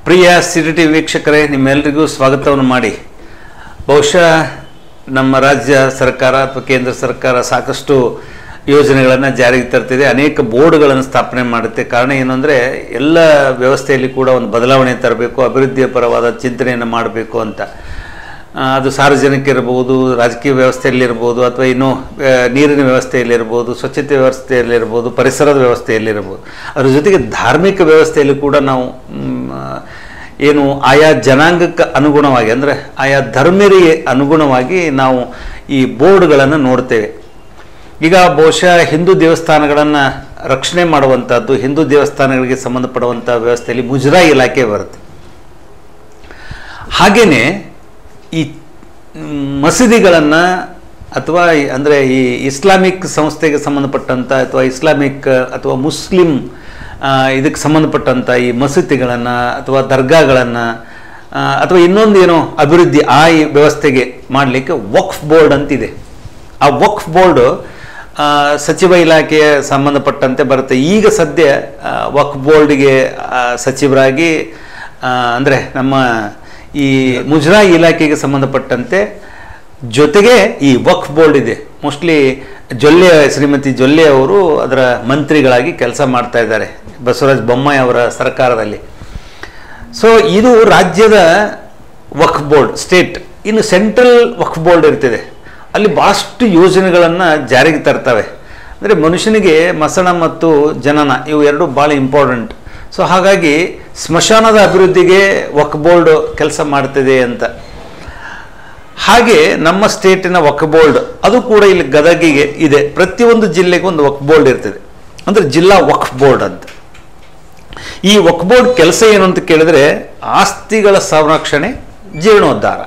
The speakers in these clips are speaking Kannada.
ಪ್ರಿಯ ಸಿಟಿ ಟಿ ವೀಕ್ಷಕರೇ ನಿಮ್ಮೆಲ್ಲರಿಗೂ ಸ್ವಾಗತವನ್ನು ಮಾಡಿ ಬಹುಶಃ ನಮ್ಮ ರಾಜ್ಯ ಸರ್ಕಾರ ಅಥವಾ ಕೇಂದ್ರ ಸರ್ಕಾರ ಸಾಕಷ್ಟು ಯೋಜನೆಗಳನ್ನು ಜಾರಿಗೆ ತರ್ತಿದೆ ಅನೇಕ ಬೋರ್ಡ್ಗಳನ್ನು ಸ್ಥಾಪನೆ ಮಾಡುತ್ತೆ ಕಾರಣ ಏನು ಅಂದರೆ ಎಲ್ಲ ವ್ಯವಸ್ಥೆಯಲ್ಲಿ ಕೂಡ ಒಂದು ಬದಲಾವಣೆ ತರಬೇಕು ಅಭಿವೃದ್ಧಿಯ ಪರವಾದ ಚಿಂತನೆಯನ್ನು ಮಾಡಬೇಕು ಅಂತ ಆ, ಅದು ಸಾರ್ವಜನಿಕ ಇರ್ಬೋದು ರಾಜಕೀಯ ವ್ಯವಸ್ಥೆಯಲ್ಲಿರ್ಬೋದು ಅಥವಾ ಇನ್ನು ಆ, ನೀರಿನ ವ್ಯವಸ್ಥೆಯಲ್ಲಿರ್ಬೋದು ಸ್ವಚ್ಛತೆ ವ್ಯವಸ್ಥೆಯಲ್ಲಿರ್ಬೋದು ಪರಿಸರದ ವ್ಯವಸ್ಥೆಯಲ್ಲಿರ್ಬೋದು ಅದ್ರ ಜೊತೆಗೆ ಧಾರ್ಮಿಕ ವ್ಯವಸ್ಥೆಯಲ್ಲಿ ಕೂಡ ನಾವು ಮ್, ಆ, ಏನು ಆಯಾ ಜನಾಂಗಕ್ಕೆ ಅನುಗುಣವಾಗಿ ಅಂದರೆ ಆಯಾ ಧರ್ಮೀಯರಿಗೆ ಅನುಗುಣವಾಗಿ ನಾವು ಈ ಬೋರ್ಡ್ಗಳನ್ನು ನೋಡ್ತೇವೆ ಈಗ ಬಹುಶಃ ಹಿಂದೂ ದೇವಸ್ಥಾನಗಳನ್ನು ರಕ್ಷಣೆ ಮಾಡುವಂಥದ್ದು ಹಿಂದೂ ದೇವಸ್ಥಾನಗಳಿಗೆ ಸಂಬಂಧಪಡುವಂಥ ವ್ಯವಸ್ಥೆಯಲ್ಲಿ ಮುಜರಾಯಿ ಇಲಾಖೆ ಬರುತ್ತೆ ಹಾಗೆಯೇ ಈ ಮಸೀದಿಗಳನ್ನು ಅಥವಾ ಈ- ಅಂದರೆ ಈ ಇಸ್ಲಾಮಿಕ್ ಸಂಸ್ಥೆಗೆ ಸಂಬಂಧಪಟ್ಟಂಥ ಅಥವಾ ಇಸ್ಲಾಮಿಕ್ ಅಥವಾ ಮುಸ್ಲಿಂ ಆ, ಇದಕ್ಕೆ ಸಂಬಂಧಪಟ್ಟಂಥ ಈ ಮಸೀದಿಗಳನ್ನು ಅಥವಾ ದರ್ಗಾಗಳನ್ನು ಅಥವಾ ಇನ್ನೊಂದು ಏನೋ ಅಭಿವೃದ್ಧಿ ಆ ಈ ವ್ಯವಸ್ಥೆಗೆ ಮಾಡಲಿಕ್ಕೆ ವಕ್ಫ್ ಬೋರ್ಡ್ ಅಂತಿದೆ ಆ ವಕ್ಫ್ ಬೋರ್ಡು ಆ, ಸಚಿವ ಇಲಾಖೆಯ ಸಂಬಂಧಪಟ್ಟಂತೆ ಬರುತ್ತೆ ಈಗ ಸದ್ಯ ಆ, ವಕ್ಫ್ ಬೋರ್ಡ್ಗೆ ಆ, ಸಚಿವರಾಗಿ ಅಂದರೆ ನಮ್ಮ ಈ ಮುಜರಾಯಿ ಇಲಾಖೆಗೆ ಸಂಬಂಧಪಟ್ಟಂತೆ ಜೊತೆಗೆ ಈ ವಕ್ಫ್ ಬೋರ್ಡ್ ಇದೆ ಮೋಸ್ಟ್ಲಿ ಜೊಲ್ಲೆ ಶ್ರೀಮತಿ ಜೊಲ್ಲೆ ಅವರು ಅದರ ಮಂತ್ರಿಗಳಾಗಿ ಕೆಲಸ ಮಾಡ್ತಾ ಇದ್ದಾರೆ ಬಸವರಾಜ ಬೊಮ್ಮಾಯಿ ಅವರ ಸರ್ಕಾರದಲ್ಲಿ ಸೊ ಇದು ರಾಜ್ಯದ ವಕ್ಫ್ ಬೋರ್ಡ್ ಸ್ಟೇಟ್ ಇನ್ನು ಸೆಂಟ್ರಲ್ ವಕ್ಫ್ ಬೋರ್ಡ್ ಇರ್ತಿದೆ ಅಲ್ಲಿ ಭಾಳಷ್ಟು ಯೋಜನೆಗಳನ್ನು ಜಾರಿಗೆ ತರ್ತವೆ ಅಂದರೆ ಮನುಷ್ಯನಿಗೆ ಮಸಣ ಮತ್ತು ಜನನ ಇವು ಎರಡು ಭಾಳ ಇಂಪಾರ್ಟೆಂಟ್ ಸೊ ಹಾಗಾಗಿ ಸ್ಮಶಾನದ ಅಭಿವೃದ್ಧಿಗೆ ವಕ್ಫ್ ಬೋರ್ಡ್ ಕೆಲಸ ಮಾಡ್ತಿದೆ ಅಂತ ಹಾಗೆ ನಮ್ಮ ಸ್ಟೇಟಿನ ವಕ್ಫ್ ಬೋರ್ಡ್ ಅದು ಕೂಡ ಇಲ್ಲಿ ಗದಗಿಗೆ ಇದೆ ಪ್ರತಿಯೊಂದು ಜಿಲ್ಲೆಗೆ ಒಂದು ವಕ್ಫ್ ಬೋರ್ಡ್ ಇರ್ತದೆ ಅಂದರೆ ಜಿಲ್ಲಾ ವಕ್ಫ್ ಬೋರ್ಡ್ ಅಂತ ಈ ವಕ್ಫ್ ಬೋರ್ಡ್ ಕೆಲಸ ಏನು ಅಂತ ಕೇಳಿದ್ರೆ ಆಸ್ತಿಗಳ ಸಂರಕ್ಷಣೆ ಜೀರ್ಣೋದ್ಧಾರ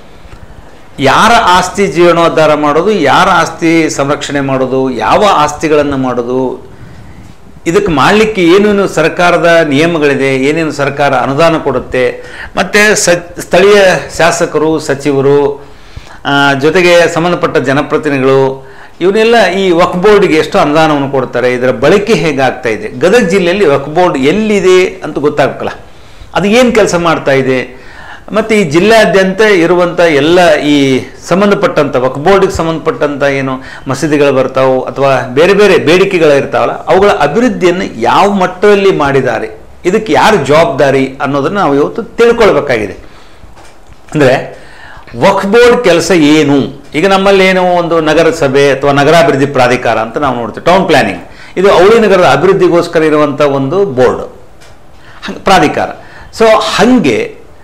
ಯಾರ ಆಸ್ತಿ ಜೀರ್ಣೋದ್ಧಾರ ಮಾಡೋದು ಯಾರ ಆಸ್ತಿ ಸಂರಕ್ಷಣೆ ಮಾಡೋದು ಯಾವ ಆಸ್ತಿಗಳನ್ನು ಮಾಡೋದು ಇದಕ್ಕೆ ಮಾಡಲಿಕ್ಕೆ ಏನೇನು ಸರ್ಕಾರದ ನಿಯಮಗಳಿದೆ ಏನೇನು ಸರ್ಕಾರ ಅನುದಾನ ಕೊಡುತ್ತೆ ಮತ್ತು ಸ ಸ್ಥಳೀಯ ಶಾಸಕರು ಸಚಿವರು ಆ, ಜೊತೆಗೆ ಸಂಬಂಧಪಟ್ಟ ಜನಪ್ರತಿನಿಧಿಗಳು ಇವನ್ನೆಲ್ಲ ಈ ವಕ್ ಬೋರ್ಡ್ಗೆ ಎಷ್ಟು ಅನುದಾನವನ್ನು ಕೊಡ್ತಾರೆ ಇದರ ಬಳಕೆ ಹೇಗಾಗ್ತಾ ಇದೆ ಗದಗ ಜಿಲ್ಲೆಯಲ್ಲಿ ವಕ್ ಬೋರ್ಡ್ ಎಲ್ಲಿದೆ ಅಂತ ಗೊತ್ತಾಗಬೇಕಲ್ಲ ಅದು ಏನು ಕೆಲಸ ಮಾಡ್ತಾ ಇದೆ ಮತ್ತು ಈ ಜಿಲ್ಲೆಯಾದ್ಯಂತ ಇರುವಂಥ ಎಲ್ಲ ಈ ಸಂಬಂಧಪಟ್ಟಂಥ ವಕ್ ಬೋರ್ಡಿಗೆ ಸಂಬಂಧಪಟ್ಟಂಥ ಏನು ಮಸೀದಿಗಳು ಬರ್ತಾವೆ ಅಥವಾ ಬೇರೆ ಬೇರೆ ಬೇಡಿಕೆಗಳು ಇರ್ತಾವಲ್ಲ ಅವುಗಳ ಅಭಿವೃದ್ಧಿಯನ್ನು ಯಾವ ಮಟ್ಟದಲ್ಲಿ ಮಾಡಿದ್ದಾರೆ ಇದಕ್ಕೆ ಯಾರು ಜವಾಬ್ದಾರಿ ಅನ್ನೋದನ್ನು ನಾವು ಇವತ್ತು ತಿಳ್ಕೊಳ್ಬೇಕಾಗಿದೆ ಅಂದರೆ ವಕ್ಫ್ ಬೋರ್ಡ್ ಕೆಲಸ ಏನು ಈಗ ನಮ್ಮಲ್ಲಿ ಏನು ಒಂದು ನಗರಸಭೆ ಅಥವಾ ನಗರಾಭಿವೃದ್ಧಿ ಪ್ರಾಧಿಕಾರ ಅಂತ ನಾವು ನೋಡ್ತೀವಿ ಟೌನ್ ಪ್ಲಾನಿಂಗ್ ಇದು ಅವಳಿ ನಗರದ ಅಭಿವೃದ್ಧಿಗೋಸ್ಕರ ಇರುವಂಥ ಒಂದು ಬೋರ್ಡ್ ಹಂಗ್- ಪ್ರಾಧಿಕಾರ ಸೊ ಹಾಗೆ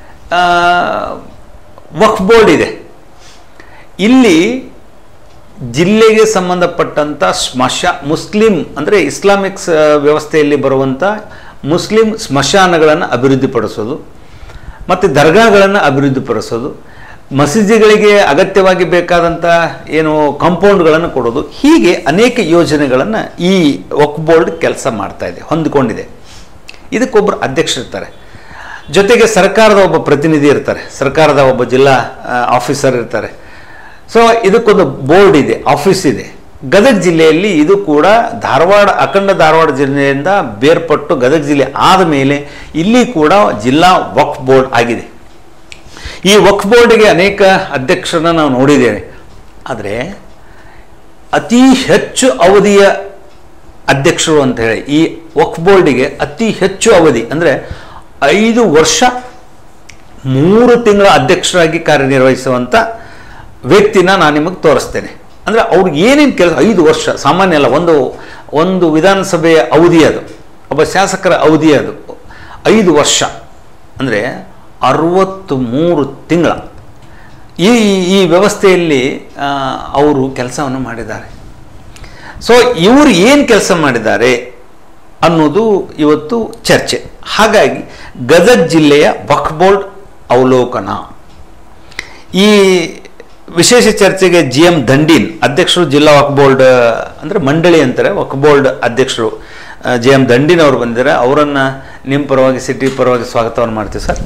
ವಕ್ಫ್ ಬೋರ್ಡ್ ಇದೆ ಇಲ್ಲಿ ಜಿಲ್ಲೆಗೆ ಸಂಬಂಧಪಟ್ಟಂಥ ಸ್ಮಶ ಮುಸ್ಲಿಂ ಅಂದರೆ ಇಸ್ಲಾಮಿಕ್ ಸ- ವ್ಯವಸ್ಥೆಯಲ್ಲಿ ಬರುವಂಥ ಮುಸ್ಲಿಂ ಸ್ಮಶಾನಗಳನ್ನು ಅಭಿವೃದ್ಧಿಪಡಿಸೋದು ಮತ್ತು ದರ್ಗಾಗಳನ್ನು ಅಭಿವೃದ್ಧಿಪಡಿಸೋದು ಮಸೀದಿಗಳಿಗೆ ಅಗತ್ಯವಾಗಿ ಬೇಕಾದಂಥ ಏನು ಕಾಂಪೌಂಡ್ಗಳನ್ನು ಕೊಡೋದು ಹೀಗೆ ಅನೇಕ ಯೋಜನೆಗಳನ್ನು ಈ ವಕ್ ಬೋರ್ಡ್ ಕೆಲಸ ಮಾಡ್ತಾ ಇದೆ ಹೊಂದಿಕೊಂಡಿದೆ ಇದಕ್ಕೊಬ್ಬರು ಅಧ್ಯಕ್ಷರಿರ್ತಾರೆ ಜೊತೆಗೆ ಸರ್ಕಾರದ ಒಬ್ಬ ಪ್ರತಿನಿಧಿ ಇರ್ತಾರೆ ಸರ್ಕಾರದ ಒಬ್ಬ ಜಿಲ್ಲಾ ಆ, ಆಫೀಸರ್ ಇರ್ತಾರೆ ಸೊ ಇದಕ್ಕೊಂದು ಬೋರ್ಡ್ ಇದೆ ಆಫೀಸ್ ಇದೆ ಗದಗ ಜಿಲ್ಲೆಯಲ್ಲಿ ಇದು ಕೂಡ ಧಾರವಾಡ ಅಖಂಡ ಧಾರವಾಡ ಜಿಲ್ಲೆಯಿಂದ ಬೇರ್ಪಟ್ಟು ಗದಗ ಜಿಲ್ಲೆ ಆದ ಮೇಲೆ ಇಲ್ಲಿ ಕೂಡ ಜಿಲ್ಲಾ ವಕ್ಫ್ ಬೋರ್ಡ್ ಆಗಿದೆ ಈ ವಕ್ಫ್ ಬೋರ್ಡ್ಗೆ ಅನೇಕ ಅಧ್ಯಕ್ಷರನ್ನ ನಾವು ನೋಡಿದ್ದೇವೆ ಆದರೆ ಅತಿ ಹೆಚ್ಚು ಅವಧಿಯ ಅಧ್ಯಕ್ಷರು ಅಂತ ಹೇಳಿ ಈ ವಕ್ಫ್ ಬೋರ್ಡಿಗೆ ಅತಿ ಹೆಚ್ಚು ಅವಧಿ ಅಂದರೆ ಐದು ವರ್ಷ ಮೂರು ತಿಂಗಳ ಅಧ್ಯಕ್ಷರಾಗಿ ಕಾರ್ಯನಿರ್ವಹಿಸುವಂಥ ವ್ಯಕ್ತಿನ ನಾನು ನಿಮಗೆ ತೋರಿಸ್ತೇನೆ ಅಂದರೆ ಅವ್ರಿಗೆ ಏನೇನು ಕೆಲಸ ಐದು ವರ್ಷ ಸಾಮಾನ್ಯ ಅಲ್ಲ ಒಂದು ಒಂದು ವಿಧಾನಸಭೆಯ ಅವಧಿ ಅದು ಒಬ್ಬ ಶಾಸಕರ ಅವಧಿ ಅದು ಐದು ವರ್ಷ ಅಂದರೆ ಅರವತ್ತು ಮೂರು ತಿಂಗಳ ಈ ಈ ವ್ಯವಸ್ಥೆಯಲ್ಲಿ ಆ, ಅವರು ಕೆಲಸವನ್ನು ಮಾಡಿದ್ದಾರೆ ಸೊ ಇವರು ಏನು ಕೆಲಸ ಮಾಡಿದ್ದಾರೆ ಅನ್ನೋದು ಇವತ್ತು ಚರ್ಚೆ ಹಾಗಾಗಿ ಗದಗ ಜಿಲ್ಲೆಯ ವಕ್ಫ್ ಬೋರ್ಡ್ ಅವಲೋಕನ ಈ ವಿಶೇಷ ಚರ್ಚೆಗೆ ಜಿ ಎಂ ದಂಡೀನ್ ಅಧ್ಯಕ್ಷರು ಜಿಲ್ಲಾ ವಕ್ಫ್ ಬೋರ್ಡ್ ಅಂದರೆ ಮಂಡಳಿ ಅಂತಾರೆ ವಕ್ಫ್ ಬೋರ್ಡ್ ಅಧ್ಯಕ್ಷರು ಜಿ ಎಂ ದಂಡೀನ್ ಅವರು ಬಂದಿದ್ದಾರೆ ಅವರನ್ನು ನಿಮ್ಮ ಪರವಾಗಿ ಸಿಟಿ ಪರವಾಗಿ ಸ್ವಾಗತವನ್ನು ಮಾಡ್ತೀವಿ ಸರ್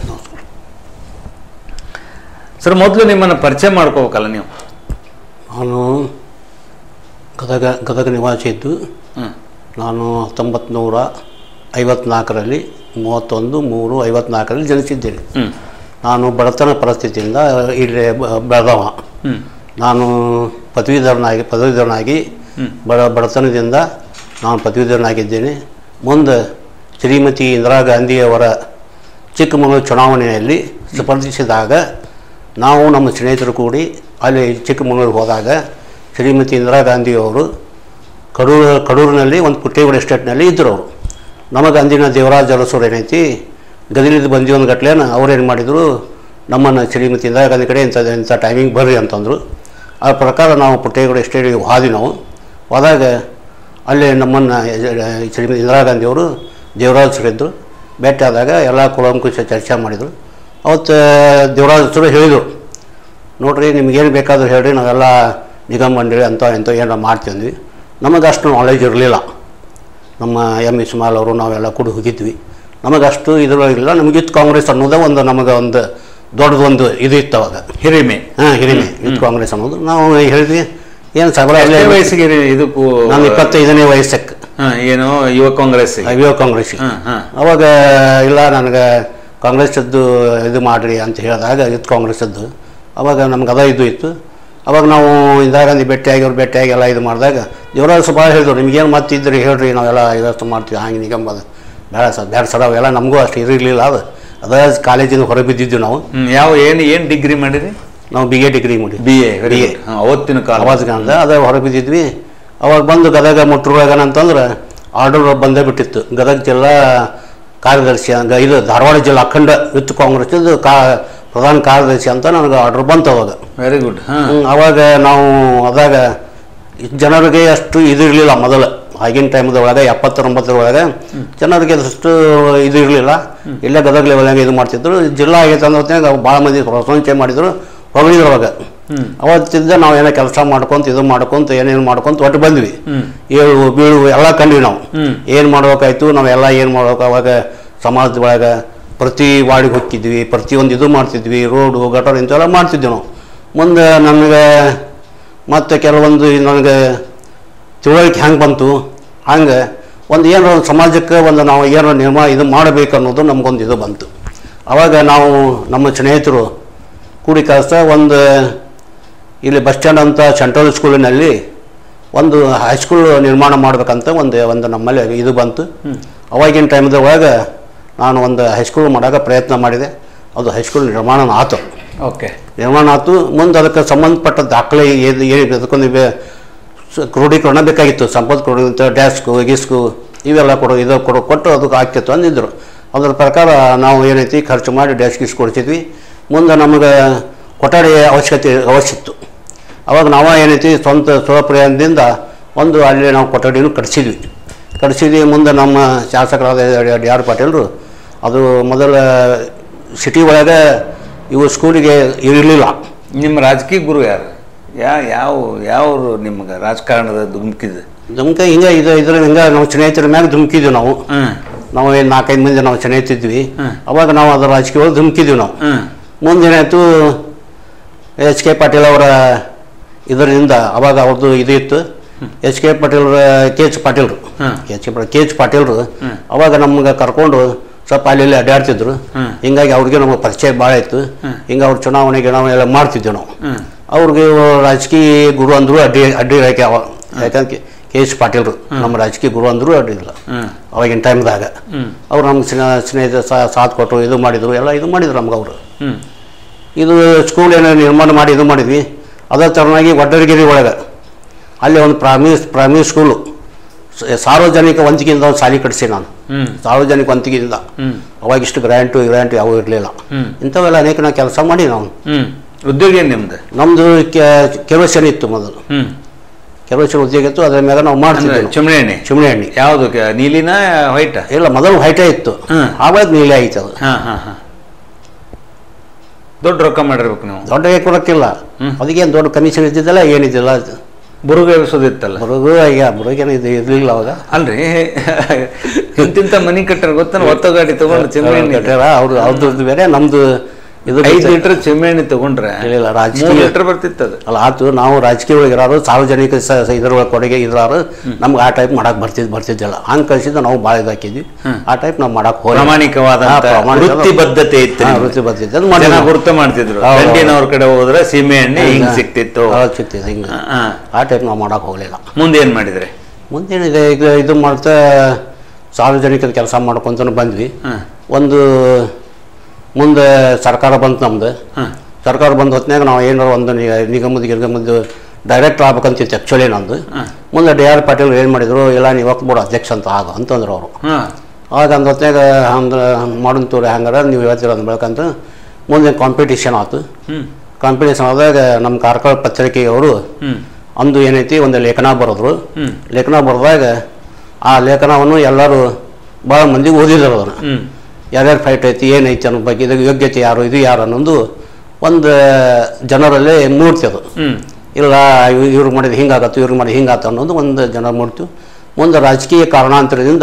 ಸರ್ ಮೊದಲು ನಿಮ್ಮನ್ನು ಪರಿಚಯ ಮಾಡ್ಕೋಬೇಕಲ್ಲ ನೀವು ನಾನು ಗದಗ ಗದಗ ನಿವಾಸಿ ಇದ್ದು ಹ್ಞೂ ನಾನು ಹತ್ತೊಂಬತ್ತು ನೂರ ಐವತ್ನಾಲ್ಕರಲ್ಲಿ ಮೂವತ್ತೊಂದು ಮೂರು ಐವತ್ನಾಲ್ಕರಲ್ಲಿ ಜನಿಸಿದ್ದೇನೆ ಹ್ಮ್ ನಾನು ಬಡತನ ಪರಿಸ್ಥಿತಿಯಿಂದ ಇಲ್ಲಿ ಬ- ಬೆಳೆದವ ಹ್ಮ್ ನಾನು ಪದವೀಧರನಾಗಿ ಪದವೀಧರನಾಗಿ ಬಡ ಬಡತನದಿಂದ ನಾನು ಪದವೀಧರನಾಗಿದ್ದೇನೆ ಮುಂದೆ ಶ್ರೀಮತಿ ಇಂದಿರಾ ಗಾಂಧಿಯವರ ಚಿಕ್ಕಮಗಳೂರು ಚುನಾವಣೆಯಲ್ಲಿ ಸ್ಪರ್ಧಿಸಿದಾಗ ನಾವು ನಮ್ಮ ಸ್ನೇಹಿತರು ಕೂಡಿ ಅಲ್ಲಿ ಚಿಕ್ಕಮಗಳೂರು ಹೋದಾಗ ಶ್ರೀಮತಿ ಇಂದಿರಾ ಗಾಂಧಿಯವರು ಕಡೂರು ಕಡೂರಿನಲ್ಲಿ ಒಂದು ಪುಟ್ಟೇಗೌಡ ಎಸ್ಟೇಟ್ನಲ್ಲಿ ಇದ್ದರು ಅವರು ನಮಗೆ ಅಂದಿನ ದೇವರಾಜ ಅರಸರು ಏನೈತಿ ಗದಿಲಿದ್ದು ಬಂದಿ ಒಂದು ಗಟ್ಲೆನ ಅವ್ರೇನು ಮಾಡಿದರು ನಮ್ಮನ್ನು ಶ್ರೀಮತಿ ಇಂದಿರಾ ಗಾಂಧಿ ಕಡೆ ಇಂಥ ಇಂಥ ಟೈಮಿಂಗ್ ಬರ್ರಿ ಅಂತಂದರು ಆ ಪ್ರಕಾರ ನಾವು ಪುಟ್ಟೇಗೌಡ ಎಸ್ಟೇಟಿಗೆ ಹೋದ್ವಿ ನಾವು ಹೋದಾಗ ಅಲ್ಲಿ ನಮ್ಮನ್ನು ಶ್ರೀಮತಿ ಇಂದಿರಾ ಗಾಂಧಿಯವರು ದೇವರಾಜರಿದ್ದರು ಭೇಟಿ ಆದಾಗ ಎಲ್ಲ ಕುಲಂಕುಷ ಚರ್ಚೆ ಮಾಡಿದರು ಅವತ್ತು ದೇವರಾಜರು ಹೇಳಿದರು ನೋಡ್ರಿ ನಿಮ್ಗೇನು ಬೇಕಾದರೂ ಹೇಳ್ರಿ ನಾವೆಲ್ಲ ನಿಗಮ ಮಂಡಳಿ ಅಂತ ಎಂತ ಏನಾರ ಮಾಡ್ತಿದ್ವಿ ನಮಗೆ ಅಷ್ಟು ನಾಲೆಜ್ ಇರಲಿಲ್ಲ ನಮ್ಮ ಎಮ್ ಇಸ್ಮಾಲ್ ಅವರು ನಾವೆಲ್ಲ ಕೂಡ ಹೋಗಿದ್ವಿ ನಮಗೆ ಅಷ್ಟು ಇದ್ರೊಳಗಿಲ್ಲ ನಮಗೆ ಯೂತ್ ಕಾಂಗ್ರೆಸ್ ಅನ್ನೋದೇ ಒಂದು ನಮಗೆ ಒಂದು ದೊಡ್ಡದೊಂದು ಇದು ಇತ್ತು ಅವಾಗ ಹಿರಿಮೆ ಹಾಂ ಹಿರಿಮೆ ಯೂತ್ ಕಾಂಗ್ರೆಸ್ ಅನ್ನೋದು ನಾವು ಹೇಳಿದ್ವಿ ಏನು ಸಬಲ ಎಷ್ಟೇ ವಯಸ್ಸಿಗೆ ಇರಿ- ಇದಕ್ಕೂ ನಾನು ಇಪ್ಪತ್ತೈದನೇ ವಯಸ್ಸಕ್ಕೆ ಹಾ, ಏನು ಯುವ ಕಾಂಗ್ರೆಸ್ ಯುವ ಕಾಂಗ್ರೆಸ್ಸಿಗೆ ಹಾ ಹಾ ಅವಾಗ ಇಲ್ಲ ನನಗೆ ಕಾಂಗ್ರೆಸ್ಸದ್ದು ಇದು ಮಾಡಿರಿ ಅಂತ ಹೇಳಿದಾಗ ಯೂತ್ ಕಾಂಗ್ರೆಸ್ಸದ್ದು ಅವಾಗ ನಮ್ಗೆ ಅದ ಇದು ಇತ್ತು ಅವಾಗ ನಾವು ಇಂದಿರಾ ಗಾಂಧಿ ಭೇಟಿಯಾಗಿ ಅವ್ರು ಭೇಟಿಯಾಗಿ ಎಲ್ಲ ಇದು ಮಾಡಿದಾಗ ದೇವರಾಜ ಸಭಾ ಹೇಳಿದ್ರು ನಿಮ್ಗೇನು ಮತ್ತಿದ್ರಿ ಹೇಳ್ರಿ ನಾವೆಲ್ಲ ಇದಷ್ಟು ಮಾಡ್ತೀವಿ ಹಂಗೆ ನಿಗಂಬದು ಬೇಡ ಸರ್ ಬೇಡ ಸರ್ ಅವೆಲ್ಲ ನಮಗೂ ಅಷ್ಟು ಇರಲಿಲ್ಲ ಅದು ಅದ ಕಾಲೇಜಿಂದ ಹೊರಗೆ ಬಿದ್ದಿದ್ವಿ ನಾವು ಹ್ಮ್ ಯಾವ ಏನು ಏನು ಡಿಗ್ರಿ ಮಾಡಿರಿ ನಾವು ಬಿ ಎ ಡಿಗ್ರಿ ಮಾಡಿ B A very BA. Good ಅವತ್ತಿನ ಕಾಲ ಆವಾಜ್ ಅಂತ ಅದೇ ಹೊರಗೆ ಬಿದ್ದಿದ್ವಿ ಅವಾಗ ಬಂದು ಗದಗ ಮುಟ್ಟರುವಾಗ ಅಂತಂದ್ರೆ ಆರ್ಡರ್ ಬಂದೇ ಬಿಟ್ಟಿತ್ತು ಗದಗ ಜಿಲ್ಲಾ ಕಾರ್ಯದರ್ಶಿ ಹಂಗ ಇದು ಧಾರವಾಡ ಜಿಲ್ಲಾ ಅಖಂಡ ಯೂತ್ ಕಾಂಗ್ರೆಸ್ದು ಕಾ ಪ್ರಧಾನ ಕಾರ್ಯದರ್ಶಿ ಅಂತ ನನಗೆ ಆರ್ಡರ್ ಬಂತು ಅವಾಗ ವೆರಿ ಗುಡ್ ಹಾ ಹ್ಮ್, ಅವಾಗ ನಾವು ಅದಾಗ ಜನರಿಗೆ ಅಷ್ಟು ಇದು ಇರಲಿಲ್ಲ ಮೊದಲು ಆಗಿನ ಟೈಮ್ದ ಒಳಗೆ ಎಪ್ಪತ್ತೊಂಬತ್ತರ ಒಳಗೆ ಜನರಿಗೆ ಅಷ್ಟು ಇದು ಇರಲಿಲ್ಲ ಇಲ್ಲೇ ಗದಗ ಲೆವೆಲ್ನಾಗ ಇದು ಮಾಡ್ತಿದ್ರು ಜಿಲ್ಲಾ ಆಗೈತೆ ಅನ್ನೋದ್ನಾಗ ಭಾಳ ಮಂದಿ ಪ್ರಶಂಸೆ ಮಾಡಿದ್ರು ಹೊಗಳಿದ್ರು ಅವಾಗ ಅವತ್ತಿಂದ ನಾವು ಏನೋ ಕೆಲಸ ಮಾಡ್ಕೊಂತ ಇದು ಮಾಡ್ಕೊಂತ ಏನೇನು ಮಾಡ್ಕೊಂತ ಒಟ್ಟು ಬಂದ್ವಿ ಏಳು ಬೀಳು ಎಲ್ಲ ಕಂಡ್ವಿ ನಾವು ಏನು ಮಾಡ್ಬೇಕಾಯ್ತು ನಾವೆಲ್ಲ ಏನು ಮಾಡ್ಬೇಕು ಅವಾಗ ಸಮಾಜದ ಒಳಗೆ ಪ್ರತಿ ವಾರ್ಡಿಗೆ ಹೋಗ್ತಿದ್ವಿ ಪ್ರತಿಯೊಂದು ಇದು ಮಾಡ್ತಿದ್ವಿ ರೋಡು ಗಟರ್ ಇಂಥವೆಲ್ಲ ಮಾಡ್ತಿದ್ವಿ ನಾವು ಮುಂದೆ ನನಗೆ ಮತ್ತು ಕೆಲವೊಂದು ನನಗೆ ತಿಳುವಳಿಕೆ ಹೆಂಗೆ ಬಂತು ಹಂಗೆ ಒಂದು ಏನೋ ಒಂದು ಸಮಾಜಕ್ಕೆ ಒಂದು ನಾವು ಏನೋ ನಿರ್ಮಾಣ ಇದು ಮಾಡಬೇಕು ಅನ್ನೋದು ನಮಗೊಂದು ಇದು ಬಂತು ಆವಾಗ ನಾವು ನಮ್ಮ ಸ್ನೇಹಿತರು ಕೂಡಿ ಕೆಲಸ ಒಂದು ಇಲ್ಲಿ ಬಸ್ ಸ್ಟ್ಯಾಂಡ್ ಅಂತ ಸೆಂಟ್ರಲ್ ಸ್ಕೂಲಿನಲ್ಲಿ ಒಂದು ಹೈಸ್ಕೂಲ್ ನಿರ್ಮಾಣ ಮಾಡ್ಬೇಕಂತ ಒಂದು ಒಂದು ನಮ್ಮಲ್ಲಿ ಇದು ಬಂತು ಅವಾಗಿನ ಟೈಮ್ದ ಒಳಗೆ ನಾನು ಒಂದು ಹೈಸ್ಕೂಲ್ ಮಾಡೋಕೆ ಪ್ರಯತ್ನ ಮಾಡಿದೆ ಅದು ಹೈಸ್ಕೂಲ್ ನಿರ್ಮಾಣ ಆತು ಓಕೆ ನಿರ್ಮಾಣ ಆಯ್ತು ಮುಂದೆ ಅದಕ್ಕೆ ಸಂಬಂಧಪಟ್ಟ ದಾಖಲೆ ಏನು ಏನು ಅದಕ್ಕೊಂದು ಬೆ- ಸ- ಕ್ರೋಢೀಕರಣ ಬೇಕಾಗಿತ್ತು ಸಂಪತ್ ಕ್ರೋಢೀಕರಣ ಡ್ಯಾಸ್ಕು ಗಿಸ್ಕು ಇವೆಲ್ಲ ಕೊಡು ಇದು ಕೊಡು ಕೊಟ್ಟು ಅದಕ್ಕೆ ಆಗ್ತಿತ್ತು ಅಂದಿದ್ರು ಅದ್ರ ಪ್ರಕಾರ ನಾವು ಏನೈತಿ ಖರ್ಚು ಮಾಡಿ ಡ್ಯಾಸ್ ಗಿಸ್ ಕೊಡ್ತಿದ್ವಿ ಮುಂದೆ ನಮಗೆ ಕೊಠಡಿ ಅವಶ್ಯಕತೆ ಅವಶ್ಯಿತ್ತು ಅವಾಗ ನಾವು ಏನೈತಿ ಸ್ವಂತ ಸ್ವಪ್ರಯತ್ನದಿಂದ ಒಂದು ಅಲ್ಲಿ ನಾವು ಕೊಠಡಿನೂ ಕಟ್ಸಿದ್ವಿ ಕಟ್ಸಿದ್ವಿ ಮುಂದೆ ನಮ್ಮ ಶಾಸಕರಾದ ಡಿ ಆರ್ ಪಾಟೀಲರು ಅದು ಮೊದಲ ಸಿಟಿ ಒಳಗೆ ಇವು ಸ್ಕೂಲಿಗೆ ಇರಲಿಲ್ಲ ನಿಮ್ಮ ರಾಜಕೀಯ ಗುರು ಯಾರು ಯಾ ಯಾವ ಯಾವ ನಿಮ್ಗೆ ರಾಜಕಾರಣದ ಧುಮುಕಿದೆ ನಮ್ಗೆ ಹಿಂಗೆ ಇದು ಇದ್ರ ಹಿಂಗೆ ನಾವು ಸ್ನೇಹಿತರ ಮ್ಯಾಗ ಧುಮುಕಿದ್ವಿ ನಾವು ಹ್ಮ್ ನಾವು ಏನು ನಾಲ್ಕೈದು ಮಂದಿ ನಾವು ಸ್ನೇಹಿತಿದ್ವಿ ಹ್ಮ್. ಅವಾಗ ನಾವು ಅದರ ರಾಜಕೀಯ ಒಳಗೆ ಧುಮುಕಿದ್ವಿ ನಾವು ಹ್ಮ್ ಮುಂದೇನಾಯಿತು ಎಚ್ ಕೆ ಪಾಟೀಲ್ ಅವರ ಇದರಿಂದ ಅವಾಗ ಅವ್ರದ್ದು ಇದು ಇತ್ತು H K Patil K H ಪಾಟೀಲ್ರು hmm. H K K H ಪಾಟೀಲ್ರು ಅವಾಗ ನಮ್ಗೆ ಕರ್ಕೊಂಡು ಸ್ವಲ್ಪ ಅಲ್ಲಿ ಇಲ್ಲಿ ಅಡ್ಡಾಡ್ತಿದ್ರು ಹ್ಮ್. ಹಿಂಗಾಗಿ ಅವ್ರಿಗೆ ನಮಗೆ ಪರಿಚಯ ಭಾಳ ಇತ್ತು ಹಿಂಗೆ ಅವ್ರು ಚುನಾವಣೆ ಗಿನಾವಣೆ ಎಲ್ಲ ಮಾಡ್ತಿದ್ವಿ ನಾವು ಹ್ಮ್ ಅವ್ರಿಗೆ ರಾಜಕೀಯ ಗುರು ಅಂದರು ಅಡ್ಡಿ ಅಡ್ಡಿ ಯಾಕೆ ಅವ ಯಾಕಂದ್ರೆ ಕೆ ಎಚ್ ಪಾಟೀಲ್ರು ನಮ್ಮ ರಾಜಕೀಯ ಗುರು ಅಂದರು ಅಡ್ಡಿಲ್ಲ ಹ್ಮ್ ಅವಾಗಿನ ಟೈಮ್ದಾಗ ಹ್ಮ್ ಅವ್ರು ನಮ್ಮ ಸ್ನೇಹ ಸ್ನೇಹಿತ ಸಾ- ಸಾಥ್ ಕೊಟ್ಟರು ಇದು ಮಾಡಿದರು ಎಲ್ಲ ಇದು ಮಾಡಿದ್ರು ನಮ್ಗೆ ಅವರು ಹ್ಮ್ ಇದು ಸ್ಕೂಲ್ ಏನೋ ನಿರ್ಮಾಣ ಮಾಡಿ ಇದು ಮಾಡಿದ್ವಿ ಅದೇ ಥರನಾಗಿ ವಡ್ಡರಗಿರಿ ಒಳಗೆ ಅಲ್ಲಿ ಒಂದು ಪ್ರಾಮಿ ಪ್ರಾಮಿ ಸ್ಕೂಲು ಸ- ಸಾರ್ವಜನಿಕ ವಂತಿಕೆಯಿಂದ ಒಂದು ಶಾಲೆ ಕಟ್ಟಿಸಿ ನಾನು ಹ್ಮ್ ಸಾರ್ವಜನಿಕ ವಂತಿಕೆಯಿಂದ ಹ್ಮ್ ಅವಾಗ ಇಷ್ಟು ಗ್ರ್ಯಾಂಟು ಗ್ರ್ಯಾಂಟು ಯಾವೂ ಇರಲಿಲ್ಲ ಹ್ಮ್ ಇಂಥವೆಲ್ಲ ಅನೇಕ ನಾವು ಕೆಲಸ ಮಾಡಿ ನಾವು ಹ್ಮ್ ಉದ್ಯೋಗ ಏನು ನಿಮ್ದು ನಮ್ಮದು ಕೆರೋಸಿನ್ ಇತ್ತು ಮೊದಲು ಹ್ಮ್ ಕೆರೋಸಿನ್ ಉದ್ಯೋಗ ಇತ್ತು ಅದ್ರ ಮೇಲೆ ನಾವು ಅಂದ್ರೆ ಮಾಡ್ತಿದ್ವಿ ನಾವು. ಚಿಮಣಿ ಎಣ್ಣೆ ಚಿಮಣಿ ಎಣ್ಣೆ ಯಾವುದು ಕ- ನೀಲಿನ ವೈಟ್ ಇಲ್ಲ ಮೊದಲು ವೈಟೇ ಇತ್ತು ಹ್ಮ್. ಆವಾಗ ನೀಲಿ ಆಯ್ತು ಅದು ಹಾ ಹಾ ಹಾ ದೊಡ್ಡ ರೊಕ್ಕ ಮಾಡಿರ್ಬೇಕು ನೀವು ದೊಡ್ಡ ಕೊಡಕ್ಕಿಲ್ಲ ಹ್ಮ್. ಅದಕ್ಕೇನು ದೊಡ್ಡ ಕಮಿಷನ್ ಇದ್ದಿದ್ದಲ್ಲ ಏನಿದ್ದಿಲ್ಲ ಅದು ಬುರುಗ ಎಬ್ಸೋದಿತ್ತಲ್ಲ ಬರೋದು ಈಗ ಬರೋಗೇನು ಇದು ಇರಲಿಲ್ಲ ಅವಾಗ ಅಲ್ರಿ ಇಂತಿಂತ ಮನಿ ಕಟ್ಟಾರ ಗೊತ್ತಾನ ಒತ್ತ ಗಾಡಿ ತಗೊಂಡು ಚಿಮಣಿ ಎಣ್ಣೆ ಕಟ್ಟಾರ ಅವ್ರು ಅವ್ರದ್ದು ಬೇರೆ ನಮ್ದು ಇದು ಐದು ಲೀಟರ್ ಎಣ್ಣೆ ತಗೊಂಡ್ರೆ ಇಲ್ಲ, ಇಲ್ಲ, ರಾಜಕೀಯ- ಮೂರು ಲೀಟರ್ ಬರ್ತಿತ್ತು ಅದು ಅಲ್ಲ ಆತು ನಾವು ರಾಜಕೀಯ ಒಳಗೆ ಇರೋರು ಸಾರ್ವಜನಿಕ ಸ- ಸ- ಇದ್ರೊಳಗೆ ಕೊಡುಗೆ ಇದ್ರಾರು ನಮ್ಗೆ ಆ ಟೈಪ್ ಮಾಡಕ್ ಬರ್ತಿದ್ ಬರ್ತಿದ್ದಿಲ್ಲ ಹಂಗೆ ಕಳ್ಸಿದ್ದು ನಾವು ಭಾಳ ಇದಾಕಿದ್ವಿ ಆ ಟೈಪ್ ನಾವು ಮಾಡಕ್ ಹೋಗಿ ಪ್ರಾಮಾಣಿಕವಾದಂತ ವೃತ್ತಿ ಬದ್ಧತೆ ಇತ್ತು ನಿಮ್ಗೆ. ವೃತ್ತಿ ಬರ್ತಿದ್ದೆ ಅದು ಜನ ಮಾಡಿದ್ವಿ. ಗುರುತು ಮಾಡ್ತಿದ್ರು ಹೌದು, ಹೌದು. ಗಂಡಿನವ್ರ ಕಡೆ ಹೋದ್ರೆ ಸೀಮೆ ಎಣ್ಣೆ ಹಿಂಗ್ ಸಿಕ್ತಿತ್ತು ಹೌದು, ಸಿಕ್ತಿತ್ತು ಹಿಂಗೆ ಆ, ಆ. ಆ ಟೈಪ್ ನಾವು ಮಾಡಕ್ ಹೋಗಲಿಲ್ಲ ಮುಂದೆ ಏನ್ ಮಾಡಿದ್ರಿ ಮುಂದೇನಿದೆ ಈಗ ಇದು ಮಾಡ್ತಾ ಸಾರ್ವಜನಿಕದ ಕೆಲಸ ಮಾಡ್ಕೊಂತ ಬಂದ್ವಿ ಹ. ಒಂದು ಮುಂದೆ ಸರ್ಕಾರ ಬಂತು ನಮ್ದು ಹ. ಸರ್ಕಾರ ಬಂದ ಹೊತ್ನ್ಯಾಗ ನಾವು ಏನಾರು ಒಂದು ನಿ- ನಿಗಮದ ಗಿಗಮದ ಡೈರೆಕ್ಟರ್ ಆಗ್ಬೇಕಂತಿತ್ತು ಆ್ಯಕ್ಚುಲಿ ನಂದು ಮುಂದೆ ಡಿ ಆರ್ ಪಾಟೀಲ್ ಏನು ಮಾಡಿದ್ರು ಇಲ್ಲ ನೀವು ವಕ್ತ್ ಬೋರ್ಡ್ ಅಧ್ಯಕ್ಷ ಅಂತ ಆಗ ಅಂತಂದ್ರು ಅವರು ಹ. ಆಗ ಅಂದ ಹೊತ್ನ್ಯಾಗ ಅಂದ್ರೆ ಮಾಡೋಣ ತೋರಿ ಹಂಗಾರ ನೀವು ಹೇಳ್ತೀರ ಅಂದ ಬೆಳಕಂತ ಮುಂದೆ ಕಾಂಪಿಟೇಷನ್ ಆಯ್ತು ಹ್ಮ್ ಕಾಂಪಿಟೇಷನ್ ಆದಾಗ ನಮ್ಮ ಕಾರ್ಕಳ ಪತ್ರಿಕೆಯವರು ಹ್ಮ್ ಅಂದು ಏನೈತಿ ಒಂದು ಲೇಖನ ಬರೆದ್ರು ಹ್ಮ್. ಲೇಖನ ಬರೆದಾಗ ಆ ಲೇಖನವನ್ನು ಎಲ್ಲರೂ ಭಾಳ ಮಂದಿಗೆ ಓದಿದ್ರು ಅದನ್ನು ಹ್ಮ್ ಯಾರ್ಯಾರು ಫೈಟ್ ಐತಿ ಏನೈತಿ ಅನ್ನೋ ಬಗ್ಗೆ ಇದು ಯೋಗ್ಯತೆ ಯಾರು ಇದು ಯಾರು ಅನ್ನೋದು ಒಂದು ಜನರಲ್ಲಿ ಮೂಡ್ತಿ ಅದು ಹ್ಮ್ ಇಲ್ಲ ಇವ್- ಇವ್ರು ಮಾಡಿದ ಹಿಂಗಾಗತ್ತು ಇವ್ರು ಮಾಡಿದ ಹಿಂಗಾತ ಅನ್ನೋದು ಒಂದು ಜನ ಮೂಡ್ತು ಮುಂದೆ ರಾಜಕೀಯ ಕಾರಣಾಂತರದಿಂದ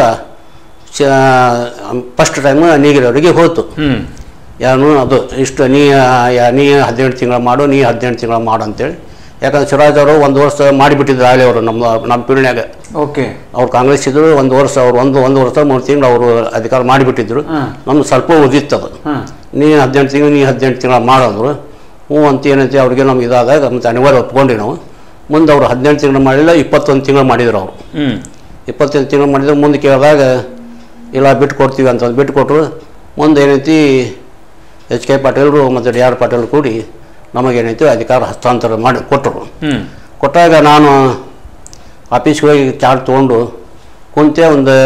ಫಸ್ಟ್ ಟೈಮ್ ನೀಗಿರೋರಿಗೆ ಹೋಯ್ತು ಹ್ಮ್ ಯಾರು ಅದು ಇಷ್ಟು ನೀ ಯಾ- ನೀ ಹದಿನೆಂಟು ತಿಂಗಳು ಮಾಡು ನೀ ಹದಿನೆಂಟು ತಿಂಗಳು ಮಾಡು ಅಂತೇಳಿ ಯಾಕಂದ್ರೆ ಶಿವರಾಜ್ ಅವರು ಒಂದು ವರ್ಷ ಮಾಡಿಬಿಟ್ಟಿದ್ರು ಆಗಲೇ ಅವರು ನಮ್ಮ ನಮ್ಮ ಪೀಳಿನ್ಯಾಗ ಓಕೆ ಅವ್ರು ಕಾಂಗ್ರೆಸ್ ಇದ್ರು ಒಂದು ವರ್ಷ ಅವ್ರು ಒಂದು ಒಂದು ವರ್ಷ ಮೂರು ತಿಂಗಳು ಅವರು ಅಧಿಕಾರ ಮಾಡಿಬಿಟ್ಟಿದ್ರು ಹ್ಮ್. ನಮ್ಗೆ ಸ್ವಲ್ಪ ಉದಿತ್ತು ಅದು ಹ್ಮ್ ನೀ ಹದಿನೆಂಟು ತಿಂಗಳು ನೀ ಹದಿನೆಂಟು ತಿಂಗಳು ಮಾಡೋದ್ರು ಹ್ಞೂ ಅಂತ ಏನಂತೆ ಅವ್ರಿಗೆ ನಮ್ಗೆ ಇದಾದಾಗ ಮತ್ತೆ ಅನಿವಾರ್ಯ ಒಪ್ಕೊಂಡ್ರಿ ನಾವು ಮುಂದೆ ಅವರು ಹದಿನೆಂಟು ತಿಂಗಳು ಮಾಡಲಿಲ್ಲ ಇಪ್ಪತ್ತೊಂದು ತಿಂಗಳು ಮಾಡಿದ್ರು ಅವರು ಹ್ಮ್ ಇಪ್ಪತ್ತೊಂದು ತಿಂಗಳು ಮಾಡಿದ್ರು ಮುಂದೆ ಕೇಳಿದಾಗ ಇಲ್ಲ ಬಿಟ್ಟು ಕೊಡ್ತೀವಿ ಅಂತ ಬಿಟ್ಟು ಕೊಟ್ಟರು ಮುಂದೆ ಏನೈತಿ ಎಚ್ ಕೆ ಪಾಟೀಲರು ಮತ್ತು ಡಿ ಆರ್ ಪಾಟೀಲ್ ಕೂಡಿ ನಮಗೇನೈತಿ ಅಧಿಕಾರ ಹಸ್ತಾಂತರ ಮಾಡಿ ಕೊಟ್ಟರು ಹ್ಮ್ ಕೊಟ್ಟಾಗ ನಾನು ಆಫೀಸ್ಗೆ ಹೋಗಿ ಚಾರ್ಜ್ ತೊಗೊಂಡು ಕುಂತೆ ಒಂದು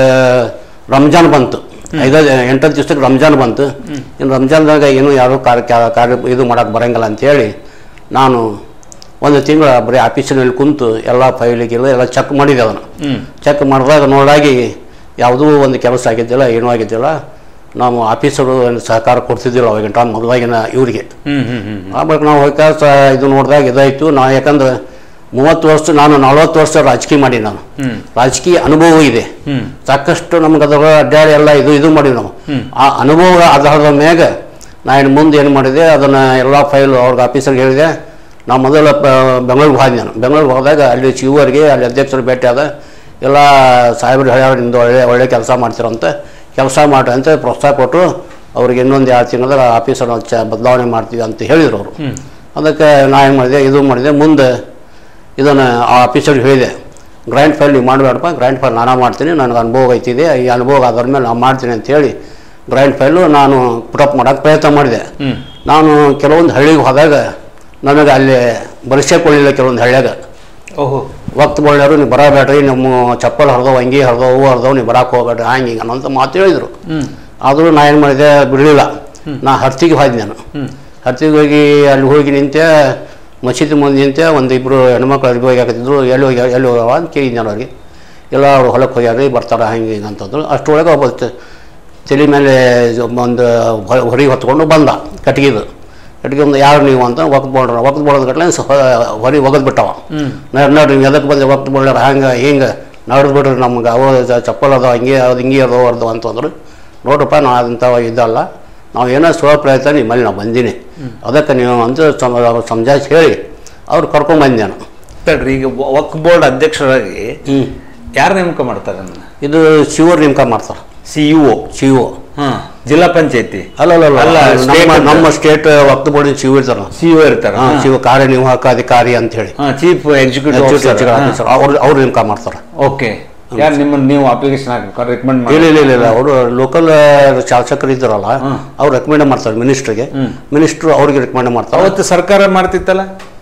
ರಂಜಾನ್ ಬಂತು ಐದು ಎಂಟತ್ತು ದಿವ್ಸಕ್ಕೆ ರಂಜಾನ್ ಬಂತು ಇನ್ನು ರಂಜಾನ್ದಾಗ ಏನು ಯಾರು ಕಾರ್ಯ ಕ್ಯಾ- ಕಾರ್ಯ ಇದು ಮಾಡೋಕೆ ಬರಂಗಿಲ್ಲ ಅಂತೇಳಿ ನಾನು ಒಂದು ತಿಂಗಳ ಬರೀ ಆಫೀಸಿನಲ್ಲಿ ಕುಂತು ಎಲ್ಲ ಫೈಲಿಗೆಲ್ಲ ಎಲ್ಲ ಚೆಕ್ ಮಾಡಿದೆ ಅದನ್ನು ಹ್ಮ್ ಚೆಕ್ ಮಾಡಿದಾಗ ನೋಡಾಗಿ ಯಾವುದೂ ಒಂದು ಕೆಲಸ ಆಗಿದ್ದಿಲ್ಲ ಏನೂ ಆಗಿದ್ದಿಲ್ಲ ನಾವು ಆಫೀಸರು ಏನು ಸಹಕಾರ ಕೊಡ್ತಿದ್ದಿಲ್ಲ ಅವಾಗಿನ ಟೈಮ್ ಮೊದಲಾಗಿನ ಇವರಿಗೆ ಹ್ಮ್ ಹ್ಮ್ ಹ್ಮ್ ಆಮೇಲೆ ನಾವು ಹೋಗ್ತಾ ಸ ಇದು ನೋಡಿದಾಗ ಇದಾಯಿತು ನಾ ಯಾಕಂದ್ರೆ ಮೂವತ್ತು ವರ್ಷ ನಾನು ನಲವತ್ತು ವರ್ಷ ರಾಜಕೀಯ ಮಾಡಿ ನಾನು ಹ್ಮ್ ರಾಜಕೀಯ ಅನುಭವ ಇದೆ ಹ್ಮ್ ಸಾಕಷ್ಟು ನಮ್ಗೆ ಅದರ ಅಡ್ಡಾಡಿ ಎಲ್ಲ ಇದು ಇದು ಮಾಡಿವಿ ನಾವು ಆ ಅನುಭವ ಆಧಾರದ ಮ್ಯಾಗ ನಾ ಇನ್ನು ಮುಂದೆ ಏನು ಮಾಡಿದೆ ಅದನ್ನು ಎಲ್ಲ ಫೈಲ್ ಅವ್ರಿಗೆ ಆಫೀಸರ್ಗೆ ಹೇಳಿದೆ ನಾ ಮೊದಲ ಪ- ಬೆಂಗಳೂರಿಗೆ ಹೋದೆ ನಾನು ಬೆಂಗಳೂರಿಗೆ ಹೋದಾಗ ಅಲ್ಲಿ ಚಿವರಿಗೆ ಅಲ್ಲಿ ಅಧ್ಯಕ್ಷರು ಭೇಟಿ ಆದ ಎಲ್ಲ ಸಾಹೇಬ್ರು ಹೇಳ್ಯಾರ ನಿಮ್ದು ಒಳ್ಳೆ ಒಳ್ಳೆ ಕೆಲಸ ಮಾಡ್ತೀರಂತ ಕೆಲಸ ಮಾಡ್ರಿ ಅಂತ ಪ್ರೋತ್ಸಾಹ ಕೊಟ್ಟರು ಅವ್ರಿಗೆ ಇನ್ನೊಂದು ಎರಡು ತಿಂಗಳ ಆಫೀಸರ್ ಚ ಬದಲಾವಣೆ ಮಾಡ್ತೀವಿ ಅಂತ ಹೇಳಿದ್ರು ಅವರು ಅದಕ್ಕೆ ನಾ ಏನು ಮಾಡಿದೆ ಇದು ಮಾಡಿದೆ ಮುಂದೆ ಇದನ್ನು ಆ ಆಫೀಸರ್ಗೆ ಹೇಳಿದೆ ಗ್ರ್ಯಾಂಡ್ ಫೈಲ್ ನೀವು ಮಾಡಬೇಡಪ್ಪ ಗ್ರ್ಯಾಂಡ್ ಫೈಲ್ ನಾನು ಮಾಡ್ತೀನಿ ನನಗೆ ಅನುಭವ ಐತಿದೆ ಈ ಅನುಭವ ಆದ್ರ ಮೇಲೆ ನಾನು ಮಾಡ್ತೀನಿ ಅಂತ ಹೇಳಿ ಗ್ರ್ಯಾಂಡ್ ಫೈಲು ನಾನು ಪುಟಪ್ ಮಾಡೋಕ್ಕೆ ಪ್ರಯತ್ನ ಮಾಡಿದೆ ಹ್ಮ್ ನಾನು ಕೆಲವೊಂದು ಹಳ್ಳಿಗೆ ಹೋದಾಗ ನನಗೆ ಅಲ್ಲಿ ಬರೆಸಕೊಳ್ಳಿಲ್ಲ ಕೆಲವೊಂದು ಹಳ್ಳ್ಯಾಗ ಓಹೋ ವಕ್ತ ಬೋಳ್ಯಾರು ನೀವು ಬರಬೇಡ್ರಿ ನಮ್ಮ ಚಪ್ಪಲ್ ಹರಿದವು ಅಂಗಿ ಹರಿದವು ಹೂವು ಹರಿದವು ನೀವು ಬರಕ್ಕೆ ಹೋಗ್ಬೇಡ್ರಿ ಹಂಗೆ ಹಿಂಗೆ ಅನ್ನೋಂಥ ಮಾತು ಹೇಳಿದರು ಹ್ಮ್ ಆದರೂ ನಾ ಏನು ಮಾಡಿದೆ ಬಿಡಲಿಲ್ಲ ನಾ ಹರ್ತಿಗೆ ಹೋಯ್ದೆ ನಾನು ಹ್ಮ್ ಹರ್ತಿಗೆ ಹೋಗಿ ಅಲ್ಲಿ ಹೋಗಿ ನಿಂತೆ ಮಸೀದಿ ಮುಂದೆ ನಿಂತೆ ಒಂದು ಇಬ್ಬರು ಹೆಣ್ಮಕ್ಳು ಅರ್ಬಿ ಹೋಗಿ ಹಾಕತ್ತಿದ್ರು ಎಲ್ಲಿ ಹೋಗಿ ಎಲ್ಲಿ ಹೋಗ್ಯಾವ ಅಂತ ಕೇಳಿದ್ದೆ ನಾನು ಅವ್ರಿಗೆ ಎಲ್ಲ ಅವ್ರು ಹೊಲಕ್ಕೆ ಹೋಗ್ಯಾರ್ರಿ ಬರ್ತಾರೆ ಹಂಗೆ ಹಿಂಗೆ ಅಂತಂದ್ರು ಅಷ್ಟರೊಳಗೆ ಒಬ್ಬ ತ- ತಲೆ ಮೇಲೆ ಒಂದು ಹೊ- ಹೊರಿಗೆ ಹೊತ್ಕೊಂಡು ಬಂದ ಕಟ್ಗಿದು ಕಟ್ಗೆ ಒಂದು ಯಾರು ನೀವು ಅಂತ ಒಕ್ದು ಬೋಳ್ರ ಒಕ್ದು ಬೋಳದ ಗಟ್ಲೆ ಹೊರಿ ಒಗದ್ ಬಿಟ್ಟವ ಹ್ಮ್ ನಡ್ ನೋಡ್ರಿ ನೀವು ಎದಕ್ಕೆ ಬಂದೆ ಒಕ್ದು ಬೋಳ್ಯಾರ ಹಂಗೆ ಹಿಂಗೆ ನಡ್ದು ಬಿಡ್ರಿ ನಮ್ಗೆ ಅವ ಜ- ಚಪ್ಪಲ್ ಅದಾವ ಹಿಂಗೆ ಅದು ಹಿಂಗೆ ಅದಾವ ಅರ್ದು ಅಂತಂದ್ರು ನೋಡ್ರಪ್ಪ ನಾ ಅದಂಥವ ಇದಲ್ಲ ನಾವು ಏನೋ ಸ್ವ ಪ್ರಯತ್ನ ನಿಮ್ಮಲ್ಲಿ ನಾವು ಬಂದೀನಿ ಅದಕ್ಕೆ ನೀವು ಅಂತ ಸಮ ಸಮಜಾಯಿಸಿ ಹೇಳಿ ಅವ್ರು ಕರ್ಕೊಂಬಂದೆ ನಾನು ತಡ್ರಿ ಈಗ ವಕ್ ಬೋರ್ಡ್ ಅಧ್ಯಕ್ಷರಾಗಿ ಹ್ಞೂ ಯಾರು ನೇಮಕ ಮಾಡ್ತಾರೆ ಅದನ್ನ ಇದು ಶಿವರ್ ನೇಮಕ ಮಾಡ್ತಾರೆ C E O C O ಹಾ ಜಿಲ್ಲಾ ಪಂಚಾಯತಿ ಅಲ್ಲ ಅಲ್ಲ ಅಲ್ಲ ಅಲ್ಲ, ನಮ್ಮ state ಅಂತ. ನಮ್ಮ ಸ್ಟೇಟ್ ವಕ್ತ ಬೋರ್ಡಿನ ಶಿವ ಇರ್ತಾರ ಸಿ ಇ ಇರ್ತಾರ ಹಾಂ ಶಿವ ಕಾರ್ಯನಿರ್ವಾಹಕ ಅಧಿಕಾರಿ ಅಂತ ಹೇಳಿ ಚೀಫ್ ಎಕ್ಸಿಕ್ಯೂಟಿವ್ ಆಫೀಸರ್ ಅವ್ರು ಅವ್ರು ನೇಮಕ ಮಾಡ್ತಾರೆ ಓಕೆ ಯಾರು ನಿಮ್ಮ ನೀವು ಅಪ್ಲಿಕೇಶನ್ ಹಾಕಿ ರೆಕಮೆಂಡ್ ಇಲ್ಲ ಮಾಡಿ ಇಲ್ಲ ಇಲ್ಲ ಇಲ್ಲ ಅವರು ಲೋಕಲ್ ಶಾಸಕರು ಇದ್ದಾರಲ್ಲ ಹ್ಮ್. ಅವ್ರು ರೆಕಮೆಂಡ್ ಮಾಡ್ತಾರೆ ಮಿನಿಸ್ಟ್ರಿಗೆ ಹ್ಮ್. ಮಿನಿಸ್ಟ್ರು ಅವ್ರಿಗೆ ರೆಕಮೆಂಡ್ ಮಾಡ್ತಾರೆ ಅವತ್ತು ಸರ್ಕಾರ ಮಾಡ್ತಿತ್ತಲ್ಲ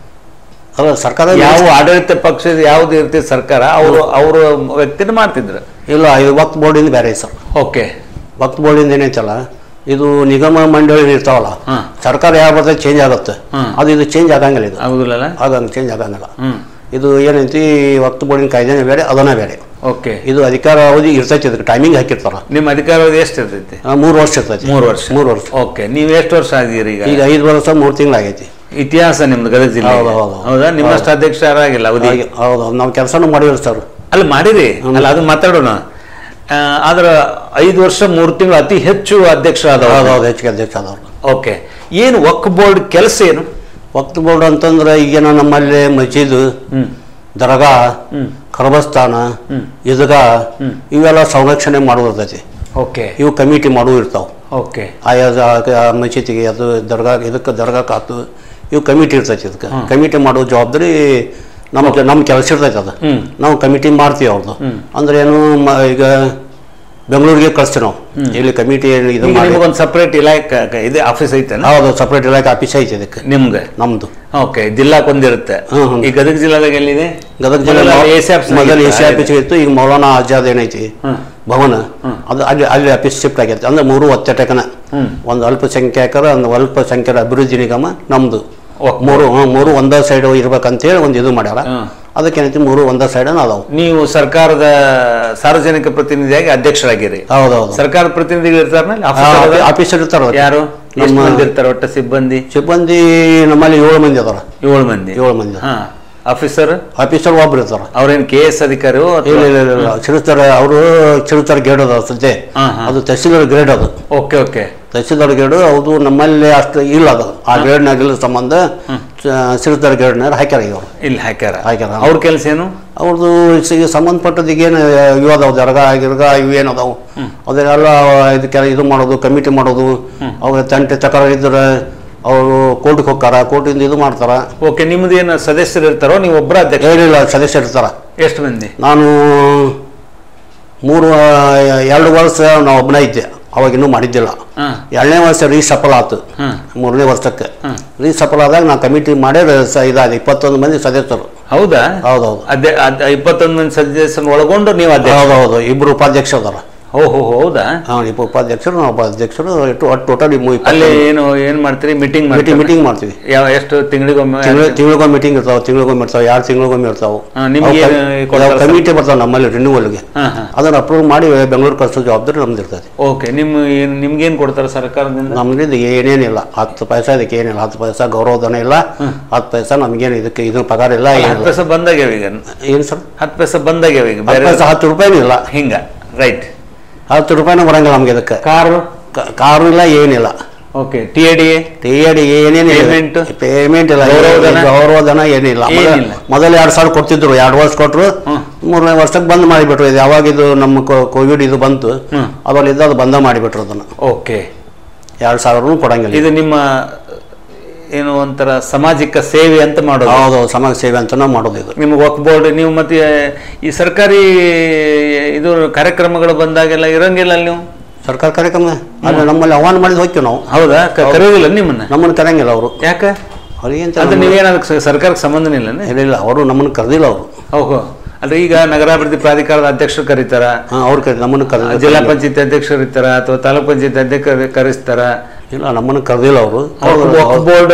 ಅಲ್ಲ ಸರ್ಕಾರ ಯಾವ ಆಡಳಿತ ಪಕ್ಷದ ಯಾವ್ದು ಇರ್ತಿತ್ತು ಸರ್ಕಾರ ಅವರು ಅವರು ವ್ಯಕ್ತಿನ ಮಾಡ್ತಿದ್ರು ಇಲ್ಲ ಇದು ವಕ್ತ್ ಬೋರ್ಡಿಂದ ಬೇರೆ ಸರ್ ಓಕೆ ವಕ್ತ್ ಬೋರ್ಡಿಂದ ಏನೈತಲ್ಲ ಇದು ನಿಗಮ ಮಂಡಳಿ ಇರ್ತಾವಲ್ಲ ಹ್ಮ್. ಸರ್ಕಾರ ಯಾವ ಬರ್ತದೆ ಚೇಂಜ್ ಆಗುತ್ತೆ ಹ್ಮ್. ಅದು ಇದು ಚೇಂಜ್ ಆಗಂಗಿಲ್ಲ ಇದು ಹೌದಿಲ್ಲಲ್ಲ ಆಗಂಗೆ ಚೇಂಜ್ ಆಗಂಗಿಲ್ಲ ಹ್ಮ್ ಇದು ಏನೈತಿ ವಕ್ತ್ ಬೋರ್ಡಿನ ಕಾಯ್ದೆನೇ ಬೇರೆ ಅದನ್ನ ಬೇರೆ ಓಕೆ ಇದು ಅಧಿಕಾರ ಅವಧಿ ಇರ್ತೈತಿ ಇದಕ್ಕೆ ಟೈಮಿಂಗ್ ಹಾಕಿರ್ತಾರ ನಿಮ್ಮ ಅಧಿಕಾರಾವಧಿ ಎಷ್ಟು ಇರ್ತೈತಿ ಆ, ಮೂರು ವರ್ಷ ಇರ್ತೈತಿ ಮೂರು ವರ್ಷ ಮೂರು ವರ್ಷ ಓಕೆ ನೀವು ಎಷ್ಟು ವರ್ಷ ಆಗಿರಿ ಈಗ ಈಗ ಐದು ವರ್ಷ ಮೂರು ತಿಂಗಳಾಗೈತಿ ಇತಿಹಾಸ ನಿಮ್ದು ಗದಗ ಜಿಲ್ಲೆ ಹೌದು, ಹೌದು. ಹೌದಾ ನಿಮ್ಮಷ್ಟು ಅಧ್ಯಕ್ಷ ಯಾರಾಗಿಲ್ಲ ಅವಧಿ ಹಾಗೆ ಹೌದು ನಾವು ಕೆಲಸನೂ ಮಾಡಿವ್ರಿ ಸರ್ ಅಲ್ಲ ಮಾಡಿರಿ ಅಲ್ಲ ಅದು ಮಾತಾಡೋಣ ಆ, ಆದ್ರ ಐದು ವರ್ಷ ಮೂರು ತಿಂಗಳು ಅತಿ ಹೆಚ್ಚು ಅಧ್ಯಕ್ಷ ಹೌದು ಆದವ ಹೌದು ಹೆಚ್ಚಿಗೆ ಅಧ್ಯಕ್ಷ ಆದವ್ರು ಓಕೆ ಏನು ವಕ್ ಬೋರ್ಡ್ ಕೆಲಸ ಏನು ವಕ್ತ್ ಬೋರ್ಡ್ ಅಂತಂದ್ರೆ ಈಗೇನ ನಮ್ಮಲ್ಲಿ ಮಸೀದು ಹ್ಮ್ ದರ್ಗಾ ಹ್ಮ್ ಕರ್ಬಸ್ತಾನ ಹ್ಮ್. ಈದ್ಗಾ ಹ್ಮ್. ಇವೆಲ್ಲ ಸಂರಕ್ಷಣೆ ಮಾಡೋದಿರ್ತೈತಿ ಓಕೆ ಇವು ಕಮಿಟಿ ಮಾಡುವ ಇರ್ತಾವೆ ಓಕೆ ಆಯಾ ಜ- ಮಸೀದಿಗೆ ಅದು ದರ್ಗಾ ಇದಕ್ಕೆ ದರ್ಗಾಕ್ಕೆ ಆತು ಇವು ಕಮಿಟಿ ಇರ್ತೈತಿ ಇದಕ್ಕೆ ಹ್ಮ್. ಕಮಿಟಿ ಮಾಡೋ ಜವಾಬ್ದಾರಿ ನಮ್ಮ ಕೆ- ನಮ್ಮ ಕೆಲಸ ಇರ್ತೈತಿ ಅದು ಹ್ಮ್. ನಾವು ಕಮಿಟಿ ಮಾಡ್ತೀವಿ ಅವ್ರದ್ದು ಹ್ಮ್. ಅಂದ್ರೆ ಏನು ಮ- ಈಗ ಬೆಂಗಳೂರಿಗೆ ಕಳಿಸ್ತೀವಿ ನಾವು ಇಲ್ಲಿ ಕಮಿಟಿ ಇದು ಈಗ ಮಾಡಿ ನಿಮಗೊಂದು ಸಪ್ರೇಟ್ ಇಲಾಖೆ ಇದು ಆಫೀಸ್ ಐತೆನ ಹೌದು ಸಪ್ರೇಟ್ ಇಲಾಖೆ ಆಫೀಸ್ ಐತಿ ಇದಕ್ಕೆ ನಿಮ್ಗೆ ನಮ್ದು ಓಕೆ ಜಿಲ್ಲಾಕ್ಕೊಂದಿರುತ್ತೆ ಹ್ಮ್, ಹ್ಮ್. ಈ ಗದಗ ಜಿಲ್ಲಾದಾಗ ಎಲ್ಲಿದೆ ಗದಗ ಜಿಲ್ಲೆ ಮೊದಲು AC ಆಫೀಸ್ ಮೊದಲು ಎ ಸಿ ಆಗಿತ್ತಾ? ಆಫೀಸ್ ಇತ್ತು ಈಗ ಮೌಲಾನಾ ಆಜಾದ್ ಏನೈತಿ ಹ್ಮ್. ಭವನ ಹ್ಮ್. ಅದು ಅಲ್ಲಿ ಅಲ್ಲಿ ಆಫೀಸ್ ಶಿಫ್ಟ್ ಆಗೈತೆ ಅಂದ್ರೆ ಮೂರು ಒತ್ತಟಕನ ಹ್ಮ್. ಒಂದು ಅಲ್ಪಸಂಖ್ಯಾತರ ಒಂದು ಅಲ್ಪಸಂಖ್ಯಾತರ ಅಭಿವೃದ್ಧಿ ನಿಗಮ ನಮ್ದು ಒಕ್- ಮೂರು ಹ್ಮ್, ಮೂರು ಒಂದೇ ಸೈಡ್ ಇರ್ಬೇಕಂತೇಳಿ ಒಂದು ಇದು ಮಾಡ್ಯಾರ ಹ್ಮ್. ಅದಕ್ಕೇನೈತಿ ಮೂರು ಒಂದೇ ಸೈಡ್ ಅದಾವು ನೀವು ಸರ್ಕಾರದ ಸಾರ್ವಜನಿಕ ಪ್ರತಿನಿಧಿಯಾಗಿ ಅಧ್ಯಕ್ಷರಾಗಿರಿ ಹೌದೌದು ಸರ್ಕಾರದ ಪ್ರತಿನಿಧಿಗಳು ಇರ್ತಾರ ಆಫೀಸರ್ ಇರ್ತಾರ ಅದಕ್ಕೆ. ಯಾರು ಎಷ್ಟು ನಮ್ಮ ಮಂದಿ ಇರ್ತಾರೆ ಒಟ್ಟ ಸಿಬ್ಬಂದಿ ಸಿಬ್ಬಂದಿ ನಮ್ಮಲ್ಲಿ ಏಳು ಮಂದಿ ಅದಾರ ಏಳು ಮಂದಿ ಏಳು ಮಂದಿ ಹಾ ಆಫೀಸರ್ ಆಫೀಸರ್ ಒಬ್ರು ಇರ್ತಾರ ಅವ್ರೇನ್ ಕೆ ಎಸ್ ಅಧಿಕಾರಿ ಇಲ್ಲ ಇಲ್ಲ ಇಲ್ಲ, ಇಲ್ಲ ಚಿರುತರ ಅವರು ಚಿರುತರ ಗೇಡ್ ಅದ ಸದ್ಯ ಹಾ, ಹಾ. ಅದು ತಹಸೀಲ್ದಾರ್ ಗ್ರೇಡ್ ಅದು ಓಕೆ ಓಕೆ ತಹಸೀಲ್ದಾರ್ ಗೇಡು ಅದು ನಮ್ಮಲ್ಲಿ ಅಷ್ಟು ಇಲ್ಲ ಅದು ಆ ಗೇಡ್ನಾಗಿಲ್ಲ ಸಂಬಂಧ ಸಿರುತರ ಗೇಡ್ನಾಗ ಹಾಕ್ಯಾರ ಈಗ ಅವರು ಇಲ್ಲಿ ಹಾಕ್ಯಾರ ಹಾಕ್ಯಾರ. ಅವ್ರ ಕೆಲಸ ಏನು ಅವ್ರದ್ದು ಈಗ ಸಂಬಂಧಪಟ್ಟದ್ದು ಈಗೇನು ಇವು ಅದಾವ ದರ್ಗಾ ಗಿರ್ಗ ಇವು ಏನು ಅದಾವು ಅದನ್ನೆಲ್ಲ ಇದಕ್ಕೆ ಇದು ಮಾಡೋದು ಕಮಿಟಿ ಮಾಡೋದು ಅವ್ರ ತಂಟೆ ತಕರಾರು ಇದ್ರೆ ಅವರು ಕೋರ್ಟ್ಗೆ ಹೋಗ್ತಾರ ಕೋರ್ಟಿಂದ ಇದು ಮಾಡ್ತಾರ ಓಕೆ ನಿಮ್ದು ಏನು ಸದಸ್ಯರು ಇರ್ತಾರೋ ನೀವು ಒಬ್ಬರ ಅಧ್ಯಕ್ಷ ಏನಿಲ್ಲ ಸದಸ್ಯರು ಇರ್ತಾರ ಎಷ್ಟು ಮಂದಿ ನಾನು ಮೂರು ಎರಡು ವರ್ಷ ನಾವು ಒಬ್ಬನೇ ಇದ್ದೆ ಅವಾಗ ಇನ್ನೂ ಮಾಡಿದ್ದಿಲ್ಲ ಹಾ ಎರಡನೇ ವರ್ಷ ರೀ ಸಫಲ ಆತು ಹಾ ಮೂರನೇ ವರ್ಷಕ್ಕೆ ಹ್ಮ್. ರೀ ಸಫಲ ಆದಾಗ ನಾವು ಕಮಿಟಿ ಮಾಡಿ ಸ- ಇದಾದ ಇಪ್ಪತ್ತೊಂದು ಮಂದಿ ಸದಸ್ಯರು ಹೌದಾ ಹೌದೌದು ಅದೇ ಅದ್ ಇಪ್ಪತ್ತೊಂದು ಮಂದಿ ಸದಸ್ಯರನ್ನ ಒಳಗೊಂಡು ನೀವು ಅಧ್ಯಕ್ಷ ಹೌದೌದು ಇಬ್ರು ಉಪಾಧ್ಯಕ್ಷ ಅದಾರ ಓ ಹೋ ಹೌದಾ ಹಾಂ ಇಬ್ಬರು ಉಪಾಧ್ಯಕ್ಷರು ನಾವು ಒಬ್ಬ ಅಧ್ಯಕ್ಷರು ಇಟ್ಟು ಒಟ್ಟು ಟೋಟಲ್ ಅಲ್ಲಿ ಏನು ಏನ್ ಮಾಡ್ತೀರಿ ಮೀಟಿಂಗ್ ಮೀಟಿಂಗ್ ಮೀಟಿಂಗ್ ಮಾಡ್ತೀವಿ ಯಾವ ಎಷ್ಟು ತಿಂಗಳಿಗೊಮ್ಮೆ ತಿಂಗಳ ತಿಂಗಳಿಗೊಮ್ಮೆ ಮೀಟಿಂಗ್ ಇರ್ತಾವೆ ತಿಂಗಳಿಗೊಮ್ಮೆ ಇರ್ತಾವೆ ಎರಡು ತಿಂಗಳಿಗೊಮ್ಮೆ ಇರ್ತಾವೆ ಹಾ, ನಿಮ್ಗೆ ಏನು ಕೊಡ್ತಾರೆ ಸರ್? ಕಮಿಟಿ ಬರ್ತಾವೆ ನಮ್ಮಲ್ಲಿ ರಿನ್ಯೂವಲ್ಗೆ ಹಾ ಹಾ ಅದನ್ನು ಅಪ್ರೂವ್ ಮಾಡಿ ಬೆಂಗಳೂರು ಕಳಿಸೋ ಜವಾಬ್ದಾರಿ ನಮ್ದು ಇರ್ತದೆ ಓಕೆ ನಿಮ್ಮ ಏನ್ ನಿಮ್ಗೇನ್ ಕೊಡ್ತಾರೆ ಸರ್ಕಾರದಿಂದ ನಮ್ಗಿಂದ ಏನೇನಿಲ್ಲ ಹತ್ತು ಪೈಸಾ ಇದಕ್ಕೆ ಏನಿಲ್ಲ ಹತ್ತು ಪೈಸಾ ಗೌರವಧನ ಇಲ್ಲ ಹತ್ತು ಪೈಸಾ ನಮ್ಗೇನು ಇದಕ್ಕೆ ಇದನ್ನ ಪಗಾರ ಇಲ್ಲ ಹತ್ತು ಏನಿಲ್ಲ ಪೈಸೆ ಬಂದಾಗ್ಯಾವ ಈಗ ಏನು ಸರ್ ಹತ್ತು ಪೈಸೆ ಬಂದಾಗ್ಯಾವ ಈಗ ಹತ್ತು ಬೇರೆ ಪೈಸಾ ಹತ್ತು ರೂಪಾಯಿನೂ ಇಲ್ಲ ಹಿಂಗ ರೈಟ್ ಹತ್ತು ರೂಪಾಯಿನೂ ಬರಂಗಿಲ್ಲ ನಮ್ಗೆ ಇದಕ್ಕೆ ಕಾರು ಕ- ಕಾರು ಇಲ್ಲ ಏನಿಲ್ಲ okay T A D A T ಏನೇನು Payment? ಪೇಮೆಂಟ್ ಇಲ್ಲ ಗೌರವಧನ? ಗೌರವಧನ ಏನಿಲ್ಲ ಮೊದಲ- ಏನಿಲ್ಲ. ಮೊದಲು ಎರಡು ಸಾವಿರ ಕೊಡ್ತಿದ್ರು ಎರಡು ವರ್ಷ ಕೊಟ್ಟರು ಹ್ಮ್. ಮೂರನೇ ವರ್ಷಕ್ಕೆ ಬಂದ್ ಮಾಡಿಬಿಟ್ರು ಇದು ಯಾವಾಗ ಇದು ನಮ್ಮ ಕೋವಿಡ್ ಇದು ಬಂತು ಹ್ಮ್. ಅದ್ರಲ್ಲಿದ್ದ ಅದು ಬಂದ ಮಾಡಿಬಿಟ್ರು ಅದನ್ನು ಓಕೆ ಎರಡು ಸಾವಿರನೂ ಕೊಡಂಗಿಲ್ಲ ಇದು ನಿಮ್ಮ ಏನು ಒಂಥರ ಸಾಮಾಜಿಕ ಸೇವೆ ಅಂತ ಮಾಡೋದು ಹೌದು ಸಮಾಜ ಸೇವೆ ಅಂತ ನಾವು ಮಾಡೋದು ಇದು ನಿಮ್ಗೆ ವಕ್ ಬೋರ್ಡ್ ನೀವು ಮತ್ತೆ ಈ ಸರ್ಕಾರಿ ಇದು ಕಾರ್ಯಕ್ರಮಗಳು ಬಂದಾಗೆಲ್ಲ ಇರಂಗಿಲ್ಲ ಅಲ್ಲಿ ನೀವು ಸರ್ಕಾರ ಕಾರ್ಯಕ್ರಮ ಅಲ್ಲಿ ನಮ್ಮಲ್ಲಿ ಆಹ್ವಾನ ಮಾಡಿದ್ ಹೋಗ್ತೀವಿ ನಾವು ಹೌದಾ ಕ- ಕರೆಯೋದಿಲ್ಲ ನಿಮ್ಮನ್ನ ನಮ್ಮನ್ನು ಕರೆಯಂಗಿಲ್ಲ ಅವರು ಯಾಕ ಅವ್ರಿಗೇಂತ ಅಂದ್ರೆ ನೀವೇನ ಸರ್ಕಾರಕ್ಕೆ ಸಂಬಂಧನೇ ಇಲ್ಲ ಇಲ್ಲ ಅವರು ನಮ್ಮನ್ನು ಕರೆದಿಲ್ಲ ಅವರು ಓಹೋ ಅಂದ್ರೆ ಈಗ ನಗರಾಭಿವೃದ್ಧಿ ಪ್ರಾಧಿಕಾರದ ಅಧ್ಯಕ್ಷರು ಕರೀತಾರ ಹಾಂ ಅವ್ರು ಕರೆ ನಮ್ಮನ್ನು ಕರೆದಿಲ್ಲ ಜಿಲ್ಲಾ ಪಂಚಾಯತ್ ಅಧ್ಯಕ್ಷರು ಇರ್ತಾರ ಅಥವಾ ತಾಲೂಕ್ ಪಂಚಾಯತ್ ಅಧ್ಯಕ್ಷರು ಕರೆಸ್ತಾರ ಇಲ್ಲ ನಮ್ಮನ್ನು ಕರೆದಿಲ್ಲ ಅವರು ವಕ್ ಬೋರ್ಡ್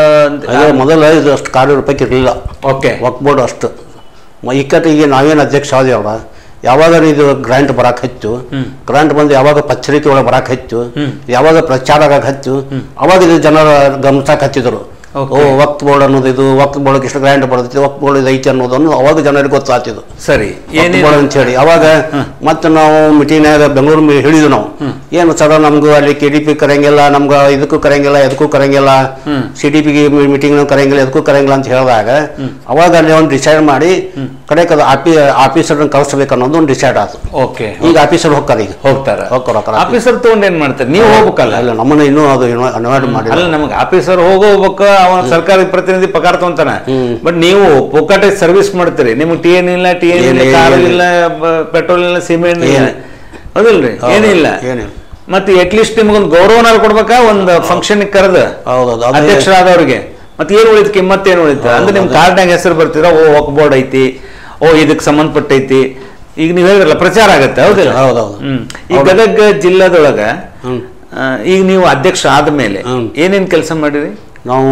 ಅದೇ ಮೊದಲ ಇದು ಅಷ್ಟು ಕಾರ್ಯ ರೂಪಾಯಿ ಇರಲಿಲ್ಲ ಓಕೆ ವಕ್ ಬೋರ್ಡ್ ಅಷ್ಟು ಮ- ಇಕ್ಕಟ್ಟು ಈಗ ನಾವೇನು ಅಧ್ಯಕ್ಷ ಆದೇವಲ್ಲ ಯಾವಾಗ ಇದು ಗ್ರಾಂಟ್ ಬರಾಕ್ ಹಚ್ಚು ಹ್ಮ್. ಗ್ರಾಂಟ್ ಬಂದು ಯಾವಾಗ ಪತ್ರಿಕೆ ಒಳಗೆ ಬರಾಕ್ ಹಚ್ಚು ಹ್ಮ್. ಯಾವಾಗ ಪ್ರಚಾರ ಆಗಕ್ಕೆ ಹಚ್ಚು ಅವಾಗ ಇದು ಜನರ ಗಮನಿಸಕ್ಕೆ ಹಚ್ಚಿದ್ರು ಓ Okay. ವಕ್ತ್ ಬೋರ್ಡ್ ಅನ್ನೋದು ಇದು ವಕ್ತ್ ಬೋರ್ಡ್ ಇಷ್ಟು ಗ್ರಾಂಟ್ ಬರ್ತೈತಿ ವಕ್ತ್ ಬೋರ್ಡ್ ಇದು ಐತಿ ಅನ್ನೋದನ್ನು ಅವಾಗ ಜನರಿಗೆ ಗೊತ್ತಾಗ್ತಿದ್ದು ಸರಿ ವಕ್ತ್ ಏನೇನು ಬೋರ್ಡ್ ಅಂತ ಹೇಳಿ ಅವಾಗ ಮತ್ತೆ ನಾವು ಮೀಟಿಂಗ್ನಾಗ ಬೆಂಗಳೂರು ಮೀ- ಹೇಳಿದ್ವಿ ನಾವು ಏನು ಸಡನ್ ನಮ್ಗೂ ಅಲ್ಲಿ ಕೆ ಡಿ ಪಿ ಕರೆಯಂಗಿಲ್ಲ ನಮ್ಗೆ ಇದಕ್ಕೂ ಕರೆಯಂಗಿಲ್ಲ ಎದಕ್ಕೂ ಕರೆಯಂಗಿಲ್ಲ ಹ್ಮ್. ಸಿ ಡಿ ಪಿಗೆ ಮೀಟಿಂಗ್ ಕರೆಯಂಗಿಲ್ಲ ಎದಕ್ಕೂ ಕರೆಯಂಗಿಲ್ಲ ಅಂತ ಹೇಳಿದಾಗ ಅವಾಗ ಅಲ್ಲಿ ಒಂದು ಡಿಸೈಡ್ ಮಾಡಿ ಕಡೆಗೆ ಅದು ಆಫೀ ಆಫೀಸರ್ನ ಕಳಿಸ್ಬೇಕು ಅನ್ನೋದು ಒಂದು ಡಿಸೈಡ್ ಆಯ್ತು ಓಕೆ ಈಗ ಆಫೀಸರ್ ಹೋಗ್ತಾರೆ ಈಗ ಹೋಗ್ತಾರ ಹೋಗ್ತಾರ ಹೋಗ್ತಾರ ಆಫೀಸರ್ ತಗೊಂಡ್ ಏನ್ ಮಾಡ್ತಾರೆ ನೀವು ಹೋಗ್ಬೇಕಲ್ಲ ಅಲ್ಲ ನಮ್ಮನ್ನ ಇನ್ನೂ ಅದು ಏನೋ ಅನ್ವಾಯ್ಡ್ ಮಾಡಿ ಅಲ್ಲ ನಮ್ಗೆ ಆಫೀಸರ್ ಹೋಗೋ ಹೋಗ್ಬೇಕು ಅವನ ಸರ್ಕಾರಿ ಪ್ರತಿನಿಧಿ ಪಗಾರ ತಗೊಂತಾನ ಬಟ್ ನೀವು ಪೊಕ್ಕಾಟೆ ಸರ್ವಿಸ್ ಮಾಡ್ತೀರಿ ನಿಮ್ಗೆ ಟಿ ಎನ್ ಇಲ್ಲ ಟಿ ಎನ್ ಇಲ್ಲ ಏನ್- ಕಾರ್ ಏನ್- ಇಲ್ಲ ಪೆಟ್ರೋಲ್ ಇಲ್ಲ ಸಿಮೆಂಟ್ ಇಲ್ಲ ಏನ್- ಹೌದಿಲ್ರಿ ಹೌದು. ಏನಿಲ್ಲ ಏನಿಲ್ಲ ಮತ್ತೆ ಅಟ್ಲೀಸ್ಟ್ ನಿಮ್ಗೊಂದು ಗೌರವನಾರು ಕೊಡ್ಬೇಕಾ ಒಂದು ಫಂಕ್ಷನ್ ಕರೆದ ಹೌದೌದು ಅದೇ ಅಧ್ಯಕ್ಷರಾದವ್ರಿಗೆ ಮತ್ತೆ ಏನ್ ಉಳಿತು ಕಿಮ್ಮತ್ ಏನ್ ಉಳಿತು ಅಂದ್ರೆ ನಿಮ್ ಕಾರ್ಡ್ನಾಗ ಹೆಸರು ಬರ್ತೀರ ಓ ವಕ್ ಬೋರ್ಡ್ ಐತಿ ಓ ಇದಕ್ ಸಂಬಂಧಪಟ್ಟೈತಿ ಈಗ ನೀವು ಹೇಳಿದ್ರಲ್ಲ ಪ್ರಚಾರ ಆಗತ್ತೆ ಹೌದಿಲ್ಲ ಹೌದೌದು ಹ್ಮ್ ಈ ಗದಗ ಜಿಲ್ಲಾದೊಳಗ ಹ್ಮ್ ಆ, ಈಗ ನೀವು ಅಧ್ಯಕ್ಷ ಆದ್ಮೇಲೆ ಹ್ಮ್. ಏನೇನ್ ಕೆಲಸ ಮಾಡಿರಿ ನಾವು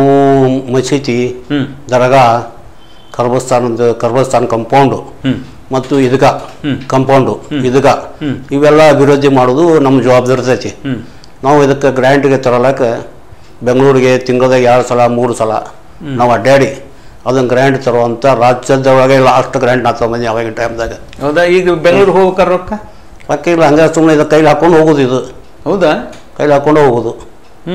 ಮಸೀದಿ ಹ್ಮ್ ದರ್ಗಾ ಕರ್ಬಸ್ತಾನದ ಕರ್ಬಸ್ತಾನ್ ಕಂಪೌಂಡು ಹ್ಮ್ ಮತ್ತು ಇದಗ ಹ್ಮ್. ಕಂಪೌಂಡು ಇದಗ ಹ್ಮ್. ಇವೆಲ್ಲ ಅಭಿವೃದ್ಧಿ ಮಾಡೋದು ನಮ್ಮ ಜವಾಬ್ದಾರಿ ಇರ್ತೈತಿ ಹ್ಮ್ ನಾವು ಇದಕ್ಕೆ ಗ್ರ್ಯಾಂಟ್ಗೆ ತರಲಕ್ಕೆ ಬೆಂಗಳೂರಿಗೆ ತಿಂಗಳದಾಗ ಎರಡು ಸಲ ಮೂರು ಸಲ ನಾವು ಅಡ್ಡಾಡಿ ಅದನ್ನು ಗ್ರ್ಯಾಂಟ್ ತರುವಂಥ ರಾಜ್ಯದೊಳಗೆ ಲಾಸ್ಟ್ ಗ್ರ್ಯಾಂಟ್ ನಾ ತೊಗೊಂಬಂದು ಯಾವಾಗಿನ ಟೈಮ್ದಾಗ ಹೌದಾ ಈಗ ಬೆಂಗಳೂರಿಗೆ ಹೋಗ್ಬೇಕಾರ ರೊಕ್ಕ ಪಕ್ಕ ಇಲ್ಲ ಹಂಗೆ ಸುಮ್ಮನೆ ಇದು ಕೈಲಿ ಹಾಕೊಂಡು ಹೋಗೋದು ಇದು ಹೌದಾ ಕೈಲಿ ಹಾಕೊಂಡು ಹೋಗೋದು ಹ್ಮ್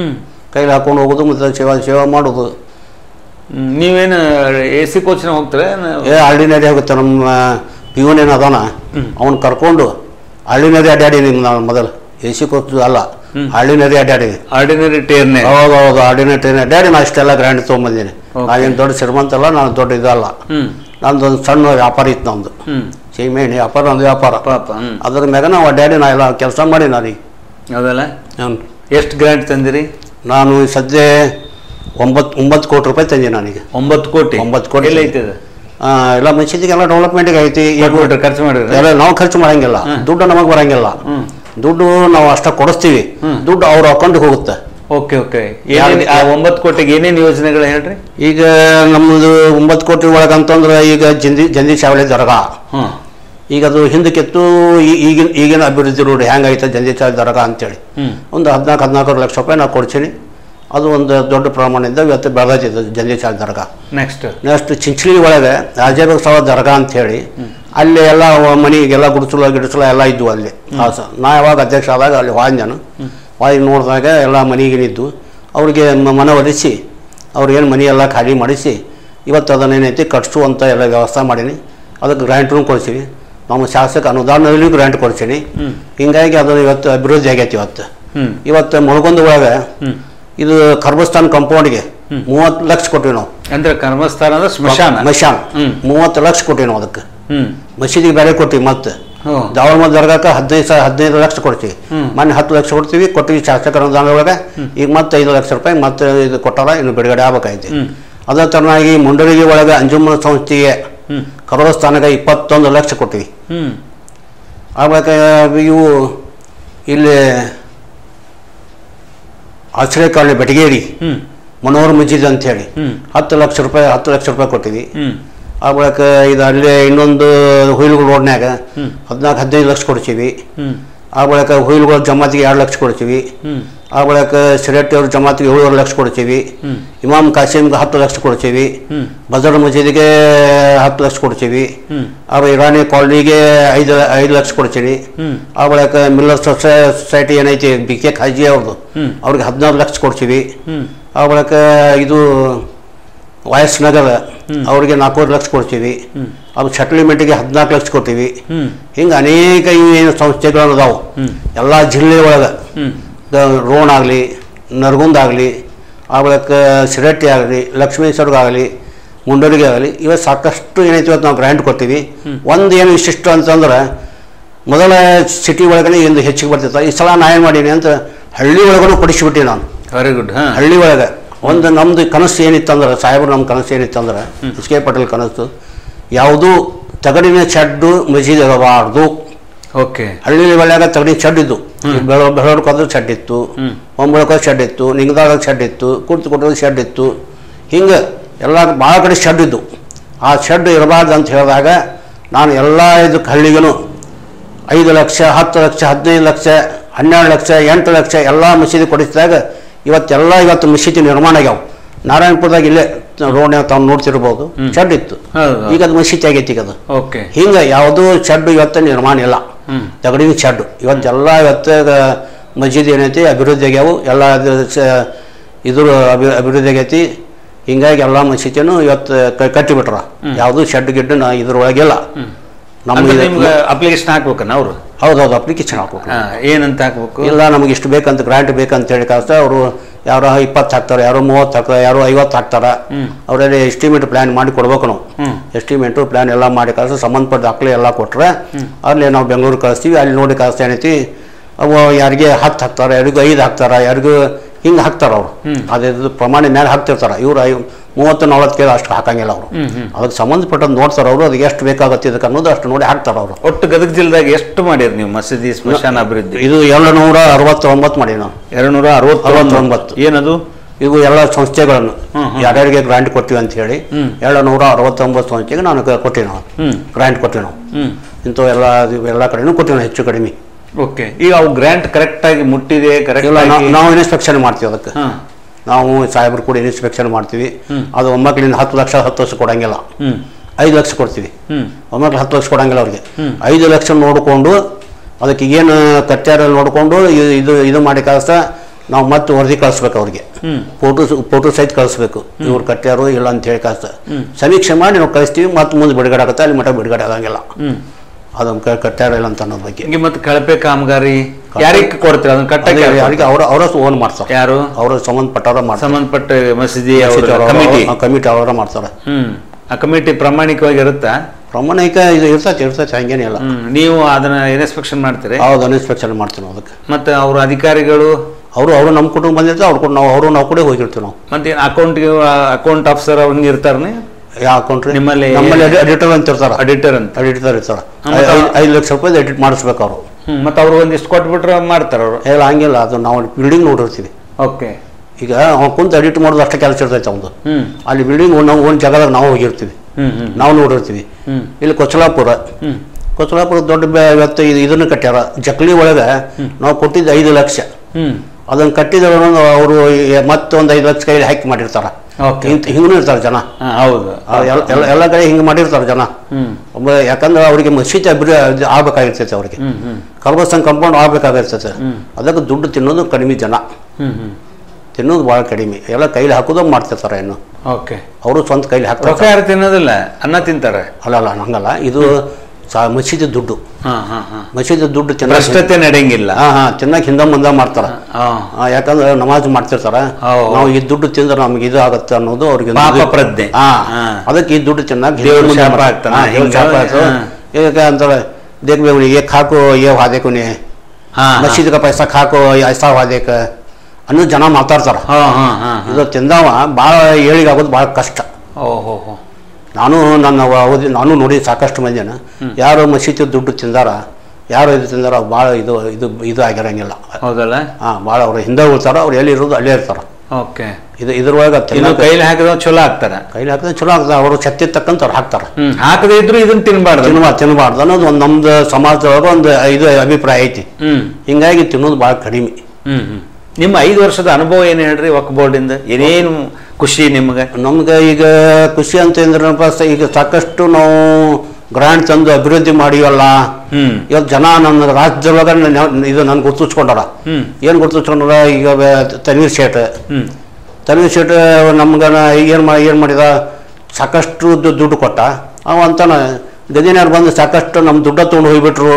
ಕೈಲಿ ಹಾಕೊಂಡು ಹೋಗೋದು ಮತ್ತು ಸೇವಾ ಸೇವಾ ಮಾಡೋದು ಹ್ಮ್. ನೀವೇನು ಎ ಸಿ ಕೋಚ್ನ ಹೋಗ್ತಾರೆ ಏ ಆರ್ಡಿನರಿ ಆಗುತ್ತೆ ನಮ್ಮ ಪಿಯೂನ್ ಏನು ಅದಾನ ಅವ್ನು ಕರ್ಕೊಂಡು ಆರ್ಡಿನರಿ ಅಡ್ಡಾಡಿ ನಿಮ್ಮ ನಾನು ಮೊದಲು ಎ ಸಿ ಕೊಟ್ಟು ಅಲ್ಲ ಆರ್ಡಿನರಿ ಅಡ್ಡಾಡಿ ಆರ್ಡಿನರಿ ಟೇರ್ನೆ ಹೌದು ಹೌದು ಆರ್ಡಿನರಿ ಟ್ರೈನ್ ಅಡ್ಡಾಡಿ ನಾನು ಇಷ್ಟೆಲ್ಲ ಗ್ರ್ಯಾಂಡ್ ತೊಗೊಂಬಂದೀನಿ Okay. ನಾವೇನು ದೊಡ್ಡ ಶ್ರೀಮಂತ ಅಲ್ಲ ನಾನು ದೊಡ್ಡ ಇದಲ್ಲ ಹ್ಮ್ ನಂದು ಒಂದು ಸಣ್ಣ ವ್ಯಾಪಾರ ಇತ್ತು ನಮ್ಮದು ಹ್ಮ್ ಸೀಮೆ ಎಣ್ಣೆ ವ್ಯಾಪಾರ ಒಂದು ವ್ಯಾಪಾರ ಪಾಪ ಹ್ಮ್ ಅದ್ರ ಮ್ಯಾಗ ನಾವು ಅಡ್ಡಾಡಿ ನಾ ಎಲ್ಲ ಕೆಲಸ ಮಾಡಿ ನಾನು ಹೌದಲ್ಲ ನಾನು ಎಷ್ಟು ಗ್ರಾಂಟ್ ತಂದಿರಿ ನಾನು ಈ ಸದ್ಯ ಒಂಬತ್ತು ಒಂಬತ್ತು ಕೋಟಿ ರೂಪಾಯಿ ತಂದೆ ನನಗೆ ಒಂಬತ್ತು ಕೋಟಿ ಒಂಬತ್ತು ಕೋಟಿ. ಎಲ್ಲ ಐತೆ ಅದು? ಆ, ಎಲ್ಲ ಮಸೀದಿಗೆಲ್ಲ ಡೆವಲಪ್ಮೆಂಟ್ಗೆ ಐತಿ ಈಗ ಕೊಟ್ಬಿಟ್ರೆ ಖರ್ಚು ಮಾಡಿದ್ರೆ ಎಲ್ಲ ನಾವು ಖರ್ಚು ಮಾಡಂಗಿಲ್ಲ ದುಡ್ಡು ನಮಗೆ ಬರಂಗಿಲ್ಲ ಹ್ಮ್ ದುಡ್ಡು ನಾವು ಅಷ್ಟ ಕೊಡಿಸ್ತೀವಿ ದುಡ್ಡು ಅವ್ರ ಅಕೌಂಟ್ಗೆ ಹೋಗುತ್ತೆ ಓಕೆ ಓಕೆ ಯಾವ್ದು- ಆ ಒಂಬತ್ತು ಕೋಟಿಗೆ ಏನೇನು ಯೋಜನೆಗಳು ಹೇಳ್ರಿ ಈಗ ನಮ್ಮದು ಒಂಬತ್ತು ಕೋಟಿ ಒಳಗೆ ಅಂತಂದ್ರೆ ಈಗ ಜಂದಿ ಜಂದಿ ಚಾವಳಿ ದರ್ಗಾ ಹ್ಮ್ ಈಗ ಅದು ಹಿಂದಕ್ಕಿತ್ತು ಈ- ಈಗಿನ ಈಗಿನ ಅಭಿವೃದ್ಧಿ ನೋಡಿ ಹೆಂಗಾಯ್ತು ಜಂದಿ ಚಾವಳಿ ದರ್ಗಾ ಅಂತೇಳಿ ಹ್ಮ್ ಒಂದು ಹದಿನಾಲ್ಕು ಹದಿನಾಲ್ಕು ಲಕ್ಷ ರೂಪಾಯಿ ನಾವು ಕೊಡ್ತೀನಿ ಅದು ಒಂದು ದೊಡ್ಡ ಪ್ರಮಾಣದಿಂದ ಇವತ್ತು ಬೆಳೆದೈತೆ ಜಂದಿ ಚಾವಳಿ ದರ್ಗಾ ನೆಕ್ಸ್ಟ್ ನೆಕ್ಸ್ಟ್ ಚಿಂಚಲಿ ಒಳಗೆ ರಾಜೇಬ್ ಸಾವ ದರ್ಗಾ ಅಂತ ಹೇಳಿ ಅಲ್ಲಿ ಎಲ್ಲ ಮನೆಗೆಲ್ಲ ಗುಡಿಸಲು ಗಿಡಿಸಲು ಎಲ್ಲ ಇದ್ವು ಅಲ್ಲಿ ಆ ಸ- ನಾ ಯಾವಾಗ ಅಧ್ಯಕ್ಷ ಆದಾಗ ಅಲ್ಲಿ ವಾಂಜನು ವಾಯಿ ನೋಡಿದಾಗ ಎಲ್ಲ ಮನೆಗೇನಿದ್ದು ಅವ್ರಿಗೆ ಮ- ಮನವೊಲಿಸಿ ಅವ್ರಿಗೇನು ಮನೆ ಎಲ್ಲ ಖಾಲಿ ಮಾಡಿಸಿ ಇವತ್ತು ಅದನ್ನೇನೈತಿ ಕಟ್ಸುವಂಥ ಎಲ್ಲ ವ್ಯವಸ್ಥೆ ಮಾಡೀನಿ ಅದಕ್ಕೆ ಗ್ರ್ಯಾಂಟ್ನು ಕೊಡ್ತೀವಿ ನಮ್ಮ ಶಾಸಕ ಅನುದಾನದಲ್ಲಿಯೂ ಗ್ರ್ಯಾಂಟ್ ಕೊಡ್ತೀನಿ ಹಿಂಗಾಗಿ ಅದು ಇವತ್ತು ಅಭಿವೃದ್ಧಿ ಆಗೈತಿ ಇವತ್ತು ಹ್ಮ್ ಇವತ್ತು ಮುಳುಗೊಂದು ಒಳಗೆ ಹ್ಮ್ ಇದು ಕರ್ಬಸ್ತಾನ್ ಕಂಪೌಂಡ್ಗೆ ಮೂವತ್ತು ಲಕ್ಷ ಕೊಟ್ಟಿವಿ ನಾವು ಅಂದ್ರೆ ಕರ್ಮಸ್ಥಾನ ಅಂದ್ರೆ ಸ್ಮಶಾನ ಮಶಾನ್ ಹ್ಮ್. ಮೂವತ್ತು ಲಕ್ಷ ಕೊಟ್ಟಿವಿ ನಾವು ಅದಕ್ಕೆ ಹ್ಮ್ ಮಸೀದಿಗೆ ಬೇರೆ ಕೊಟ್ಟಿವಿ ಮತ್ತೆ ಹ್ಮ್. ದಾವಳಮ ದರ್ಗಾಕ್ಕೆ ಹದಿನೈದು ಸಾವಿರ ಹದಿನೈದು ಲಕ್ಷ ಕೊಡ್ತೀವಿ ಮೊನ್ನೆ ಹತ್ತು ಲಕ್ಷ ಕೊಡ್ತೀವಿ ಕೊಟ್ಟಿವಿ ಶಾಸಕರ ಅನುದಾನ ಒಳಗೆ ಈಗ ಮತ್ತೆ ಐದು ಲಕ್ಷ ರೂಪಾಯಿ ಮತ್ತೆ ಇದು ಕೊಟ್ಟಾರ ಇನ್ನು ಬಿಡುಗಡೆ ಆಗ್ಬೇಕಾಯ್ತು ಅದೇ ಥರನಾಗಿ ಮುಂಡರಗಿ ಒಳಗೆ ಅಂಜುಮನ ಸಂಸ್ಥೆಗೆ ಹ್ಮ್ ಕರ್ವಸ್ಥಾನಕ್ಕೆ ಇಪ್ಪತ್ತೊಂದು ಲಕ್ಷ ಕೊಟ್ಟಿವಿ ಹ್ಮ್ ಆಮೇಲೆ ಇವು ಇಲ್ಲಿ ಆಶ್ರಯ ಕಾಲನಿ ಬೆಟಗೇರಿ ಹ್ಮ್ ಮನೋಹರ್ ಮಜೀದ್ ಅಂತೇಳಿ ಹ್ಮ್ ಹತ್ತು ಲಕ್ಷ ರೂಪಾಯಿ ಹತ್ತು ಲಕ್ಷ ರೂಪಾಯಿ ಕೊಟ್ಟಿವಿ ಹ್ಮ್ ಆ ಬಳಿಕ ಇದು ಅಲ್ಲೇ ಇನ್ನೊಂದು ಹುಯಿಲ್ಗಳು ರೋಡ್ನ್ಯಾಗ ಹದಿನಾಲ್ಕು ಹದಿನೈದು ಲಕ್ಷ ಕೊಡ್ತೀವಿ ಹ್ಮ್ ಆ ಬಳಿಕ ಹುಯಿಲ್ಗಳ ಜಮಾತಿಗೆ ಎರಡು ಲಕ್ಷ ಕೊಡ್ತೀವಿ ಹ್ಮ್ ಆ ಬಳಿಕ ಸಿರೆಟ್ಟಿ ಅವ್ರ ಜಮಾತಿಗೆ ಏಳುವರೆ ಲಕ್ಷ ಕೊಡ್ತೀವಿ ಹ್ಮ್. ಇಮಾಮ್ ಕಾಸಿಮ್ಗೆ ಹತ್ತು ಲಕ್ಷ ಕೊಡ್ತೀವಿ ಹ್ಮ್ ಬಜರ್ ಮಸೀದಿಗೆ ಹತ್ತು ಲಕ್ಷ ಕೊಡ್ತೀವಿ ಹ್ಮ್ ಆ ಇರಾನಿ ಕಾಲನಿಗೆ ಐದು ಐದು ಲಕ್ಷ ಕೊಡ್ತೀನಿ ಹ್ಮ್ ಆ ಬಳಿಕ ಮಿಲ್ಲರ್ ಸೊಸೈ- ಸೊಸೈಟಿ ಏನೈತಿ ಬಿ ಕೆ ಖಾಜಿ ಅವ್ರದ್ದು ಹ್ಮ್. ಅವ್ರಿಗೆ ಹದಿನಾರು ಲಕ್ಷ ಕೊಡ್ತೀವಿ ಹ್ಮ್ ಆ ಬಳಿಕ ಇದು ವಾಯಸ್ ನಗರ ಅವ್ರಿಗೆ ನಾಲ್ಕೂವರೆ ಲಕ್ಷ ಕೊಡ್ತೀವಿ ಅದು ಸೆಟಲ್ಮೆಂಟಿಗೆ ಹದಿನಾಲ್ಕು ಲಕ್ಷ ಕೊಡ್ತೀವಿ ಹ್ಮ್ ಹಿಂಗೆ ಅನೇಕ ಇವು ಏನು ಸಂಸ್ಥೆಗಳು ಅದಾವು ಹ್ಮ್. ಎಲ್ಲ ಜಿಲ್ಲೆ ಒಳಗೆ ಹ್ಮ್ ರೋಣ ಆಗಲಿ ನರಗುಂದಾಗಲಿ ಆ ಬಳಿಕ ಸಿರಟ್ಟಿ ಆಗಲಿ ಲಕ್ಷ್ಮೇಶ್ವರ್ಗಾಗಲಿ ಮುಂಡೂರಿಗೆ ಆಗಲಿ ಇವತ್ತು ಸಾಕಷ್ಟು ಏನೈತಿ ಇವತ್ತು ನಾವು ಗ್ರ್ಯಾಂಟ್ ಕೊಡ್ತೀವಿ ಒಂದು ಏನು ವಿಶಿಷ್ಟ ಅಂತಂದ್ರೆ ಮೊದಲ ಸಿಟಿ ಒಳಗನೆ ಎಂದು ಹೆಚ್ಚಿಗೆ ಬರ್ತಿತ್ತು ಈ ಸಲ ನಾ ಏನು ಮಾಡೀನಿ ಅಂತ ಹಳ್ಳಿ ಒಳಗೂ ಕೊಡಿಸಿಬಿಟ್ಟು ನಾನು ವೆರಿ ಗುಡ್ ಹಾ ಹಳ್ಳಿ ಒಳಗೆ ಒಂದು ನಮ್ದು ಕನಸು ಏನಿತ್ತಂದ್ರೆ ಸಾಹೇಬ್ರು ನಮ್ಮ ಕನಸು ಏನಿತ್ತಂದ್ರೆ ಎಸ್ ಕೆ ಪಟೇಲ್ ಕನಸು ಯಾವುದೂ ತಗಡಿನ ಚಡ್ಡು ಮಸೀದಿ ಇರಬಾರ್ದು ಓಕೆ ಹಳ್ಳಿ ಒಳಗ ತಗಡಿ ಶೆಡ್ ಇದ್ದು ಬೆಳ ಬೆಳವಡ್ಕೋದು ಶೆಡ್ ಇತ್ತು ಹ್ಮ್. ಹೊಂಬಳಕೋದು ಶೆಡ್ ಇತ್ತು ನಿಂಗದಾಗ ಶೆಡ್ ಇತ್ತು ಕುರ್ತು ಕೊಟ್ಟೋದು ಶೆಡ್ ಇತ್ತು ಹಿಂಗೆ ಎಲ್ಲ ಭಾಳ ಕಡೆ ಶೆಡ್ ಇದ್ದು ಆ ಶೆಡ್ ಇರಬಾರ್ದು ಅಂತ ಹೇಳಿದಾಗ ನಾನು ಎಲ್ಲ ಇದಕ್ಕೆ ಹಳ್ಳಿಗೂ ಐದು ಲಕ್ಷ ಹತ್ತು ಲಕ್ಷ ಹದಿನೈದು ಲಕ್ಷ ಹನ್ನೆರಡು ಲಕ್ಷ ಎಂಟು ಲಕ್ಷ ಎಲ್ಲ ಮಸೀದಿ ಕೊಡಿಸಿದಾಗ ಇವತ್ತೆಲ್ಲ ಇವತ್ತು ಮಸೀದಿ ನಿರ್ಮಾಣ ಆಗ್ಯಾವ ನಾರಾಯಣಪುರದಾಗ ಇಲ್ಲೇ ರೋಡ್ನ್ಯಾಗ ತಾವು ನೋಡ್ತಿರ್ಬೋದು ಶೆಡ್ ಇತ್ತು ಹೌದು ಈಗ ಅದು ಮಸೀದಿ ಆಗೈತಿ ಈಗ ಅದು ಓಕೆ ಹಿಂಗೆ ಯಾವುದೂ ಶೆಡ್ ಇವತ್ತು ನಿರ್ಮಾಣ ಇಲ್ಲ ಹ್ಮ್ ತಗಡಿನ ಶೆಡ್ ಇವತ್ತೆಲ್ಲ ಇವತ್ತು ಮಸೀದಿ ಏನೈತಿ ಅಭಿವೃದ್ಧಿ ಆಗ್ಯಾವು ಎಲ್ಲ ಅದು ಸ- ಇದ್ರ ಅಭಿ ಅಭಿವೃದ್ಧಿ ಆಗೈತಿ ಹಿಂಗಾಗಿ ಎಲ್ಲ ಮಸೀದಿನೂ ಇವತ್ತು ಕ- ಕಟ್ಟಿಬಿಟ್ರ ಯಾವುದೂ ಶೆಡ್ ಗಿಡ್ ನಾ ಇದ್ರೊಳಗಿಲ್ಲ ನಮ್ಮ ಅಂದ್ರೆ ಇದು- ನಿಮ್ಗೆ ಅಪ್ಲಿಕೇಶನ್ ಹಾಕ್ಬೇಕನ್ನ ಅವರು ಹೌದೌದು ಅಪ್ಲಿಕೇಶನ್ ಹಾಕ್ಬೇಕು ಹಾ ಏನಂತ ಹಾಕ್ಬೇಕು ಇಲ್ಲ ನಮಗೆ ಇಷ್ಟು ಬೇಕಂತ ಗ್ರಾಂಟ್ ಬೇಕಂತ ಹೇಳಿ ಕಾಸ್ತ ಅವರು ಯಾರೋ ಇಪ್ಪತ್ತು ಹಾಕ್ತಾರೆ ಯಾರೋ ಮೂವತ್ತು ಹಾಕ್ತಾರೆ ಯಾರೋ ಐವತ್ತು ಹಾಕ್ತಾರೆ ಅವರೆಲ್ಲ ಎಸ್ಟಿಮೇಟ್ ಪ್ಲ್ಯಾನ್ ಮಾಡಿ ಕೊಡ್ಬೇಕು ನಾವು ಹ್ಮ್ ಎಸ್ಟಿಮೇಟು ಪ್ಲ್ಯಾನ್ ಎಲ್ಲ ಮಾಡಿ ಕಳಿಸಿ ಸಂಬಂಧಪಟ್ಟ ದಾಖಲೆ ಎಲ್ಲ ಕೊಟ್ಟರೆ ಅಲ್ಲಿ ನಾವು ಬೆಂಗಳೂರು ಕಳಿಸ್ತೀವಿ ಅಲ್ಲಿ ನೋಡಿ ಕಳಿಸ್ತಾ ಏನೈತಿ ಅವು ಯಾರಿಗೆ ಹತ್ತು ಹಾಕ್ತಾರೆ ಯಾರಿಗೂ ಐದು ಹಾಕ್ತಾರೆ ಯಾರಿಗೂ ಹಿಂಗೆ ಹಾಕ್ತಾರೆ ಅವರು ಅದ್ರ ಪ್ರಮಾಣ ಮೇಲೆ ಹಾಕ್ತಿರ್ತಾರೆ ಇವ್ರು ಐ ಮೂವತ್ತು ನಲ್ವತ್ತು ಕೆ ಅಷ್ಟು ಹಾಕಂಗಿಲ್ಲ ಅವರು ಹ್ಮ್ ಹ್ಮ್ ಅದಕ್ಕೆ ಸಂಬಂಧಪಟ್ಟದ್ದು ನೋಡ್ತಾರೆ ಅವರು ಅದಕ್ಕೆ ಎಷ್ಟು ಬೇಕಾಗತ್ತೆ ಇದಕ್ಕೆ ಅನ್ನೋದು ಅಷ್ಟು ನೋಡಿ ಹಾಕ್ತಾರೆ ಅವರು ಒಟ್ಟು ಗದಗ ಜಿಲ್ಲೆದಾಗ ಎಷ್ಟು ಮಾಡಿರಿ ನೀವು ಮಸೀದಿ ಸ್ಮಶಾನ ಅಭಿವೃದ್ಧಿ ಇದು ಎರಡು ನೂರ ಅರವತ್ತೊಂಬತ್ತು ಮಾಡಿ ನಾವು ಎರಡು ನೂರ ಅರವತ್ತೊಂಬತ್ತು. ಅರವತ್ತೊಂಬತ್ತು ಏನದು ಇವು ಎಲ್ಲ ಸಂಸ್ಥೆಗಳನ್ನು ಹ್ಮ್, ಹ್ಮ್. ಯಾರ್ಯಾರಿಗೆ ಗ್ರಾಂಟ್ ಕೊಡ್ತೀವಿ ಅಂತ ಹೇಳಿ ಹ್ಮ್. ಎರಡು ನೂರ ಅರವತ್ತೊಂಬತ್ತು ಸಂಸ್ಥೆಗೆ ನಾನು ಕ- ಕೊಟ್ಟಿವಿ ನಾವು ಹ್ಮ್ ಗ್ರಾಂಟ್ ಕೊಟ್ಟಿವಿ ನಾವು ಹ್ಮ್ ಇಂಥವು ಎಲ್ಲ ಎಲ್ಲ ಕಡೆನೂ ಕೊಟ್ಟಿವಿ ನಾವು ಹೆಚ್ಚು ಕಡಿಮೆ ಓಕೆ ಈಗ ಅವು ಗ್ರಾಂಟ್ ಕರೆಕ್ಟ್ ಆಗಿ ಮುಟ್ಟಿದೆ ಕರೆಕ್ಟ್ ಇಲ್ಲ ಆಗಿ ನಾವು- ನಾವು ಇನ್ಸ್ಪೆಕ್ಷನ್ ಮಾಡ್ತೀವಿ ಅದಕ್ಕೆ ಹಾ ನಾವು ಸಾಹೇಬರು ಕೂಡ ಇನ್ಸ್ಪೆಕ್ಷನ್ ಮಾಡ್ತೀವಿ ಅದು ಒಮ್ಮಕ್ಳಿಂದ ಹತ್ತು ಲಕ್ಷ ಹತ್ತು ವರ್ಷ ಕೊಡಂಗಿಲ್ಲ ಹ್ಮ್ ಐದು ಲಕ್ಷ ಕೊಡ್ತೀವಿ ಹ್ಮ್ ಒಮ್ಮಕ್ಳು ಹತ್ತು ಲಕ್ಷ ಕೊಡಂಗಿಲ್ಲ ಅವ್ರಿಗೆ ಹ್ಮ್. ಐದು ಲಕ್ಷ ನೋಡಿಕೊಂಡು ಅದಕ್ಕೆ ಏನು ಕಟ್ಟಾರ ನೋಡಿಕೊಂಡು ಇದು ಇದು ಮಾಡಿ ಕಳಿಸ್ತಾ ನಾವು ಮತ್ತೆ ವರದಿ ಕಳಿಸ್ಬೇಕು ಅವ್ರಿಗೆ ಹ್ಮ್ ಫೋಟೋ ಫೋಟೋ ಸಹಿತ ಕಳಿಸ್ಬೇಕು ಇವ್ರು ಕಟ್ಟ್ಯಾರೋ ಇಲ್ಲ ಅಂತ ಹೇಳಿ ಕಳಿಸ್ತ ಸಮೀಕ್ಷೆ ಮಾಡಿ ನಾವು ಕಳಿಸ್ತೀವಿ ಮತ್ತೆ ಮುಂದೆ ಬಿಡುಗಡೆ ಆಗುತ್ತೆ ಅಲ್ಲಿ ಮಟ್ಟ ಬಿಡುಗಡೆ ಆಗಂಗಿಲ್ಲ ಹ್ಮ್ ಅದನ್ನ ಕ- ಕಟ್ಟ್ಯಾರ ಇಲ್ಲ ಅಂತ ಅನ್ನೋದ್ ಬಗ್ಗೆ ಹಿಂಗೆ ಮತ್ತೆ ಕಳಪೆ ಕಾಮಗಾರಿ ಯಾರಿಗೆ ಕೊಡ್ತೀರ ಅದನ್ನ ಕಟ್ಟಕ್ಕೆ ಯಾರ್ ಯಾರಿಗೆ ಅವ್ರ ಅವರ ಓನ್ ಮಾಡ್ತಾರೆ ಯಾರು ಅವ್ರ ಸಂಬಂಧಪಟ್ಟವ್ರ ಮಾಡ್ತಾರೆ ಸಂಬಂಧಪಟ್ಟ ಮಸೀದಿ ಕಮಿಟಿ ಕಮಿಟಿ ಅವರ ಮಾಡ್ತಾರೆ ಹ್ಮ್ ಆ ಕಮಿಟಿ ಪ್ರಾಮಾಣಿಕವಾಗಿ ಇರುತ್ತಾ ಪ್ರಾಮಾಣಿಕ ಇದು ಇರ್ತೈತೆ ಇರ್ತೈತೆ ಹಂಗೇನಿಲ್ಲ ಹ್ಮ್ ನೀವು ಅದನ್ನ ಇನ್ಸ್ಪೆಕ್ಷನ್ ಮಾಡ್ತೀರಿ ಹೌದು ಇನ್ಸ್ಪೆಕ್ಷನ್ ಮಾಡ್ತೀವಿ ನಾವು ಅದಕ್ಕೆ ಮತ್ತೆ ಅವ್ರ ಅಧಿಕಾರಿಗಳು ಅವರು ಅವರು ನಮ್ಮ ಕುಟುಂಬ ಬಂದಿರ್ತಾರೆ ಅವ್ರ ಕೂಡ ನಾವು ಅವರು ನಾವು ಕೂಡ ಹೋಗಿರ್ತೀವಿ ನಾವು ಮತ್ತೆ ಅಕೌಂಟ್ಗೆ ಅಕೌಂಟ್ ಆಫೀಸರ್ ಅವ್ರು ಇರ್ತಾರನೆ ಯಾವ ಅಕೌಂಟ್ರಿ ನಿಮ್ಮಲ್ಲಿ- ನಮ್ಮಲ್ಲಿ ಎಡಿಟರ್ ಅಂತ ಇರ್ತಾರೆ ಅಡಿಟರ್ ಅಂತ ಎಡಿಟರ್ ಇರ್ತಾರೆ ಹಾ, ಮತ್ತೆ ಐ- ಐದು ಲಕ್ಷ ರೂಪಾಯಿ ಎಡಿಟ್ ಮಾಡಿಸ್ಬೇಕು ಅವರು ಹ್ಮ್ ಮತ್ತೆ ಅವ್ರು ಒಂದಿಷ್ಟು ಕೊಟ್ಬಿಟ್ರೆ ಮಾಡ್ತಾರ ಅವರು ಇಲ್ಲ ಹಂಗಿಲ್ಲ ಅದು ನಾವು ಬಿಲ್ಡಿಂಗ್ ನೋಡಿರ್ತೀವಿ ಓಕೆ ಈಗ ಅವ್ನು ಕುಂತು ಎಡಿಟ್ ಮಾಡೋದು ಅಷ್ಟೇ ಕೆಲಸ ಇರ್ತೈತೆ ಅವ್ನು ಹ್ಮ್ ಅಲ್ಲಿ ಬಿಲ್ಡಿಂಗ್ ನಾವು ಒಂದು ಜಾಗದಾಗ ನಾವು ಹೋಗಿರ್ತೀವಿ ಹ್ಮ್ ಹ್ಮ್ ನಾವು ನೋಡಿರ್ತೀವಿ ಹ್ಮ್ ಇಲ್ಲಿ ಕೊಚ್ಚಲಾಪುರ ಹ್ಮ್ ಕೊಚ್ಚಲಾಪುರ ದೊಡ್ಡ ಬೆ- ಇವತ್ತು ಇದು ಇದನ್ನು ಕಟ್ಟ್ಯಾರ ಜಕ್ಲಿ ಒಳಗೆ ನಾವು ಕೊಟ್ಟಿದ್ದು ಐದು ಲಕ್ಷ ಹ್ಮ್ ಅದನ್ನು ಕಟ್ಟಿದವರು ಅವರು ಮತ್ತೊಂದು ಐದು ಲಕ್ಷ ಕೈಲಿ ಹಾಕಿ ಮಾಡಿರ್ತಾರೆ ಓಕೆ ಇಂತ ಹಿಂಗೂ ಇರ್ತಾರೆ ಜನ ಹಾ ಹೌದು ಆ, ಎಲ್ಲ ಎಲ್ಲ- ಎಲ್ಲ ಕಡೆ ಹಿಂಗೆ ಮಾಡಿರ್ತಾರೆ ಜನ ಹ್ಮ್ ಒಬ್ಬ ಯಾಕಂದ್ರೆ ಅವರಿಗೆ ಮಸೀದಿ ಅಭಿವೃದ್ಧಿ ಆಗ್ಬೇಕಾಗಿರ್ತೈತೆ ಅವ್ರಿಗೆ ಹ್ಮ್ ಹ್ಮ್ ಕಲ್ಬಸ್ತಂಗ್ ಕಂಪೌಂಡ್ ಆಗ್ಬೇಕಾಗಿರ್ತೈತೆ ಹ್ಮ್. ಅದಕ್ಕೆ ದುಡ್ಡು ತಿನ್ನೋದು ಕಡಿಮೆ ಜನ ಹ್ಮ್ ಹ್ಮ್ ತಿನ್ನೋದು ಭಾಳ ಕಡಿಮೆ ಎಲ್ಲ ಕೈಲಿ ಹಾಕೋದು ಮಾಡ್ತಿರ್ತಾರೆ ಇನ್ನು ಓಕೆ ಅವರು ಸ್ವಂತ ಕೈಲಿ ರೊಕ್ಕ ಹಾಕ್ತಾರೆ ಯಾರು ತಿನ್ನೋದಿಲ್ಲ ಅನ್ನ ತಿಂತಾರೆ ಅಲ್ಲ ಅಲ್ಲ ಹಂಗಲ್ಲ ಇದು ಸಾ ಮಸೀದಿ ದುಡ್ಡು ಹಾ ಹಾ ಹಾ ಮಸೀದಿ ದುಡ್ಡು ತಿನ್ನ ಭ್ರಷ್ಟತೆ ನಡೆಯಂಗಿಲ್ಲ ಹಾ ಹಾ ತಿನ್ನಕ್ಕೆ ಹಿಂದೆ ಮುಂದೆ ಮಾಡ್ತಾರೆ ಹಾ ಆ, ಯಾಕಂದ್ರೆ ನಮಾಜ್ ಮಾಡ್ತಿರ್ತಾರೆ ಹೌದು. ನಾವು ಈ ದುಡ್ಡು ತಿಂದ್ರೆ ನಮ್ಗೆ ಇದು ಆಗುತ್ತೆ ಅನ್ನೋದು ಅವ್ರಿಗೆ ಒಂದು ಪಾಪ ಇದು- ಪ್ರಜ್ಞೆ. ಹಾ ಹಾ. ಅದಕ್ಕೆ ಈ ದುಡ್ಡು ತಿನ್ನಕ್ಕೆ ದೇವ್ರ ಹಿಂದೆ ಮುಂದೆ ಶಾಪ ಮಾಡ್ತಾರೆ. ಆಗ್ತಾನೆ. ಹಾ, ದೇವ್ರ ಹಿಂಗೆ ಶಾಪ ಆಯ್ತು ಹಾ. ಈಗ ಅಂತಾರೆ देख बे ये खाको ये वादे को ಹಾ ಮಸೀದ್ का पैसा खाको ऐसा वादे का ಅನ್ನೋದು ಜನ ಮಾತಾಡ್ತಾರ ಹಾ ಹಾ ಹಾ ಇದು ತಿಂದವ ಭಾಳ ಏಳಿಗೆ ಆಗೋದು ಭಾಳ ಕಷ್ಟ ಓ ಹೋ ಹೋ ನಾನು ನನ್ನ ಅವಧಿ ನಾನು ನೋಡಿ ಸಾಕಷ್ಟು ಮಂದಿನ ಯಾರು ಮಸೀದಿ ದುಡ್ಡು ತಿಂದಾರ ಯಾರು ಇದು ತಿಂದಾರ ಭಾಳ ಇದು ಇದು ಇದು ಆಗಿರಂಗಿಲ್ಲ ಹೌದಲ್ಲ ಹಾಂ ಭಾಳ ಅವ್ರು ಹಿಂದೆ ಉಳ್ತಾರ ಅವ್ರು ಎಲ್ಲಿ ಇರೋದು ಅಲ್ಲೇ ಇರ್ತಾರ ಓಕೆ ಇದು ಇದ್ರೊಳಗೆ ಇನ್ನು ತಿನ್ನಕ್ಕೆ ಕೈಲಿ ಹಾಕಿದ್ರೆ ಚಲೋ ಆಗ್ತಾರ ಕೈಲಿ ಹಾಕಿದ್ರೆ ಚಲೋ ಆಗ್ತದೆ ಅವರು ಶಕ್ತಿ ತಕ್ಕಂತ ಅವ್ರು ಹಾಕ್ತಾರೆ ಹ್ಮ್ ಹಾಕದೇ ಇದ್ರು ಇದನ್ನ ತಿನ್ಬಾರ್ದು ತಿನ್ಬಾರ್ದು ತಿನ್ನಬಾರ್ದು ಅನ್ನೋದು ಒಂದು ನಮ್ದು ಸಮಾಜದೊಳಗೆ ಒಂದು ಇದು ಅಭಿಪ್ರಾಯ ಐತಿ ಹ್ಮ್ ಹಿಂಗಾಗಿ ತಿನ್ನೋದು ಭಾಳ ಕಡಿಮೆ ಹ್ಮ್ ಹ್ಮ್ ನಿಮ್ಮ ಐದು ವರ್ಷದ ಅನುಭವ ಏನು ಹೇಳ್ರಿ ವಕ್ ಬೋರ್ಡಿಂದ ಏನೇನು ಖುಷಿ ನಿಮ್ಗೆ ನಮ್ಗೆ ಈಗ ಖುಷಿ ಅಂತ ಏನಪ್ಪ ಸ- ಈಗ ಸಾಕಷ್ಟು ನಾವು ಗ್ರಾಂಟ್ ತಂದು ಅಭಿವೃದ್ಧಿ ಮಾಡಿವಲ್ಲ ಹ್ಮ್ ಇವತ್ತು ಜನ ನನ್ನ ರಾಜ್ಯದೊಳಗೆ ನನ್ನ- ಇದು ನನ್ಗೆ ಗುರ್ತಿಸ್ಕೊಂಡಾರ ಹ್ಮ್ ಏನು ಗುರ್ತಿಸ್ಕೊಂಡಾರ ಈಗ ಬೆ- ತನ್ವೀರ್ ಶೇಟ್ ಹ್ಮ್ ತನ್ವೀರ್ ಶೇಟ್ ನಮ್ಗೆ ಏನು ಮಾಡಿ ಏನು ಮಾಡಿದ ಸಾಕಷ್ಟು ದು- ದುಡ್ಡು ಕೊಟ್ಟ ಅವ ಅಂತಾನ ಗದಿನಾರು ಬಂದು ಸಾಕಷ್ಟು ನಮ್ಮ ದುಡ್ಡ ತೊಗೊಂಡು ಹೋಗ್ಬಿಟ್ರು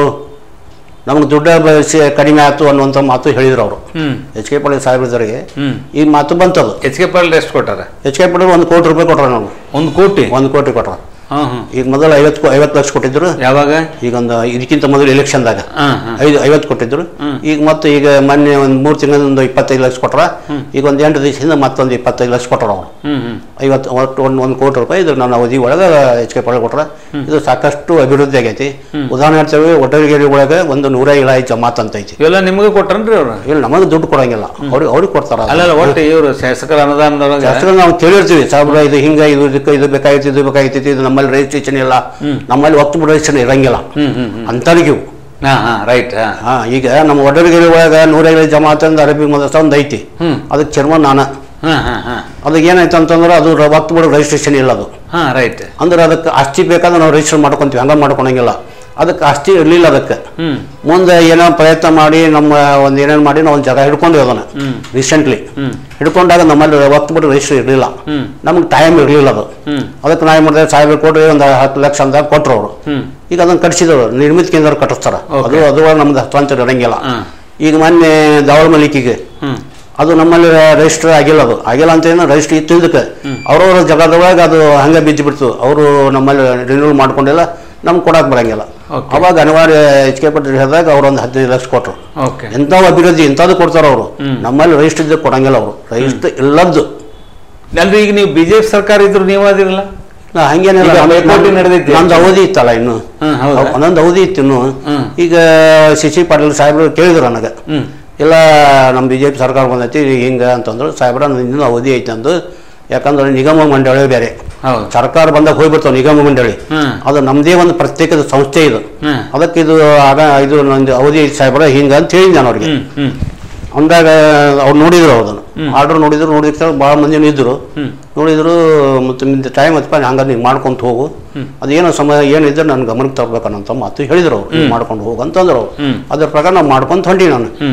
ನಮ್ಗೆ ದುಡ್ಡ ಬ- ಸಿ- ಕಡಿಮೆ ಆಯ್ತು ಅನ್ನುವಂಥ ಮಾತು ಹೇಳಿದ್ರು ಅವರು ಹ್ಮ್ ಎಚ್ ಕೆ ಪಾಟೀಲ್ ಸಾಹೇಬ್ರಿಗೆ ಹ್ಮ್ ಈ ಮಾತು ಬಂತದು ಎಚ್ ಕೆ ಪಾಲ್ ಎಷ್ಟು ಕೊಟ್ಟಾರ ಎಚ್ ಕೆ ಪಾಟೀಲ್ ಒಂದು ಕೋಟಿ ರೂಪಾಯಿ ಕೊಟ್ರ ನಾವು ಒಂದು ಕೋಟಿ ಒಂದು ಕೋಟಿ ಕೊಟ್ರ ಹಾ ಹಾ ಈಗ ಮೊದಲು ಐವತ್ತು ಐವತ್ತು ಲಕ್ಷ ಕೊಟ್ಟಿದ್ರು ಯಾವಾಗ ಈಗ ಒಂದು ಇದಕ್ಕಿಂತ ಮೊದಲು ಎಲೆಕ್ಷನ್ದಾಗ ಹಾ ಹಾ ಐದು ಐವತ್ತು ಕೊಟ್ಟಿದ್ರು ಹ್ಮ್. ಈಗ ಮತ್ತೆ ಈಗ ಮೊನ್ನೆ ಒಂದು ಮೂರು ತಿಂಗಳ ಒಂದು ಇಪ್ಪತ್ತೈದು ಲಕ್ಷ ಕೊಟ್ರ ಈಗ ಒಂದು ಎಂಟು ದಿವಸದಿಂದ ಮತ್ತೊಂದು ಇಪ್ಪತ್ತೈದು ಲಕ್ಷ ಕೊಟ್ರ ಅವರು ಹ್ಮ್ ಹ್ಮ್ ಐವತ್ತು ಒಟ್ಟು ಒಂದು ಒಂದು ಕೋಟಿ ರೂಪಾಯಿ ಇದು ನನ್ನ ಅವಧಿ ಒಳಗೆ ಎಚ್ ಕೆ ಪಾಟೀಲ್ ಕೊಟ್ರ ಇದು ಸಾಕಷ್ಟು ಅಭಿವೃದ್ಧಿ ಆಗೈತಿ ಉದಾಹರಣೆ ಹೇಳ್ತೇವೆ ಒಟ್ಟರಿಗೇರಿ ಒಳಗೆ ಒಂದು ನೂರ ಏಳು ಜಮಾತ್ ಅಂತ ಐತಿ ಇವೆಲ್ಲ ನಿಮಗೆ ಕೊಟ್ರನ್ರಿ ಅವ್ರು ಇಲ್ಲಿ ನಮಗೆ ದುಡ್ಡು ಕೊಡಂಗಿಲ್ಲ ಅವ್ರಿಗೆ ಅವ್ರಿಗೆ ಕೊಡ್ತಾರ ಅಲ್ಲಲ್ಲ ಒಟ್ಟು ಇವರು ಶಾಸಕರ ಅನುದಾನದೊಳಗೆ ಶಾಸ್ತ್ರ ನಾವು ಕೇಳಿರ್ತೀವಿ ಸಾಬ್ರ ಇದು ಹಿಂಗ ಇದು ಇದಕ್ಕೆ ಇದು ಬೇಕಾಗಿತ್ತು ಇದು ಬೇಕಾಗಿತ್ತು ಇದು ನಮ್ಮಲ್ಲಿ ರಿಜಿಸ್ಟ್ರೇಷನ್ ಇಲ್ಲ ನಮ್ಮಲ್ಲಿ ಒತ್ತು ರಿಜಿಸ್ಟ್ರೇಷನ್ ಇರಂಗಿಲ್ಲ ಹ್ಮ್ ಹ್ಮ್ ಹ್ಮ್ ಅಂತರಿಗೂ ಹಾ ಹಾ ರೈಟ್ ಹಾ ಹಾ ಈಗ ನಮ್ಮ ಒಡರ್ಗಿರಿ ಒಳಗೆ ನೂರೈದು ಜಮಾತ್ ಅಂತ ಅರಬಿ ಮದರ್ಸ ಒಂದು ಐತಿ ಹ್ಮ್ ಅದಕ್ಕೆ ಚರ್ಮನ್ ನಾನು ಹಾ ಹಾ ಹಾ ಅದಕ್ಕೆ ಏನಾಯ್ತು ಅಂತಂದ್ರೆ ಅದು ರ- ಒತ್ತು ಬಿಡೋ ರಿಜಿಸ್ಟ್ರೇಷನ್ ಇಲ್ಲ ಅದು ಹಾ ರೈಟ್ ಅಂದ್ರೆ ಅದಕ್ಕೆ ಆಸ್ತಿ ಬೇಕಾದ್ರೆ ನಾವು ರಿಜಿಸ್ಟರ್ ಮಾಡ್ಕೊಂತೀವಿ ಹಂಗೆ ಮಾಡ್ಕೊಳಂಗಿಲ್ಲ ಅದಕ್ಕೆ ಆಸ್ತಿ ಇರಲಿಲ್ಲ ಅದಕ್ಕೆ ಹ್ಮ್ ಮುಂದೆ ಏನೋ ಪ್ರಯತ್ನ ಮಾಡಿ ನಮ್ಮ ಒಂದು ಏನೇನು ಮಾಡಿ ನಾವು ಒಂದು ಜಾಗ ಹಿಡ್ಕೊಂಡ್ವಿ ಅದನ್ನು ಹ್ಮ್ ರೀಸೆಂಟ್ಲಿ ಹ್ಮ್ ಹಿಡ್ಕೊಂಡಾಗ ನಮ್ಮಲ್ಲಿ ಒತ್ತು ಬಿಟ್ಟು ರಿಜಿಸ್ಟರ್ ಇರಲಿಲ್ಲ ಹ್ಮ್ ನಮ್ಗೆ ಟೈಮ್ ಇರಲಿಲ್ಲ ಅದು ಹ್ಮ್ ಅದಕ್ಕೆ ನಾವು ಏನು ಮಾಡಿದೆ ಸಾವಿರ ಕೊಟ್ಟು ಒಂದು ಹತ್ತು ಲಕ್ಷ ಅಂದಾಗ ಕೊಟ್ಟರು ಅವರು ಹ್ಮ್ ಈಗ ಅದನ್ನು ಕಟ್ಸಿದವರು ನಿರ್ಮಿತ ಕೇಂದ್ರ ಕಟ್ಟಿಸ್ತಾರ Okay. ಅದು ಅದ್ರೊಳಗೆ ನಮ್ದು ಹಸ್ತಾಂತರ ಇರಂಗಿಲ್ಲ ಹಾ ಈಗ ಮೊನ್ನೆ ದಾವಳ ಮಲಿಕಿಗೆ ಹ್ಮ್ ಅದು ನಮ್ಮಲ್ಲಿ ರಿಜಿಸ್ಟರ್ ಆಗಿಲ್ಲ ಅದು ಆಗಿಲ್ಲ ಅಂತ ಏನು ರಿಜಿಸ್ಟರ್ ಇತ್ತು ಇದಕ್ಕೆ ಅವ್ರವ್ರ ಜಾಗದೊಳಗೆ ಅದು ಹಂಗೆ ಬಿದ್ದು ಬಿಡ್ತು ಅವರು ನಮ್ಮಲ್ಲಿ ರಿನ್ಯೂವಲ್ ಮಾಡ್ಕೊಂಡಿಲ್ಲ ನಮ್ಗೆ ಕೊಡಕ್ಕೆ ಬರಂಗಿಲ್ಲ Okay. ಅವಾಗ ಅನಿವಾರ್ಯ ಎಚ್ ಕೆ ಪಟ್ಟು ಹೇಳಿದಾಗ ಅವ್ರು ಒಂದು ಹದಿನೈದು ಲಕ್ಷ ಕೊಟ್ಟರು ಓಕೆ ಎಂಥವು ಅಭಿವೃದ್ಧಿ ಇಂಥದ್ದು ಕೊಡ್ತಾರೆ ಅವರು ಹ್ಮ್. ನಮ್ಮಲ್ಲಿ ರಿಜಿಸ್ಟರ್ ಇದ್ದು ಕೊಡಂಗಿಲ್ಲ ಅವರು ರಿಜಿಸ್ಟರ್ ಇಲ್ಲದ್ದು ಅಲ್ರಿ ಈಗ ನೀವು ಬಿಜೆಪಿ ಸರ್ಕಾರ ಇದ್ರು ನೀವು ಅದಿರಲ್ಲ ನಾ ಹಂಗೇನಿಲ್ಲ ಈಗ ನಮ್ದು- ಹೈಕೋರ್ಟ್ ನಡೆದೈತಿ. ನಮ್ದು ಅವಧಿ ಇತ್ತಲ್ಲ ಇನ್ನು ಹ್ಮ್ ಹೌದಾ ಒಂದೊಂದು ಅವಧಿ ಇತ್ತು ಇನ್ನು ಹ್ಮ್. ಈಗ ಶಶಿ ಪಾಟೀಲ್ ಸಾಹೇಬ್ರು ಕೇಳಿದ್ರು ನನಗೆ ಹ್ಮ್ ಇಲ್ಲ ನಮ್ಮ ಬಿ ಜೆ ಪಿ ಸರ್ಕಾರ ಬಂದೈತಿ ಹಿಂಗೆ ಅಂತಂದ್ರು ಸಾಹೇಬ್ರ ಇನ್ನೂ ಅವಧಿ ಐತೆ ಅಂದು ಯಾಕಂದ್ರೆ ನಿಗಮ ಮಂಡಳಿ ಬೇರೆ ಹೌದು ಸರ್ಕಾರ ಬಂದಾಗ ಹೋಗ್ಬಿಡ್ತಾವೆ ನಿಗಮ ಮಂಡಳಿ ಹ್ಮ್ ಅದು ನಮ್ಮದೇ ಒಂದು ಪ್ರತ್ಯೇಕದ ಸಂಸ್ಥೆ ಇದು ಹ್ಮ್ ಅದಕ್ಕೆ ಇದು ಆಗ ಇದು ನಂದು ಅವಧಿ ಐತಿ ಸಾಹೇಬ್ರ ಹಿಂಗೆ ಅಂತ ಹೇಳಿದ್ ನಾನು ಅವ್ರಿಗೆ ಹ್ಮ್ ಹ್ಮ್ ಅಂದಾಗ ಅವ್ರು ನೋಡಿದ್ರು ಅದನ್ನು ಆರ್ಡರ್ ನೋಡಿದ್ರು ನೋಡಿದ ಭಾಳ ಮಂದಿನೂ ಇದ್ರು ಹ್ಮ್ ನೋಡಿದ್ರು ಮತ್ತು ಟೈಮ್ ಹತ್ತಪ್ಪ ಹಂಗ ನೀವು ಮಾಡ್ಕೊಂತ ಹೋಗು ಅದೇನೋ ಸಮಯ ಏನಿದ್ರೆ ನನ್ನ ಗಮನಕ್ಕೆ ತರ್ಬೇಕನ್ನಂತ ಮಾತು ಹೇಳಿದ್ರು ಅವ್ರು ಮಾಡ್ಕೊಂಡು ಹೋಗು ಅಂತಂದ್ರು ಅವ್ರು ಹ್ಮ್. ಅದ್ರ ಪ್ರಕಾರ ನಾವು ಮಾಡ್ಕೊಂತ ಹೊಂಟಿ ನಾನು ಹ್ಮ್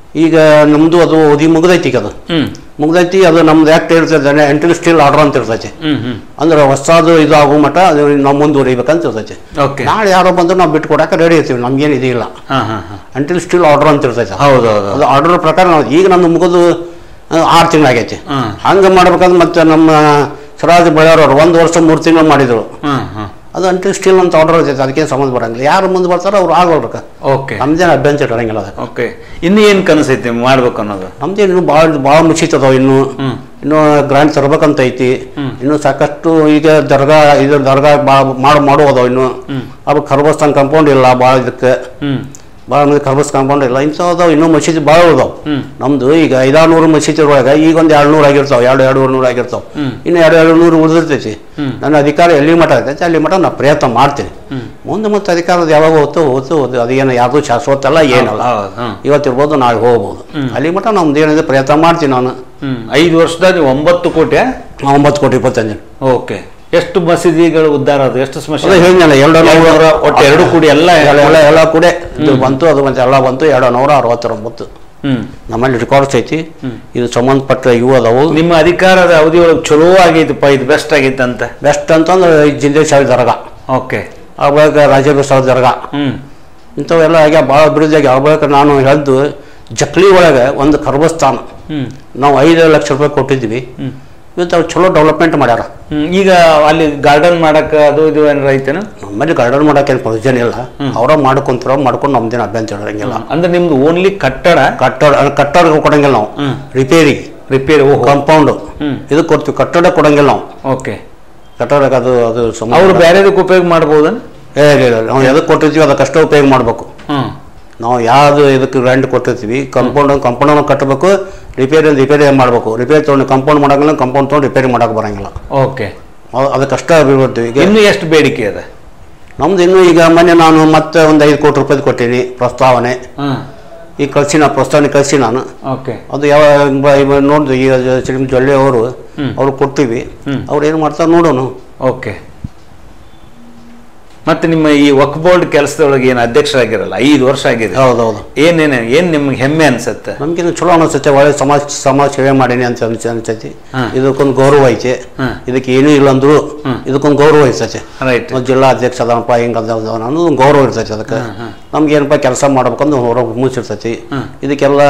ಈಗ ನಮ್ಮದು ಅದು ಓದಿ ಮುಗ್ದೈತಿ ಈಗ ಅದು ಹ್ಮ್ ಮುಗ್ದೈತಿ ಅದು ನಮ್ದು ಆ್ಯಕ್ಟ್ ಇರ್ತದೆ ಎಂಟ್ರಿ ಸ್ಟಿಲ್ ಆರ್ಡರ್ ಅಂತ ಇರ್ತೈತಿ ಹ್ಮ್ ಹ್ಮ್ ಅಂದ್ರೆ ಹೊಸದು ಇದು ಆಗೋ ಮಟ್ಟ ಅದು ನಾವು ಮುಂದುವರಿಬೇಕಂತ ಇರ್ತೈತಿ ಓಕೆ ನಾಳೆ ಯಾರೋ ಬಂದ್ರೆ ನಾವು ಬಿಟ್ಟು ಕೊಡಕ್ಕೆ ರೆಡಿ ಇರ್ತೀವಿ ನಮ್ಗೇನು ಇದಿಲ್ಲ ಹಾ ಹಾ ಹಾ ಅಂಟಿಲ್ ಸ್ಟಿಲ್ ಆರ್ಡರ್ ಅಂತ ಇರ್ತೈತೆ ಹೌದು ಹೌದು ಅದು ಆರ್ಡರ್ ಪ್ರಕಾರ ನಾವು ಈಗ ನಮ್ದು ಮುಗಿದು ಆರು ತಿಂಗಳಾಗೈತಿ ಹ್ಮ್ ಹಂಗೆ ಮಾಡ್ಬೇಕಂದ್ರೆ ಮತ್ತೆ ನಮ್ಮ ಸ್ವರಾಜ್ ಬಳ್ಳಾರವ್ರು ಒಂದು ವರ್ಷ ಮೂರು ತಿಂಗಳು ಮಾಡಿದ್ರು ಹ್ಮ್ ಹ್ಮ್ ಅದು ಅಂಟಿಲ್ ಸ್ಟಿಲ್ ಅಂತ ಆರ್ಡರ್ ಇರ್ತೈತೆ ಅದಕ್ಕೆ ಸಂಬಂಧ ಬರಂಗಿಲ್ಲ ಯಾರು ಮುಂದೆ ಬರ್ತಾರೋ ಅವ್ರು ಆಗೋಲ್ಬೇಕು ಓಕೆ ನಮ್ದೇನು ಅಭ್ಯಂತರ ಇರಂಗಿಲ್ಲ ಅದಕ್ಕೆ ಓಕೆ ಇನ್ನು ಏನು ಕನಸೈತಿ ಮಾಡ್ಬೇಕು ಅನ್ನೋದು ನಮ್ದೇನು ಇನ್ನೂ ಭಾಳ ಭಾಳ ಮುಚ್ಚಿತ್ತದವು ಇನ್ನು ಹ್ಮ್ ಇನ್ನೂ ಗ್ರಾಂಟ್ ತರ್ಬೇಕಂತ ಐತಿ ಇನ್ನು ಸಾಕಷ್ಟು ಈಗ ದರ್ಗಾ ಇದು ದರ್ಗಾ ಭಾಳ ಮಾಡಿ ಮಾಡುವುದವು ಇನ್ನು ಹ್ಮ್. ಅವು ಖರ್ಬಸ್ತಾನ್ ಕಂಪೌಂಡ್ ಇಲ್ಲ ಭಾಳ ಇದಕ್ಕೆ ಹ್ಮ್ ಭಾಳ ಮಂದಿ ಖರ್ಬಸ್ ಕಂಪೌಂಡ್ ಇಲ್ಲ ಇಂಥವು ಇನ್ನೂ ಮಸೀದಿ ಭಾಳ ಉಳ್ದಾವ್ ಹ್ಮ್ ನಮ್ದು ಈಗ ಐದಾರು ಮಸೀದಿ ಒಳಗೆ ಈಗ ಒಂದು ಎರಡು ನೂರು ಆಗಿರ್ತಾವೆ ಎರಡು ಎರಡು ನೂರು ಆಗಿರ್ತಾವೆ ಹ್ಮ್. ಇನ್ನು ಎರಡು ಎರಡು ನೂರು ಉಳಿದಿರ್ತೈತಿ ಹ್ಮ್. ನನ್ನ ಅಧಿಕಾರ ಎಲ್ಲಿ ಮಠ ಇರ್ತೈತಿ ಅಲ್ಲಿ ಮಠ ನಾ ಪ್ರಯತ್ನ ಮಾಡ್ತೀನಿ ಹ್ಮ್ ಮುಂದೆ ಮತ್ತೆ ಅಧಿಕಾರದ ಯಾವಾಗ ಹೋಗ್ತೋ ಹೋಗ್ತೋ ಹೋಗ್ತೋ ಅದೇನು ಯಾವುದು ಶಾಶ್ವತ ಅಲ್ಲ ಏನಲ್ಲ ಹೌದು ಹ್ಮ್ ಇವತ್ತಿರ್ಬೋದು ನಾಳೆ ಹೋಗ್ಬೋದು ಹ್ಮ್. ಅಲ್ಲಿ ಮಠ ನಮ್ದು ಏನಿದೆ ಪ್ರಯತ್ನ ಮಾಡ್ತೀನಿ ನಾನು ಹ್ಮ್ ಐದು ವರ್ಷದಾಗ ನೀವು ಒಂಬತ್ತು ಕೋಟಿ ಒಂಬತ್ತು ಕೋಟಿ ಇಪ್ಪತ್ತಂಜು ಓಕೆ ಎಷ್ಟು ಮಸೀದಿಗಳು ಉದ್ಧಾರ ಅದು ಎಷ್ಟು ಅದೇ ಸ್ಮಶಾನ ಹೇಳಿದ್ನಲ್ಲ ಎರಡು ಎರಡು ನೂರ ನೂರ ಒಟ್ಟು ಎರಡು ಕೂಡಿ ಎಲ್ಲ ಎಲ್ಲ ಎಲ್ಲ ಎಲ್ಲ ಕೂಡ ಇದು ಬಂತು ಅದು ಮತ್ತೆ ಎಲ್ಲ ಬಂತು ಎರಡು ನೂರ ಅರವತ್ತೊಂಬತ್ತು ಹ್ಮ್ ನಮ್ಮಲ್ಲಿ ರೆಕಾರ್ಡ್ಸ್ ಐತಿ ಇದು ಸಂಬಂಧಪಟ್ಟ ಇವು ಅದಾವು ನಿಮ್ಮ ಅಧಿಕಾರದ ಅವಧಿ ಒಳಗೆ ಚಲೋ ಆಗೈತಪ್ಪ ಇದು ಬೆಸ್ಟ್ ಆಗೈತೆ ಅಂತ ಬೆಸ್ಟ್ ಅಂತಂದ್ರೆ ಈ ಜಿಂದೆ ಸಾವಿರ ದರ್ಗಾ ಓಕೆ ಆವಾಗ ರಾಜೇಂದ್ರ ಸಾವಿರ ದರ್ಗಾ ಹ್ಮ್ ಇಂಥವೆಲ್ಲ ಆಗ್ಯಾವ ಭಾಳ ಅಭಿವೃದ್ಧಿ ಆಗ್ಯಾವ ಆವಾಗ ನಾನು ಹೇಳ್ದು ಜಕ್ಲಿ ಒಳಗೆ ಒಂದು ಖರ್ಬಸ್ಥಾನ ಹ್ಮ್ ನಾವು ಐದು ಲಕ್ಷ ರೂಪಾಯಿ ಕೊಟ್ಟಿದ್ವಿ ಹ್ಮ್ ಇವತ್ತು ಅವ್ರು ಚಲೋ ಡೆವಲಪ್ಮೆಂಟ್ ಮಾಡ್ಯಾರ ಹ್ಮ್ ಈಗ ಅಲ್ಲಿ ಗಾರ್ಡನ್ ಮಾಡಕ್ ಅದು ಇದು ಏನಾರ ಐತೇನು ನಮ್ಮಲ್ಲಿ ಗಾರ್ಡನ್ ಮಾಡೋಕ್ಕೇನು ಪ್ರಯೋಜನ ಇಲ್ಲ ಅವರ ಮಾಡ್ಕೊಂತಾರ ಮಾಡ್ಕೊಂಡು ನಮ್ದೇನು ಅಭ್ಯಂತರ ಇರಂಗಿಲ್ಲ ಅಂದ್ರೆ ನಿಮ್ದು ಓನ್ಲಿ ಕಟ್ಟಡ ಕಟ್ಟಡ ಕಟ್ಟಡ ಕೊಡಂಗಿಲ್ಲ ನಾವು ಹ್ಮ್ ರಿಪೇರಿಗೆ ರಿಪೇರಿ ಓಹೋ ಕಾಂಪೌಂಡು ಹ್ಮ್ ಇದು ಕೊಡ್ತೀವಿ ಕಟ್ಟಡ ಕೊಡಂಗಿಲ್ಲ ನಾವು ಓಕೆ ಕಟ್ಟಡಕ್ಕೆ ಅದು ಅದು ಸಂಬಂಧ ಅವ್ರು ಬೇರೆದಕ್ಕೆ ಉಪಯೋಗ ಮಾಡ್ಬೋದನ್ ಏ ಇಲ್ಲ ಇಲ್ಲ ನಾವು ಎದಕ್ಕೆ ಕೊಟ್ಟಿರ್ತೀವಿ ಅದಕ್ಕಷ್ಟೇ ಉಪಯೋಗ ಮಾಡಬೇಕು ಹ್ಮ್ ನಾವು ಯಾವುದು ಇದಕ್ಕೆ ರೆಂಟ್ ಕೊಟ್ಟಿರ್ತೀವಿ ಕಂಪೌಂಡ್ ಕಂಪೌಂಡನ್ನು ಕಟ್ಟಬೇಕು ರಿಪೇರಿ ರಿಪೇರಿ ಮಾಡಬೇಕು ರಿಪೇರಿ ತೊಗೊಂಡು ಕಂಪೌಂಡ್ ಮಾಡಂಗಿಲ್ಲ ಕಂಪೌಂಡ್ ತೊಗೊಂಡು ರಿಪೇರಿ ಮಾಡೋಕೆ ಬರಂಗಿಲ್ಲ ಓಕೆ ಅವ್- ಅದಕ್ಕಷ್ಟೇ ಅಭಿವೃದ್ಧಿ ಈಗ ಇನ್ನು ಎಷ್ಟು ಬೇಡಿಕೆ ಅದ ನಮ್ದು ಇನ್ನು ಈಗ ಮೊನ್ನೆ ನಾನು ಮತ್ತೆ ಒಂದು ಐದು ಕೋಟಿ ರೂಪಾಯಿ ಕೊಟ್ಟೀನಿ ಪ್ರಸ್ತಾವನೆ ಹ್ಮ್ ಈಗ ಕಳಿಸಿ ನಾ ಪ್ರಸ್ತಾವನೆ ಕಳಿಸಿ ನಾನು ಓಕೆ ಅದು ಯಾವ ನೋಡಿದ್ವಿ ಈಗ ಶ್ರೀ ಜೊಲ್ಲೆ ಅವರು ಹ್ಮ್. ಅವ್ರು ಕೊಡ್ತೀವಿ ಹ್ಮ್. ಅವ್ರು ಏನು ಮಾಡ್ತಾರೆ ನೋಡೋಣ ಓಕೆ ಮತ್ತೆ ನಿಮ್ಮ ಈ ವಕ್ ಬೋರ್ಡ್ ಕೆಲಸದೊಳಗೆ ಏನು ಅಧ್ಯಕ್ಷರಾಗಿರಲ್ಲ ಐದು ವರ್ಷ ಆಗಿದೆ ಹೌದೌದು ಏನೇನು ಏನ್ ನಿಮ್ಗೆ ಹೆಮ್ಮೆ ಅನ್ಸುತ್ತೆ ನಮ್ಗಿನ್ನು ಚಲೋ ಅನಿಸ್ತೈತೆ ಒಳ್ಳೆ ಸಮಾಜ ಸಮಾಜ ಸೇವೆ ಮಾಡೀನಿ ಅಂತ ಅನ್ಸ ಅನ್ಸೈತಿ ಹಾ. ಇದಕ್ಕೊಂದು ಗೌರವ ಐತೆ ಹಾ. ಇದಕ್ಕೆ ಏನೂ ಇಲ್ಲ ಅಂದ್ರು ಹ್ಮ್. ಇದಕ್ಕೊಂದು ಗೌರವ ಇರ್ತೈತೆ ರೈಟ್ ನಾವು ಜಿಲ್ಲಾ ಅಧ್ಯಕ್ಷ ಅದನಪ್ಪ ಹಿಂಗೆ ಅದ ಅನ್ನೋದು ಒಂದು ಗೌರವ ಇರ್ತೈತೆ ಅದಕ್ಕೆ ಹಾ, ಹಾ. ನಮ್ಗೆ ಏನಪ್ಪ ಕೆಲಸ ಮಾಡ್ಬೇಕಂದು ಹೊರಗೆ ಮುಚ್ಚಿರ್ತೈತಿ ಹ್ಮ್. ಇದಕ್ಕೆಲ್ಲ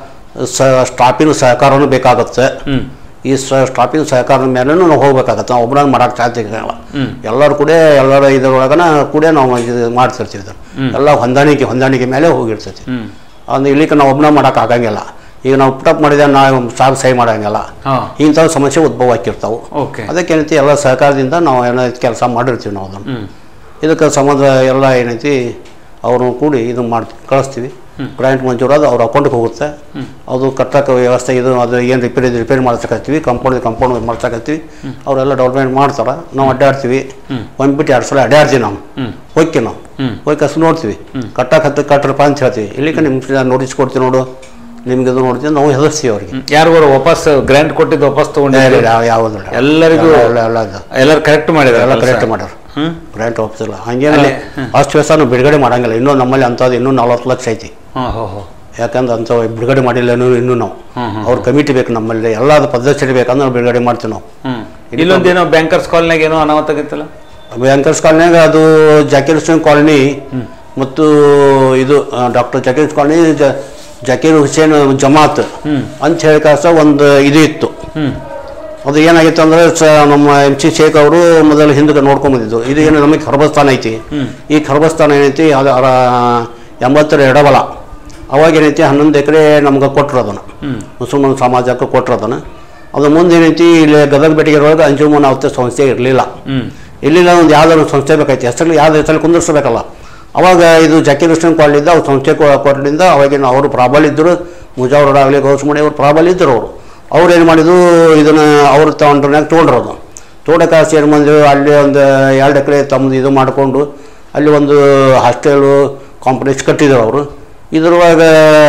ಸ ಸ್ಟಾಫಿನ ಸಹಕಾರನೂ ಬೇಕಾಗುತ್ತೆ ಹ್ಮ್ ಈ ಸ ಸ್ಟಾಫಿನ ಸಹಕಾರದ ಮೇಲೆ ನಾವು ಹೋಗ್ಬೇಕಾಗತ್ತೆ ನಾವು ಒಬ್ಬರಾಗ ಮಾಡಕ್ಕೆ ಸಾಧ್ಯ ಇಲ್ಲ ಹ್ಮ್. ಎಲ್ಲರೂ ಕೂಡ ಎಲ್ಲರ ಇದರೊಳಗನ ಕೂಡ ನಾವು ಇದು ಮಾಡ್ತಿರ್ತೀವಿ ಇದನ್ನ. ಹ್ಮ್. ಎಲ್ಲ ಹೊಂದಾಣಿಕೆ ಹೊಂದಾಣಿಕೆ ಮೇಲೆ ಹೋಗಿರ್ತೈತಿ ಹ್ಮ್ ಅಂದ್ರೆ ಇಲ್ಲಿಕ್ಕೆ ನಾವು ಒಬ್ಬನ ಮಾಡೋಕೆ ಆಗಂಗಿಲ್ಲ ಈಗ ನಾವು ಪುಟಪ್ ಮಾಡಿದ್ರೆ ನಾವು ಸಾಕು ಸಹಿ ಮಾಡಂಗಿಲ್ಲ ಹಾ ಇಂಥವು ಸಮಸ್ಯೆ ಉದ್ಭವ ಆಕಿರ್ತಾವೆ ಓಕೆ ಅದಕ್ಕೆ ಏನೈತಿ ಎಲ್ಲ ಸಹಕಾರದಿಂದ ನಾವು ಏನೋ ಕೆಲಸ ಮಾಡಿರ್ತೀವಿ ನಾವು ಅದನ್ನು ಹ್ಮ್ ಇದಕ್ಕೆ ಸಂಬಂಧ ಎಲ್ಲ ಏನೈತಿ ಅವ್ರನ್ನ ಕೂಡಿ ಇದು ಮಾಡಿ ಕಳಿಸ್ತೀವಿ ಗ್ರಾಂಟ್ ಮಂಜೂರಾದ ಅವ್ರ ಅಕೌಂಟ್ಗೆ ಹೋಗುತ್ತೆ ಅದು ಕಟ್ಟಕ್ಕೆ ವ್ಯವಸ್ಥೆ ಇದು ಅದು ಏನು ರಿಪೇರಿ ರಿಪೇರಿ ಮಾಡ್ಸಕತ್ತೀವಿ ಕಂಪೌಂಡ್ ಕಂಪೌಂಡ್ ಮಾಡ್ಸಕತ್ತೀವಿ ಅವರೆಲ್ಲ ಡೆವಲಪ್ಮೆಂಟ್ ಮಾಡ್ತಾರೆ ನಾವು ಅಡ್ಡಾಡ್ತೀವಿ ಒಂದು ಬಿಟ್ಟು ಎರಡು ಸಲ ಅಡ್ಡಾಡ್ತೀವಿ ನಾವು ಹ್ಮ್ ಹೋಗ್ತೀವಿ ನಾವು ಹ್ಮ್ ಹೋಗಿ ಕಸ ನೋಡ್ತೀವಿ ಕಟ್ಟಕ್ಕೆ ಹತ್ತು ಕಟ್ರಪ್ಪ ಅಂತ ಹೇಳ್ತೀವಿ ಇಲ್ಲಿಗೆ ನಿಮ್ಗೆ ನೋಟಿಸ್ ಕೊಡ್ತೀವಿ ನೋಡು ನಿಮ್ಗೆ ಇದು ನೋಡ್ತೀವಿ ನಾವು ಹೆದರ್ಸ್ತೀವಿ ಅವ್ರಿಗೆ ಯಾರಿಗಾರು ವಾಪಸ್ ಗ್ರಾಂಟ್ ಕೊಟ್ಟಿದ್ದು ವಾಪಸ್ ತಗೊಂಡಿದ್ದಾರೆ ಯಾವುದು ಎಲ್ಲರಿಗೂ ಎಲ್ಲ ಎಲ್ಲ ಇದು. ಎಲ್ಲರೂ ಕರೆಕ್ಟ್ ಮಾಡಿದ್ದಾರೆ ಎಲ್ಲ ಕೆಲ್ಸ? ಕರೆಕ್ಟ್ ಮಾಡ್ಯಾರ ಹ್ಮ್ ಗ್ರಾಂಟ್ ಆಫೀಸಲ್ಲ ಹಂಗೇನು ಅಲ್ಲಿ, ಅಷ್ಟು ವ್ಯವಸ್ಥೆ ನಾವು ಬಿಡುಗಡೆ ಮಾಡಂಗಿಲ್ಲ ಇನ್ನೂ ನಮ್ಮಲ್ಲಿ ಅಂಥದ್ದು ಇನ್ನೂ ನಲ್ವತ್ತು ಲಕ್ಷ ಐತಿ ಹಾ ಹೋ ಹೋ ಯಾಕಂದ್ರೆ ಅಂಥ ಬಿಡುಗಡೆ ಮಾಡಿಲ್ಲ ಇನ್ನೂ ಇನ್ನೂ ನಾವು ಹ್ಮ್ ಹ್ಮ್ ಅವ್ರ ಕಮಿಟಿ ಬೇಕು ನಮ್ಮಲ್ಲಿ ಎಲ್ಲ ಅದು ಪದ್ಧತಿ ಬೇಕಂದ್ರೆ ನಾವು ಬಿಡುಗಡೆ ಮಾಡ್ತೀವಿ ನಾವು ಹ್ಮ್ ಇಲ್ಲೊಂದೇನೋ ಬ್ಯಾಂಕರ್ಸ್ ಕಾಲ್ನಾಗ ಏನೋ ಅನಾಹುತ ಆಗಿತ್ತಲ್ಲ ಬ್ಯಾಂಕರ್ಸ್ ಕಾಲನಿಯಾಗ ಅದು ಜಾಕೀರ್ ಹುಸೇನ್ ಕಾಲನಿ ಮತ್ತು ಇದು ಡಾಕ್ಟರ್ ಜಾಕೀರ್ ಕಾಲನಿ ಜ ಜಾಕೀರ್ ಹುಸೇನ್ ಜಮಾತ್ ಹ್ಮ್ ಅಂತ ಹೇಳಿ ಕಾಸ ಒಂದು ಇದು ಇತ್ತು ಹ್ಮ್ ಅದು ಏನಾಗಿತ್ತು ಅಂದ್ರೆ ಸ ನಮ್ಮ ಎಂ ಸಿ ಶೇಖ್ ಅವರು ಮೊದಲು ಹಿಂದಕ್ಕೆ ನೋಡ್ಕೊಂಬಂದಿದ್ದು ಇದು ಏನು ನಮಗೆ ಖರ್ಬಸ್ಥಾನ ಐತಿ ಹ್ಮ್ ಈ ಖರ್ಬಸ್ಥಾನ ಏನೈತಿ ಅದು ಅರ ಎಂಬತ್ತರ ಎಡಬಲ ಅವಾಗ ಏನೈತಿ ಹನ್ನೊಂದು ಎಕರೆ ನಮ್ಗೆ ಕೊಟ್ಟರು ಅದನ್ನು ಹ್ಮ್ ಮುಸಲ್ಮಾನ್ ಸಮಾಜಕ್ಕೆ ಕೊಟ್ಟರು ಅದನ್ನು ಅದು ಮುಂದೆ ಏನೈತಿ ಇಲ್ಲಿ ಗದಗ ಬೆಟಗಿರುವಾಗ ಅಂಜುಮನ್ ಅವತ್ತೆ ಸಂಸ್ಥೆ ಇರಲಿಲ್ಲ ಹ್ಮ್ ಇಲ್ಲಿಲ್ಲ ಒಂದು ಯಾವ್ದಾದ್ರು ಒಂದು ಸಂಸ್ಥೆ ಬೇಕಾಯ್ತು ಹೆಸರು ಯಾವ್ದು ಹೆಸರಲ್ಲಿ ಕುಂದಿರ್ಸ್ಬೇಕಲ್ಲ ಅವಾಗ ಇದು ಜಕೀರ್ ಹುಸೇನ್ ಕಾಲಿದ್ದ ಅವ್ರು ಸಂಸ್ಥೆ ಕೊಟ್ಟಿದ್ದ ಅವಾಗಿನ ಅವರು ಪ್ರಾಬಲ್ಯ ಇದ್ದರು ಮುಜಾವರರಾಗಲಿ ಗೌಸ್ಮಣಿ ಅವರು ಪ್ರಾಬಲ್ಯ ಇದ್ದರು ಅವರು ಅವ್ರು ಏನು ಮಾಡಿದ್ರು ಇದನ್ನು ಅವ್ರು ತಗೊಂಡ್ರನ್ಯಾಗ ತೊಗೊಂಡ್ರು ಅದು ತೋಟಕ್ಕೆ ಸೇರಿ ಬಂದು ಅಲ್ಲಿ ಒಂದು ಎರಡು ಎಕರೆ ತಮ್ಮದು ಇದು ಮಾಡಿಕೊಂಡು ಅಲ್ಲಿ ಒಂದು ಹಾಸ್ಟೆಲು ಕಾಂಪ್ಲೆಕ್ಸ್ ಕಟ್ಟಿದ್ರು ಅವರು ಇದ್ರೊಳಗೆ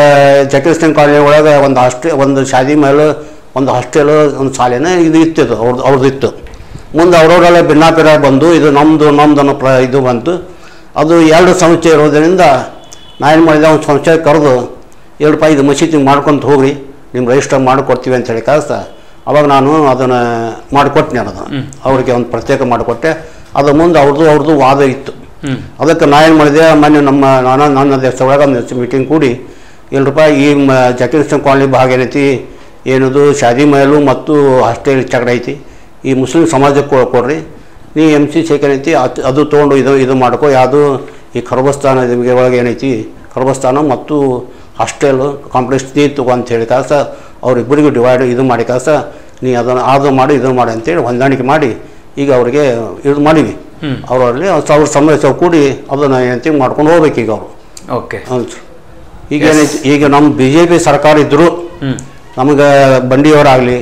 ಜಕೀರ್ ಹುಸೇನ್ ಕಾಲನಿ ಒಳಗೆ ಒಂದು ಹಾಸ್ಟೆ ಒಂದು ಶಾದಿ ಮಹಲ್ ಒಂದು ಹಾಸ್ಟೆಲು ಒಂದು ಶಾಲೆನ ಇದು ಇತ್ತಿದ್ದು ಅವ್ರದ್ದು ಅವ್ರದ್ದು ಇತ್ತು ಮುಂದೆ ಅವರವರೆಲ್ಲ ಭಿನ್ನಾಭಿರ ಬಂದು ಇದು ನಮ್ಮದು ನಮ್ದು ಅನ್ನೋ ಪ್ರ ಇದು ಬಂತು ಅದು ಎರಡು ಸಂಸ್ಥೆ ಇರೋದರಿಂದ ನಾ ಏನು ಮಾಡಿದೆ ಒಂದು ಸಂಸ್ಥೆ ಕರೆದು ಎರಡು ರೂಪಾಯಿ ಇದು ಮಸೀದಿ ಮಾಡ್ಕೊಂತ ಹೋಗ್ರಿ ನಿಮ್ಮ ರಿಜಿಸ್ಟರ್ ಮಾಡಿಕೊಡ್ತೀವಿ ಅಂತ ಹೇಳಿ ಕಾಸ ಅವಾಗ ನಾನು ಅದನ್ನು ಮಾಡಿಕೊಟ್ಟೆ ನಾನು ಅದನ್ನು ಅವ್ರಿಗೆ ಒಂದು ಪ್ರತ್ಯೇಕ ಮಾಡಿಕೊಟ್ಟೆ ಅದು ಮುಂದೆ ಅವ್ರದ್ದು ಅವ್ರದ್ದು ವಾದ ಇತ್ತು ಹ್ಮ್ ಅದಕ್ಕೆ ನಾ ಏನು ಮಾಡಿದೆ ಮೊನ್ನೆ ನಮ್ಮ ನಾನು ನನ್ನ ದೇಶದೊಳಗೆ ಒಂದು ಮೀಟಿಂಗ್ ಕೂಡಿ ಏಳು ರೂಪಾಯಿ ಈ ಮ ಜಕೀರ್ಸ್ಟನ್ ಕಾಲನಿ ಭಾಗ ಏನೈತಿ ಏನದು ಶಾದಿ ಮಹಲು ಮತ್ತು ಹಾಸ್ಟೆಲ್ ಚಗಡ ಐತಿ ಈ ಮುಸ್ಲಿಂ ಸಮಾಜಕ್ಕೆ ಕೊ- ಕೊಡ್ರಿ ನೀ ಎಮ್ ಸಿ ಶೇಖ್ ಏನೈತಿ ಅದ್- ಅದು ತೊಗೊಂಡು ಇದು ಇದು ಮಾಡ್ಕೊ ಯಾವುದು ಈ ಖರ್ಬಸ್ತಾನ ನಿಮಗೆ ಒಳಗೆ ಏನೈತಿ ಖರ್ಬಸ್ತಾನ ಮತ್ತು ಹಾಸ್ಟೆಲ್ ಕಾಂಪ್ಲೆಕ್ಸ್ ನೀ ತಗೋ ಅಂತ ಹೇಳಿ ಕಾಸ ಅವ್ರಿಬ್ಬರಿಗೂ ಡಿವೈಡ್ ಇದು ಮಾಡಿ ಕಾಸ ನೀ ಅದನ್ನು ಅದು ಮಾಡಿ ಇದು ಮಾಡಿ ಅಂತೇಳಿ ಹೊಂದಾಣಿಕೆ ಮಾಡಿ ಈಗ ಅವರಿಗೆ ಇದು ಮಾಡೀವಿ ಹ್ಮ್. ಅವರಲ್ಲಿ ಅವ್ರ ಸಮಸ್ಯೆ ಕೂಡಿ ಅದನ್ನು ಏನಂತ ಮಾಡ್ಕೊಂಡು ಹೋಗ್ಬೇಕು ಈಗ ಅವರು ಓಕೆ ಹೌದು ಸರ್ ಈಗ ಏನೈತಿ ಈಗ ನಮ್ಮ ಬಿ ಜೆ ಪಿ ಸರ್ಕಾರ ಇದ್ದರು ಹ್ಮ್ ನಮಗೆ ಬಂಡಿಯವರಾಗಲಿ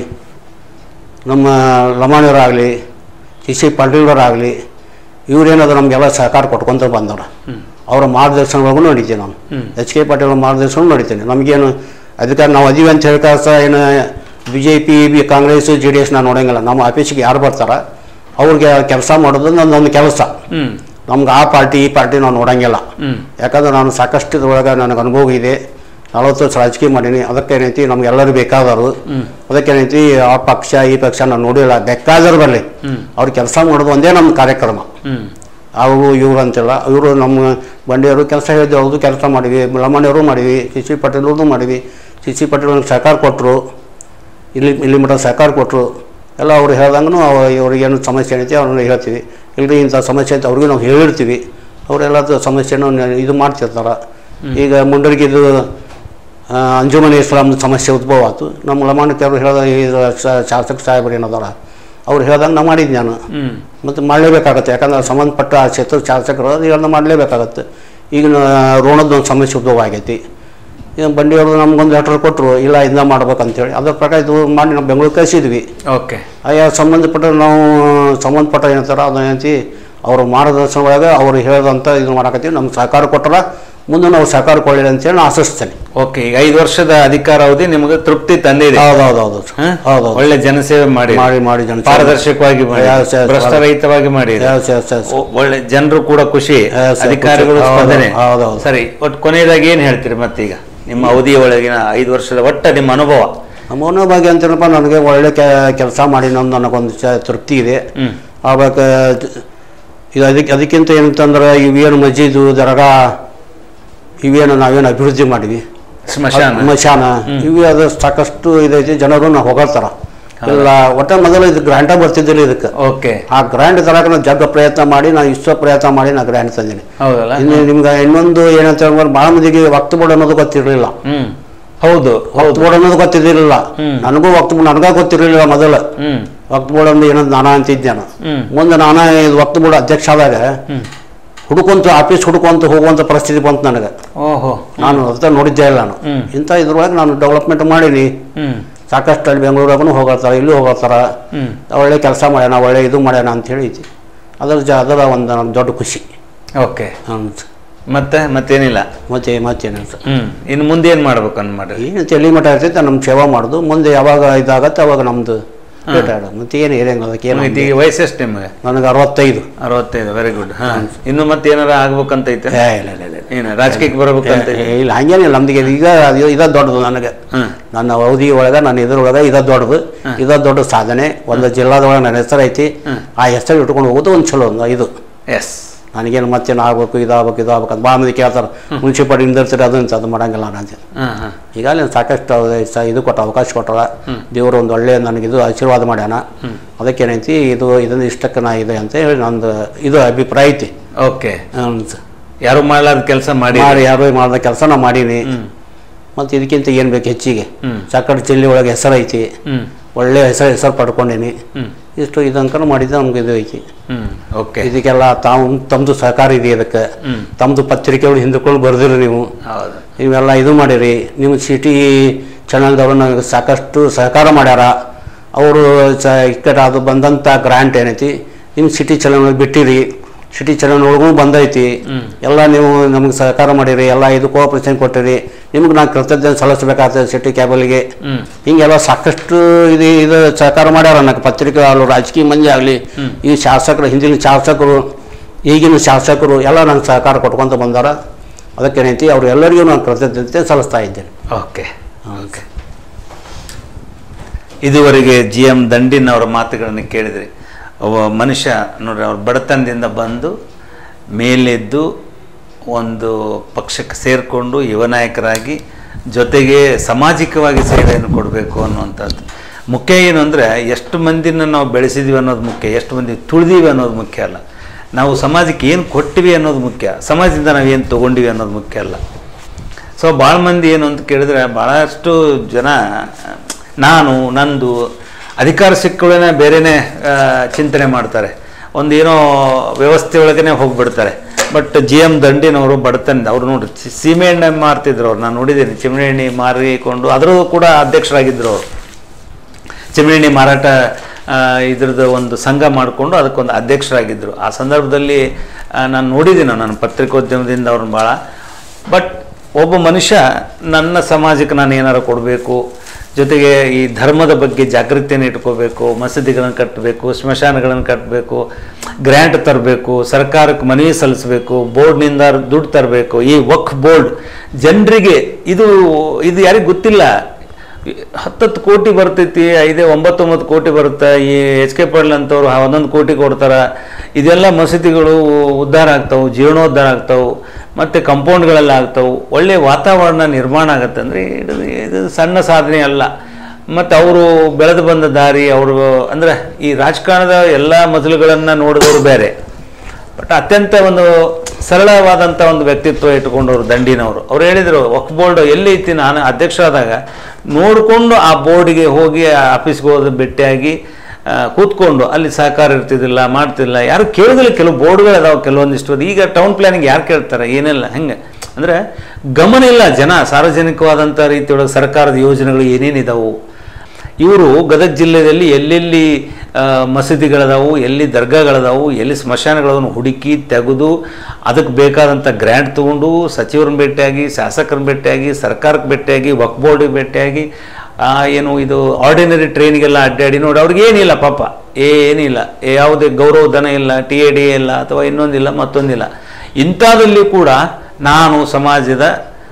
ನಮ್ಮ ಲಮಾಣಿಯವರಾಗಲಿ ಸಿ ಸಿ ಪಾಟೀಲ್ವರಾಗಲಿ ಇವ್ರೇನಾದ್ರು ನಮಗೆಲ್ಲ ಸಹಕಾರ ಕೊಟ್ಕೊಂತ ಬಂದವ್ರು ಅವರ ಮಾರ್ಗದರ್ಶನಗಳಿಗೂ ನೋಡಿದ್ದೆ ನಾನು ಹ್ಮ್. ಎಚ್ ಕೆ ಪಾಟೀಲ್ ಮಾರ್ಗದರ್ಶನ ನೋಡಿದ್ದೇನೆ ನಮಗೇನು ಅಧಿಕಾರ ನಾವು ಅದೀವಿ ಅಂತ ಹೇಳ್ಕಾಸ ಏನು B J P B Congress J D S ನಾನು ನೋಡಂಗಿಲ್ಲ ನಮ್ಮ ಆಫೀಸಿಗೆ ಯಾರು ಬರ್ತಾರ ಅವ್ರಿಗೆ ಕೆಲಸ ಮಾಡೋದು ನನ್ನೊಂದು ಕೆಲಸ ಹ್ಮ್ ನಮ್ಗೆ ಆ ಪಾರ್ಟಿ ಈ ಪಾರ್ಟಿ ನಾವು ನೋಡಂಗಿಲ್ಲ ಹ್ಮ್ ಯಾಕಂದ್ರೆ ನಾನು ಸಾಕಷ್ಟು ಇದ್ರೊಳಗೆ ನನಗೆ ಅನುಭವ ಇದೆ ನಲವತ್ತು ವರ್ಷ ರಾಜಕೀಯ ಮಾಡೀನಿ ಅದಕ್ಕೆ ಏನೈತಿ ನಮ್ಗೆಲ್ಲರೂ ಬೇಕಾದವರು ಅದಕ್ಕೆ ಏನೈತಿ ಆ ಪಕ್ಷ ಈ ಪಕ್ಷ ನಾನು ನೋಡಿಲ್ಲ ಬೇಕಾದವ್ರು ಬರಲಿ ಹ್ಮ್ ಅವ್ರು ಕೆಲಸ ಮಾಡೋದು ಒಂದೇ ನಮ್ಮ ಕಾರ್ಯಕ್ರಮ ಹ್ಮ್ ಅವರು ಇವರು ಅಂತಿಲ್ಲ ಇವರು ನಮ್ಮ ಬಂಡಿಯವರು ಕೆಲಸ ಹೇಳಿದ್ದು ಅವ್ರದ್ದು ಕೆಲಸ ಮಾಡಿವಿ ಲಮ್ಮಣಿಯವರು ಮಾಡಿವಿ ಸಿ ಸಿ ಪಾಟೀಲ್ರದ್ದು ಮಾಡಿವಿ ಸಿ ಸಿ ಪಾಟೀಲ್ ಅವ್ರಿಗೆ ಸಹಕಾರ ಕೊಟ್ಟರು ಇಲ್ಲಿ ಇಲ್ಲಿ ಮಟ್ಟ ಸಹಕಾರ ಕೊಟ್ಟರು ಎಲ್ಲ ಅವ್ರು ಹೇಳ್ದಂಗೂ ಇವ್ರಿಗೇನು ಸಮಸ್ಯೆ ಏನೈತಿ ಅವ್ರನ್ನ ಹೇಳ್ತೀವಿ ಇಲ್ಲರಿ ಇಂಥ ಸಮಸ್ಯೆ ಐತೆ ಅವ್ರಿಗೂ ನಾವು ಹೇಳಿರ್ತೀವಿ ಅವರೆಲ್ಲ ಸಮಸ್ಯೆನೂ ನೆ- ಇದು ಮಾಡ್ತಿರ್ತಾರೆ ಈಗ ಮುಂಡರಿಗೆ ಇದು ಆ, ಅಂಜುಮನೆ ಇಸ್ಲಾಂ ಸಮಸ್ಯೆ ಉದ್ಭವ ಆಯ್ತು ನಮ್ಮ ಲಮಾಣಿಕರು ಹೇಳಿದ ಈ ಶ- ಶಾಸಕ ಸಾಹೇಬರು ಏನದಾರ ಅವ್ರು ಹೇಳ್ದಂಗೆ ನಾವು ಮಾಡಿದ್ದು ನಾನು ಹ್ಮ್ ಮತ್ತು ಮಾಡಲೇಬೇಕಾಗತ್ತೆ ಯಾಕಂದ್ರೆ ಸಂಬಂಧಪಟ್ಟ ಆ ಕ್ಷೇತ್ರದ ಶಾಸಕರು ಇದನ್ನು ಮಾಡಲೇಬೇಕಾಗತ್ತೆ ಈಗಿನ ಋಣದ ಒಂದು ಸಮಸ್ಯೆ ಉದ್ಭವ ಆಗೈತಿ ಈಗ ಬಂಡಿಯವರು ನಮ್ಗೊಂದು ಲೆಟರ್ ಕೊಟ್ಟರು ಇಲ್ಲ ಇದನ್ನ ಮಾಡ್ಬೇಕಂತೇಳಿ ಅದ್ರ ಪ್ರಕಾರ ಇದು ಮಾಡಿ ನಾವು ಬೆಂಗಳೂರು ಕಳಿಸಿದ್ವಿ ಓಕೆ ಆಯಾ ಸಂಬಂಧಪಟ್ಟ ನಾವು ಸಂಬಂಧಪಟ್ಟ ಏನಂತಾರ ಅದನ್ನ ಏನಂತಿ ಅವ್ರ ಮಾರ್ಗದರ್ಶನ ಒಳಗೆ ಅವ್ರು ಹೇಳಿದಂಥ ಇದು ಮಾಡಕತ್ತೀವಿ ನಮ್ಗೆ ಸಹಕಾರ ಕೊಟ್ಟರ ಮುಂದೆ ನಾವು ಸಹಕಾರ ಕೊಡಲಿ ಅಂತೇಳಿ ನಾನು ಆಶಿಸ್ತೇನೆ ಓಕೆ ಈಗ ಐದು ವರ್ಷದ ಅಧಿಕಾರ ಅವಧಿ ನಿಮಗೆ ತೃಪ್ತಿ ತಂದಿದೆ ಹೌದು ಹೌದು ಹೌದು ಹ? ಹೌದು ಒಳ್ಳೆ ಜನಸೇವೆ ಮಾಡಿ ಮಾಡಿ ಮಾಡಿ ಜನ ಪಾರದರ್ಶಕವಾಗಿ ಮಾಡಿ Yes, yes, ಭ್ರಷ್ಟರಹಿತವಾಗಿ ಮಾಡಿ Yes, yes, yes. ಒ- ಒಳ್ಳೆ ಜನರು ಕೂಡ ಖುಷಿ Yes, yes, ಅಧಿಕಾರಿಗಳು ಖುಷಿ. ಹೌದು, ಸ್ಪಂದನೆ ಹೌದು, ಹೌದು. ಸರಿ ಒಟ್ಟು ಕೊನೆಯದಾಗಿ ಏನ್ ಹೇಳ್ತೀರಿ ಮತ್ತೀಗ ನಿಮ್ಮ ಅವಧಿಯ ಒಳಗಿನ ಐದು ವರ್ಷದ ಒಟ್ಟ ನಿಮ್ಮ ಅನುಭವ ಮೌನ ಭಾಗ್ಯ ಅಂತೇನಪ್ಪ ನನಗೆ ಒಳ್ಳೆ ಕೆಲಸ ಮಾಡಿ ನಮ್ದು ನನಗೊಂದು ಚ ತೃಪ್ತಿ ಇದೆ ಹ್ಮ್ ಆವಾಗ ಇದು ಅದಕ್ಕೆ ಅದಕ್ಕಿಂತ ಏನಂತಂದ್ರೆ ಇವೇನು ಮಜೀದು ದರ್ಗಾ ಇವೇನು ನಾವೇನು ಅಭಿವೃದ್ಧಿ ಮಾಡಿವಿ ಸ್ಮಶಾನ ಮಶಾನ ಇವು ಅದು ಸಾಕಷ್ಟು ಇದೈತಿ ಜನರು ನಾವು ಹೊಗಳ್ತಾರ ಇಲ್ಲ ಒಟ್ಟ ಮೊದಲು ಇದು ಗ್ರ್ಯಾಂಡ ಬರ್ತಿದ್ದಿಲ್ಲ ಇದಕ್ಕೆ ಓಕೆ ಆ ಗ್ರ್ಯಾಂಡ್ ತರಕ ನಾನು ಜಗ್ಗ ಪ್ರಯತ್ನ ಮಾಡಿ ನಾನು ಇಷ್ಟ ಪ್ರಯತ್ನ ಮಾಡಿ ನಾನು ಗ್ರ್ಯಾಂಡ್ ತಂದೀನಿ ಹೌದಲ್ಲ ಇನ್ನು ನಿಮ್ಗೆ ಇನ್ನೊಂದು ಏನಂತ ಹೇಳಿದ್ರೆ ಭಾಳ ಮಂದಿಗೆ ವಕ್ತ ಬೋರ್ಡ್ ಅನ್ನೋದು ಗೊತ್ತಿರಲಿಲ್ಲ ಹ್ಮ್ ಹೌದು ವಕ್ತ ಬೋರ್ಡ್ ಅನ್ನೋದು ಗೊತ್ತಿರಲಿಲ್ಲ ಹ್ಮ್. ನನಗೂ ವಕ್ತ ನನಗ ಗೊತ್ತಿರಲಿಲ್ಲ ಮೊದಲು ಹ್ಮ್ ವಕ್ತ ಬೋರ್ಡ್ ಅಂದ್ರೆ ಏನಂತ ನಾನಾ ಅಂತಿದ್ದೆ ನಾನು ಹ್ಮ್ ಮುಂದೆ ನಾನಾ ಇದು ವಕ್ತ ಬೋರ್ಡ್ ಅಧ್ಯಕ್ಷ ಆದಾಗ ಹ್ಮ್ ಹುಡುಕೊಂತ ಆಫೀಸ್ ಹುಡುಕೊಂತ ಹೋಗುವಂಥ ಪರಿಸ್ಥಿತಿ ಬಂತು ನನಗೆ ಓಹೋ ನಾನು ಅದ ನೋಡಿದ್ದೇ ಇಲ್ಲ ನಾನು ಹ್ಮ್. ಇಂಥ ಇದ್ರೊಳಗೆ ನಾನು ಡೆವಲಪ್ಮೆಂಟ್ ಮಾಡೀನಿ ಹ್ಮ್ ಸಾಕಷ್ಟು ಅಲ್ಲಿ ಬೆಂಗಳೂರಾಗೂ ಹೋಗತ್ತಾರ ಇಲ್ಲಿ ಹೋಗತ್ತಾರ ಹ್ಮ್ ಒಳ್ಳೆ ಕೆಲಸ ಮಾಡ್ಯಾನ ಒಳ್ಳೆ ಇದು ಮಾಡ್ಯಾನ ಅಂತ ಹೇಳಿ ಐತಿ ಅದರ ಜ ಅದರ ಒಂದು ನಮ್ಮ ದೊಡ್ಡ ಖುಷಿ ಓಕೆ ಹ್ಮ್. ಮತ್ತೆ ಮತ್ತೇನಿಲ್ಲ ಮತ್ತೆ ಮತ್ತೇನು ಸರ್ ಹ್ಮ್ ಇನ್ನು ಮುಂದೆ ಏನ್ ಮಾಡ್ಬೇಕು ಅನ್ ಮಾಡ್ರಿ ಏನು ತಲೆ ಮಠ ಇರ್ತೈತೆ ನಮ್ಮ ಸೇವಾ ಮಾಡೋದು ಮುಂದೆ ಯಾವಾಗ ಇದಾಗತ್ತೆ ಅವಾಗ ನಮ್ದು ರಿಟೈರ್ಡ್ ಮತ್ತೆ ಏನು ಏನೇನು ಅದಕ್ಕೆ ಏನು ಈಗ ವಯಸ್ಸೆಷ್ಟು ನಿಮಗೆ ನನಗೆ ಅರವತ್ತೈದು ಅರವತ್ತೈದು ವೆರಿ ಗುಡ್ ಹಾ ಇನ್ನು ಮತ್ತೆ ಏನಾರ ಆಗ್ಬೇಕಂತ ಐತೆ ಏ, ಇಲ್ಲ ಇಲ್ಲ ಇಲ್ಲ ಇಲ್ಲ. ಏನ ರಾಜಕೀಯಕ್ಕೆ ಬರ್ಬೇಕಂತ ಏ, ಇಲ್ಲ ಹಂಗೇನಿಲ್ಲ ನಮ್ದಿಗೆ ಈಗ ಅದು- ಇದ ದೊಡ್ಡದು ನನಗೆ ಹ್ಮ್ ನನ್ನ ಅವಧಿ ಒಳಗೆ ನನ್ನ ಇದ್ರೊಳಗೆ ಇದ ದೊಡ್ಡದು ಇದ ದೊಡ್ಡ ಸಾಧನೆ ಒಂದು ಜಿಲ್ಲಾದೊಳಗೆ ನನ್ನ ಹೆಸರು ಐತಿ ಆ ಹೆಸರು ಇಟ್ಕೊಂಡು ಹೋಗೋದು ಒಂದು ಚಲೋ ಒಂದು ಇದು ಎಸ್ ನನಗೇನು ಮತ್ತೇನು ಆಗ್ಬೇಕು ಇದಾಗಬೇಕು ಇದಾಗಬೇಕು ಅಂತ ಭಾಳ ಮಂದಿ ಕೇಳ್ತಾರೆ ಮುನ್ಸಿಪಾಲಿಟಿ ಇಂದಿರ್ತೀರಿ ಅದು ಅಂತ ಅದು ಮಾಡಂಗಿಲ್ಲ ನಾನು ಅಂತ ಹಾ ಹಾ ಈಗಾಗಲೇ ಸಾಕಷ್ಟು ಅವ್ರು ಸ- ಇದು ಕೊಟ್ಟ ಅವಕಾಶ ಕೊಟ್ಟಾರ ದೇವರು ಒಂದು ಒಳ್ಳೆಯ ನನಗಿದು ಆಶೀರ್ವಾದ ಮಾಡ್ಯಾನ ಅದಕ್ಕೇನೈತಿ ಇದು ಇದನ್ನ ಇಷ್ಟಕ್ಕೆ ನಾ ಇದೆ ಅಂತ ಹೇಳಿ ನಂದು ಇದು ಅಭಿಪ್ರಾಯ ಐತಿ ಓಕೆ ಹ್ಮ್. ಯಾರು ಮಾಡಲಾರ್ದ ಕೆಲಸ ಮಾಡಿ ಮಾಡಿ ಯಾರು ಮಾಡಿದ ಕೆಲಸ ನಾ ಮಾಡೀನಿ ಹ್ಮ್ ಮತ್ತು ಇದಕ್ಕಿಂತ ಏನು ಬೇಕು ಹೆಚ್ಚಿಗೆ ಹ್ಮ್ ಸಾಕಷ್ಟು ಜಿಲ್ಲೆ ಒಳಗೆ ಹೆಸರು ಐತಿ ಹ್ಮ್ ಒಳ್ಳೆ ಹೆಸರು ಹೆಸರು ಪಡ್ಕೊಂಡೀನಿ ಹ್ಮ್ ಇಷ್ಟು ಇದಂಕನ ಮಾಡಿದ್ದು ನಮ್ಗೆ ಇದು ಐತಿ ಹ್ಮ್ ಓಕೆ ಇದಕ್ಕೆಲ್ಲ ತಾವು ತಮ್ಮದು ಸಹಕಾರ ಇದೆ ಇದಕ್ಕೆ ಹ್ಮ್ ತಮ್ಮದು ಪತ್ರಿಕೆಗಳು ಹಿಂದಕೊಂಡು ಬರೆದಿರಿ ನೀವು ಹೌದು ನೀವೆಲ್ಲ ಇದು ಮಾಡಿರಿ ನಿಮ್ಮ ಸಿಟಿ ಚಾನಲ್ದವರು ನನಗೆ ಸಾಕಷ್ಟು ಸಹಕಾರ ಮಾಡ್ಯಾರ ಅವರು ಸ ಇಕ್ಕಟ ಅದು ಬಂದಂಥ ಗ್ರ್ಯಾಂಟ್ ಏನೈತಿ ನಿಮ್ಮ ಸಿಟಿ ಚಾನಲ್ ಬಿಟ್ಟಿರಿ ಸಿಟಿ ಚಾನಲ್ ಒಳಗೂ ಬಂದೈತಿ ಹ್ಮ್. ಎಲ್ಲ ನೀವು ನಮಗೆ ಸಹಕಾರ ಮಾಡಿರಿ ಎಲ್ಲ ಇದು ಕೋಆಪರೇಷನ್ ಕೊಟ್ಟಿರಿ ನಿಮ್ಗೆ ನಾನು ಕೃತಜ್ಞತೆ ಸಲ್ಲಿಸಬೇಕಾಗ್ತದೆ ಸಿಟಿ ಕ್ಯಾಬಲ್ಗೆ ಹ್ಮ್ ಹಿಂಗೆಲ್ಲ ಸಾಕಷ್ಟು ಇದು ಇದು ಸಹಕಾರ ಮಾಡ್ಯಾರ ನನಗೆ ಪತ್ರಿಕೆ ಆಗಲಿ ರಾಜಕೀಯ ಮಂದಿ ಆಗಲಿ ಹ್ಮ್. ಈ ಶಾಸಕರು ಹಿಂದಿನ ಶಾಸಕರು ಈಗಿನ ಶಾಸಕರು ಎಲ್ಲ ನಂಗೆ ಸಹಕಾರ ಕೊಟ್ಕೊಂತ ಬಂದಾರ ಅದಕ್ಕೇನೈತಿ ಅವ್ರು ಎಲ್ಲರಿಗೂ ನಾನು ಕೃತಜ್ಞತೆ ಸಲ್ಲಿಸ್ತಾ ಇದ್ದೇನೆ ಓಕೆ ಓಕೆ ಇದುವರೆಗೆ ಜಿ ಎಂ ದಂಡಿನ್ ಅವರ ಮಾತುಗಳನ್ನು ಕೇಳಿದ್ರಿ ಒಬ್ಬ ಮನುಷ್ಯ ನೋಡ್ರಿ ಅವ್ರ ಬಡತನದಿಂದ ಬಂದು ಮೇಲೆದ್ದು ಒಂದು ಪಕ್ಷಕ್ಕೆ ಸೇರಿಕೊಂಡು ಯುವ ನಾಯಕರಾಗಿ ಜೊತೆಗೆ ಸಾಮಾಜಿಕವಾಗಿ ಸೇವೆಯನ್ನು ಕೊಡಬೇಕು ಅನ್ನುವಂಥದ್ದು ಮುಖ್ಯ ಏನು ಅಂದರೆ ಎಷ್ಟು ಮಂದಿನ ನಾವು ಬೆಳೆಸಿದ್ವಿ ಅನ್ನೋದು ಮುಖ್ಯ ಎಷ್ಟು ಮಂದಿ ತುಳಿದೀವಿ ಅನ್ನೋದು ಮುಖ್ಯ ಅಲ್ಲ ನಾವು ಸಮಾಜಕ್ಕೆ ಏನು ಕೊಟ್ಟಿವಿ ಅನ್ನೋದು ಮುಖ್ಯ ಸಮಾಜದಿಂದ ನಾವು ಏನು ತೊಗೊಂಡಿವಿ ಅನ್ನೋದು ಮುಖ್ಯ ಅಲ್ಲ ಸೊ ಭಾಳ ಮಂದಿ ಏನು ಅಂತ ಕೇಳಿದ್ರೆ ಭಾಳಷ್ಟು ಜನ ನಾನು ನಂದು ಅಧಿಕಾರ ಸಿಕ್ಕುಗಳೇ ಬೇರೆನೇ ಆ, ಚಿಂತನೆ ಮಾಡ್ತಾರೆ ಒಂದು ಏನೋ ವ್ಯವಸ್ಥೆ ಒಳಗನೆ ಹೋಗ್ಬಿಡ್ತಾರೆ ಬಟ್ ಜಿ ಎಮ್ ದಂಡಿನವರು ಬಡತನ ಅವ್ರು ನೋಡ್ರಿ ಸಿ- ಸೀಮೆಎಣ್ಣೆ ಮಾರ್ತಿದ್ರು ಅವ್ರು ನಾನು ನೋಡಿದ್ದೀನಿ ಚಿಮಣೆಣ್ಣೆ ಮಾರಿಕೊಂಡು ಅದರಲ್ಲೂ ಕೂಡ ಅಧ್ಯಕ್ಷರಾಗಿದ್ದರು ಅವರು ಚಿಮಣಿ ಮಾರಾಟ ಆ, ಇದ್ರದ್ದು ಒಂದು ಸಂಘ ಮಾಡಿಕೊಂಡು ಅದಕ್ಕೊಂದು ಅಧ್ಯಕ್ಷರಾಗಿದ್ದರು ಆ ಸಂದರ್ಭದಲ್ಲಿ ಆ, ನಾನು ನೋಡಿದ್ದೀನಿ ನಾನು ಪತ್ರಿಕೋದ್ಯಮದಿಂದ ಅವ್ರನ್ನ ಭಾಳ ಬಟ್ ಒಬ್ಬ ಮನುಷ್ಯ ನನ್ನ ಸಮಾಜಕ್ಕೆ ನಾನು ಏನಾರು ಕೊಡಬೇಕು ಜೊತೆಗೆ ಈ ಧರ್ಮದ ಬಗ್ಗೆ ಜಾಗೃತಿಯನ್ನು ಇಟ್ಕೋಬೇಕು ಮಸೀದಿಗಳನ್ನು ಕಟ್ಟಬೇಕು ಸ್ಮಶಾನಗಳನ್ನು ಕಟ್ಟಬೇಕು ಗ್ರ್ಯಾಂಟ್ ತರಬೇಕು ಸರ್ಕಾರಕ್ಕೆ ಮನವಿ ಸಲ್ಲಿಸಬೇಕು ಬೋರ್ಡ್ನಿಂದ ದುಡ್ಡು ತರಬೇಕು ಈ ವಕ್ ಬೋರ್ಡ್ ಜನರಿಗೆ ಇದು ಇದು ಯಾರಿಗೂ ಗೊತ್ತಿಲ್ಲ ಹತ್ತತ್ತು ಕೋಟಿ ಬರ್ತೈತಿ ಐದೇ ಒಂಬತ್ತೊಂಬತ್ತು ಕೋಟಿ ಬರುತ್ತೆ ಈ ಎಚ್ ಕೆ ಪಾಟೀಲ್ ಅಂತವ್ರು ಒಂದೊಂದು ಕೋಟಿ ಕೊಡ್ತಾರ ಇದೆಲ್ಲ ಮಸೀದಿಗಳು ಉದ್ಧಾರ ಆಗ್ತಾವೆ ಜೀರ್ಣೋದ್ಧಾರ ಆಗ್ತಾವೆ ಮತ್ತು ಕಂಪೌಂಡ್ಗಳೆಲ್ಲ ಆಗ್ತಾವೆ ಒಳ್ಳೆಯ ವಾತಾವರಣ ನಿರ್ಮಾಣ ಆಗತ್ತೆ ಅಂದರೆ ಇದು ಇದು ಸಣ್ಣ ಸಾಧನೆ ಅಲ್ಲ ಮತ್ತು ಅವರು ಬೆಳೆದು ಬಂದ ದಾರಿ ಅವರು ಅಂದರೆ ಈ ರಾಜಕಾರಣದ ಎಲ್ಲ ಮಜಲುಗಳನ್ನು ನೋಡಿದವರು ಬೇರೆ ಬಟ್ ಅತ್ಯಂತ ಒಂದು ಸರಳವಾದಂಥ ಒಂದು ವ್ಯಕ್ತಿತ್ವ ಇಟ್ಕೊಂಡವರು ದಂಡಿನವರು ಅವ್ರು ಹೇಳಿದರು ವಕ್ ಬೋರ್ಡ್ ಎಲ್ಲಿ ಐತಿ ನಾನು ಅಧ್ಯಕ್ಷರಾದಾಗ ನೋಡಿಕೊಂಡು ಆ ಬೋರ್ಡಿಗೆ ಹೋಗಿ ಆ ಆಫೀಸ್ಗೆ ಹೋದ ಭೇಟಿಯಾಗಿ ಆ, ಕೂತ್ಕೊಂಡು ಅಲ್ಲಿ ಸಹಕಾರ ಇರ್ತಿದ್ದಿಲ್ಲ ಮಾಡ್ತಿಲ್ಲ ಯಾರು ಕೇಳೋದಿಲ್ಲ ಕೆಲವು ಬೋರ್ಡ್ಗಳು ಅದಾವೆ ಕೆಲವೊಂದಿಷ್ಟು ಅದು ಈಗ ಟೌನ್ ಪ್ಲಾನಿಂಗ್ ಯಾರು ಕೇಳ್ತಾರೆ ಏನಿಲ್ಲ ಹೆಂಗೆ ಅಂದರೆ ಗಮನ ಇಲ್ಲ ಜನ ಸಾರ್ವಜನಿಕವಾದಂಥ ರೀತಿಯೊಳಗೆ ಸರ್ಕಾರದ ಯೋಜನೆಗಳು ಏನೇನಿದಾವು ಇವರು ಗದಗ ಜಿಲ್ಲೆಯಲ್ಲಿ ಎಲ್ಲೆಲ್ಲಿ ಆ, ಮಸೀದಿಗಳದಾವು ಎಲ್ಲಿ ದರ್ಗಾಗಳದಾವು ಎಲ್ಲಿ ಸ್ಮಶಾನಗಳನ್ನು ಹುಡುಕಿ ತೆಗೆದು ಅದಕ್ಕೆ ಬೇಕಾದಂಥ ಗ್ರ್ಯಾಂಟ್ ತೊಗೊಂಡು ಸಚಿವರನ್ನ ಭೇಟಿಯಾಗಿ ಶಾಸಕರನ್ನ ಭೇಟಿಯಾಗಿ ಸರ್ಕಾರಕ್ಕೆ ಭೇಟಿಯಾಗಿ ವಕ್ ಬೋರ್ಡಿಗೆ ಭೇಟಿಯಾಗಿ ಆ, ಏನು ಇದು ಆರ್ಡಿನರಿ ಟ್ರೈನಿಗೆಲ್ಲ ಅಡ್ಡಾಡಿ ನೋಡಿ ಅವ್ರಿಗೆ ಏನಿಲ್ಲ ಪಾಪ ಏನಿಲ್ಲ ಯಾವುದೇ ಗೌರವ ಧನ ಇಲ್ಲ ಟಿ ಎ ಡಿ ಇಲ್ಲ ಅಥವಾ ಇನ್ನೊಂದಿಲ್ಲ ಮತ್ತೊಂದಿಲ್ಲ ಇಂಥದ್ರಲ್ಲಿ ಕೂಡ ನಾನು ಸಮಾಜದ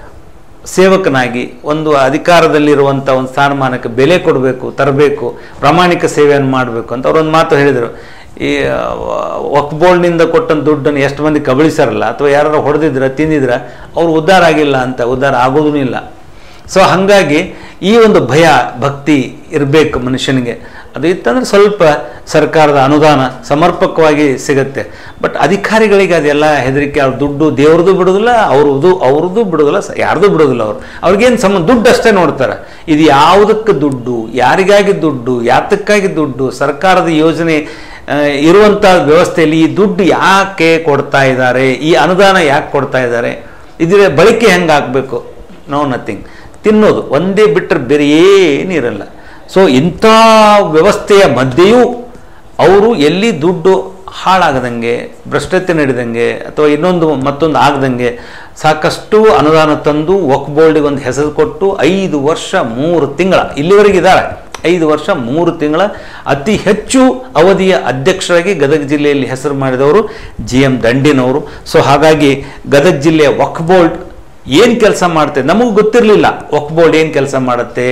ಸೇವಕನಾಗಿ ಒಂದು ಅಧಿಕಾರದಲ್ಲಿರುವಂಥ ಒಂದು ಸ್ಥಾನಮಾನಕ್ಕೆ ಬೆಲೆ ಕೊಡಬೇಕು ತರಬೇಕು ಪ್ರಾಮಾಣಿಕ ಸೇವೆಯನ್ನು ಮಾಡಬೇಕು ಅಂತ ಅವರೊಂದು ಮಾತು ಹೇಳಿದರು ಈ ವಕ್ ಬೋರ್ಡ್ನಿಂದ ಕೊಟ್ಟಂಥ ದುಡ್ಡನ್ನು ಎಷ್ಟು ಮಂದಿ ಕಬಳಿಸಾರಲ್ಲ ಅಥವಾ ಯಾರು ಹೊಡೆದಿದ್ರ ತಿಂದಿದ್ರ ಅವ್ರು ಉದ್ಧಾರ ಆಗಿಲ್ಲ ಅಂತ ಉದ್ಧಾರ ಆಗೋದೂ ಇಲ್ಲ ಸೊ ಹಾಗಾಗಿ ಈ ಒಂದು ಭಯ ಭಕ್ತಿ ಇರಬೇಕು ಮನುಷ್ಯನಿಗೆ ಅದು ಇತ್ತಂದ್ರೆ ಸ್ವಲ್ಪ ಸರ್ಕಾರದ ಅನುದಾನ ಸಮರ್ಪಕವಾಗಿ ಸಿಗುತ್ತೆ ಬಟ್ ಅಧಿಕಾರಿಗಳಿಗೆ ಅದೆಲ್ಲ ಹೆದರಿಕೆ ಅವ್ರ ದುಡ್ಡು ದೇವ್ರದ್ದು ಬಿಡೋದಿಲ್ಲ ಅವ್ರದ್ದು ಅವ್ರದ್ದು ಬಿಡೋದಿಲ್ಲ ಸ- ಯಾರ್ದು ಬಿಡೋದಿಲ್ಲ ಅವ್ರು ಅವ್ರಿಗೇನು ಸಂಬಂಧ ದುಡ್ಡು ಅಷ್ಟೇ ನೋಡ್ತಾರೆ ಇದು ಯಾವುದಕ್ಕೆ ದುಡ್ಡು ಯಾರಿಗಾಗಿ ದುಡ್ಡು ಯಾತಕ್ಕಾಗಿ ದುಡ್ಡು ಸರ್ಕಾರದ ಯೋಜನೆ ಆ, ಇರುವಂಥ ವ್ಯವಸ್ಥೆಯಲ್ಲಿ ಈ ದುಡ್ಡು ಯಾಕೆ ಕೊಡ್ತಾ ಇದ್ದಾರೆ ಈ ಅನುದಾನ ಯಾಕೆ ಕೊಡ್ತಾ ಇದ್ದಾರೆ ಇದರ ಬಳಕೆ ಹೆಂಗೆ ಆಗಬೇಕು ನೋ ನಥಿಂಗ್ ತಿನ್ನೋದು ಒಂದೇ ಬಿಟ್ಟರೆ ಬೇರೆ ಏನಿರಲ್ಲ ಸೊ ಇಂಥ ವ್ಯವಸ್ಥೆಯ ಮಧ್ಯೆಯೂ ಅವರು ಎಲ್ಲಿ ದುಡ್ಡು ಹಾಳಾಗದಂಗೆ ಭ್ರಷ್ಟತೆ ನಡೆದಂಗೆ ಅಥವಾ ಇನ್ನೊಂದು ಮತ್ತೊಂದು ಆಗದಂಗೆ ಸಾಕಷ್ಟು ಅನುದಾನ ತಂದು ವಕ್ ಬೋರ್ಡಿಗೆ ಒಂದು ಹೆಸರು ಕೊಟ್ಟು ಐದು ವರ್ಷ ಮೂರು ತಿಂಗಳ ಇಲ್ಲಿವರೆಗಿದ್ದಾರೆ ಐದು ವರ್ಷ ಮೂರು ತಿಂಗಳ ಅತಿ ಹೆಚ್ಚು ಅವಧಿಯ ಅಧ್ಯಕ್ಷರಾಗಿ ಗದಗ ಜಿಲ್ಲೆಯಲ್ಲಿ ಹೆಸರು ಮಾಡಿದವರು ಜಿ ಎಂ ದಂಡಿನವರು ಸೊ ಹಾಗಾಗಿ ಗದಗ ಜಿಲ್ಲೆಯ ವಕ್ ಬೋರ್ಡ್ ಏನು ಕೆಲಸ ಮಾಡುತ್ತೆ ನಮಗೆ ಗೊತ್ತಿರಲಿಲ್ಲ ವಕ್ ಬೋರ್ಡ್ ಏನು ಕೆಲಸ ಮಾಡುತ್ತೆ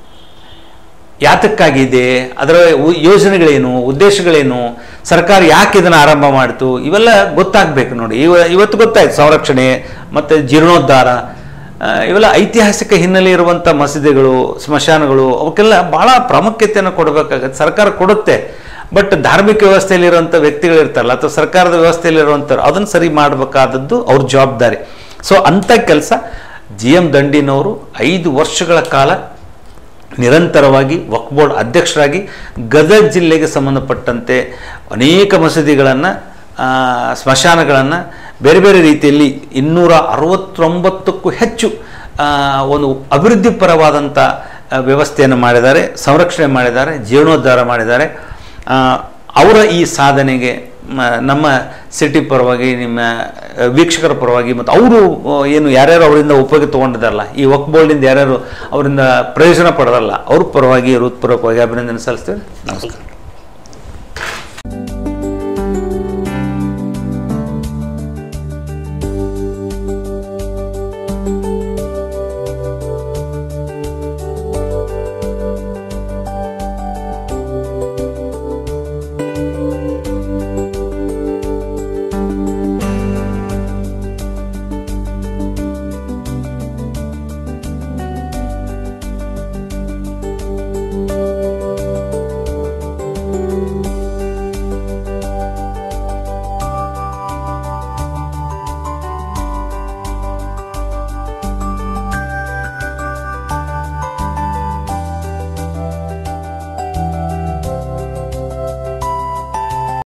ಯಾತಕ್ಕಾಗಿದೆ ಅದರ ಉ- ಯೋಜನೆಗಳೇನು ಉದ್ದೇಶಗಳೇನು ಸರ್ಕಾರ ಯಾಕೆ ಇದನ್ನು ಆರಂಭ ಮಾಡಿತು ಇವೆಲ್ಲ ಗೊತ್ತಾಗಬೇಕು ನೋಡಿ ಇವ ಇವತ್ತು ಗೊತ್ತಾಯ್ತು ಸಂರಕ್ಷಣೆ ಮತ್ತು ಜೀರ್ಣೋದ್ಧಾರ ಆ, ಇವೆಲ್ಲ ಐತಿಹಾಸಿಕ ಹಿನ್ನೆಲೆ ಇರುವಂಥ ಮಸೀದಿಗಳು ಸ್ಮಶಾನಗಳು ಅವಕ್ಕೆಲ್ಲ ಭಾಳ ಪ್ರಾಮುಖ್ಯತೆಯನ್ನು ಕೊಡಬೇಕಾಗತ್ತೆ ಸರ್ಕಾರ ಕೊಡುತ್ತೆ ಬಟ್ ಧಾರ್ಮಿಕ ವ್ಯವಸ್ಥೆಯಲ್ಲಿರುವಂಥ ವ್ಯಕ್ತಿಗಳಿರ್ತಾರಲ್ಲ ಅಥವಾ ಸರ್ಕಾರದ ವ್ಯವಸ್ಥೆಯಲ್ಲಿರುವಂಥವ್ರು ಅದನ್ನು ಸರಿ ಮಾಡಬೇಕಾದದ್ದು ಅವ್ರ ಜವಾಬ್ದಾರಿ ಸೊ ಅಂಥ ಕೆಲಸ ಜಿ ಎಂ ದಂಡಿನವರು ಐದು ವರ್ಷಗಳ ಕಾಲ ನಿರಂತರವಾಗಿ ವಕ್ಫ್ ಬೋರ್ಡ್ ಅಧ್ಯಕ್ಷರಾಗಿ ಗದಗ ಜಿಲ್ಲೆಗೆ ಸಂಬಂಧಪಟ್ಟಂತೆ ಅನೇಕ ಮಸೀದಿಗಳನ್ನು ಸ್ಮಶಾನಗಳನ್ನು ಬೇರೆ ಬೇರೆ ರೀತಿಯಲ್ಲಿ ಇನ್ನೂರ ಅರವತ್ತೊಂಬತ್ತಕ್ಕೂ ಹೆಚ್ಚು ಆ, ಒಂದು ಅಭಿವೃದ್ಧಿ ಪರವಾದಂಥ ಆ, ವ್ಯವಸ್ಥೆಯನ್ನು ಮಾಡಿದ್ದಾರೆ ಸಂರಕ್ಷಣೆ ಮಾಡಿದ್ದಾರೆ ಜೀರ್ಣೋದ್ಧಾರ ಮಾಡಿದ್ದಾರೆ ಆ, ಅವರ ಈ ಸಾಧನೆಗೆ ಮ- ನಮ್ಮ ಸಿಟಿ ಪರವಾಗಿ ನಿಮ್ಮ ಆ, ವೀಕ್ಷಕರ ಪರವಾಗಿ ಮತ್ತು ಅವರು ಆ, ಏನು ಯಾರ್ಯಾರು ಅವರಿಂದ ಉಪಯೋಗ ತೊಗೊಂಡಿದ್ದಾರಲ್ಲ ಈ ವಕ್ ಬೋರ್ಡಿಂದ ಯಾರ್ಯಾರು ಅವರಿಂದ ಪ್ರಯೋಜನ ಪಡೆದಲ್ಲ ಅವ್ರ ಪರವಾಗಿ ಹೃತ್ಪೂರ್ವಕವಾಗಿ ಅಭಿನಂದನೆ ಸಲ್ಲಿಸ್ತೇವೆ ನಮಸ್ಕಾರ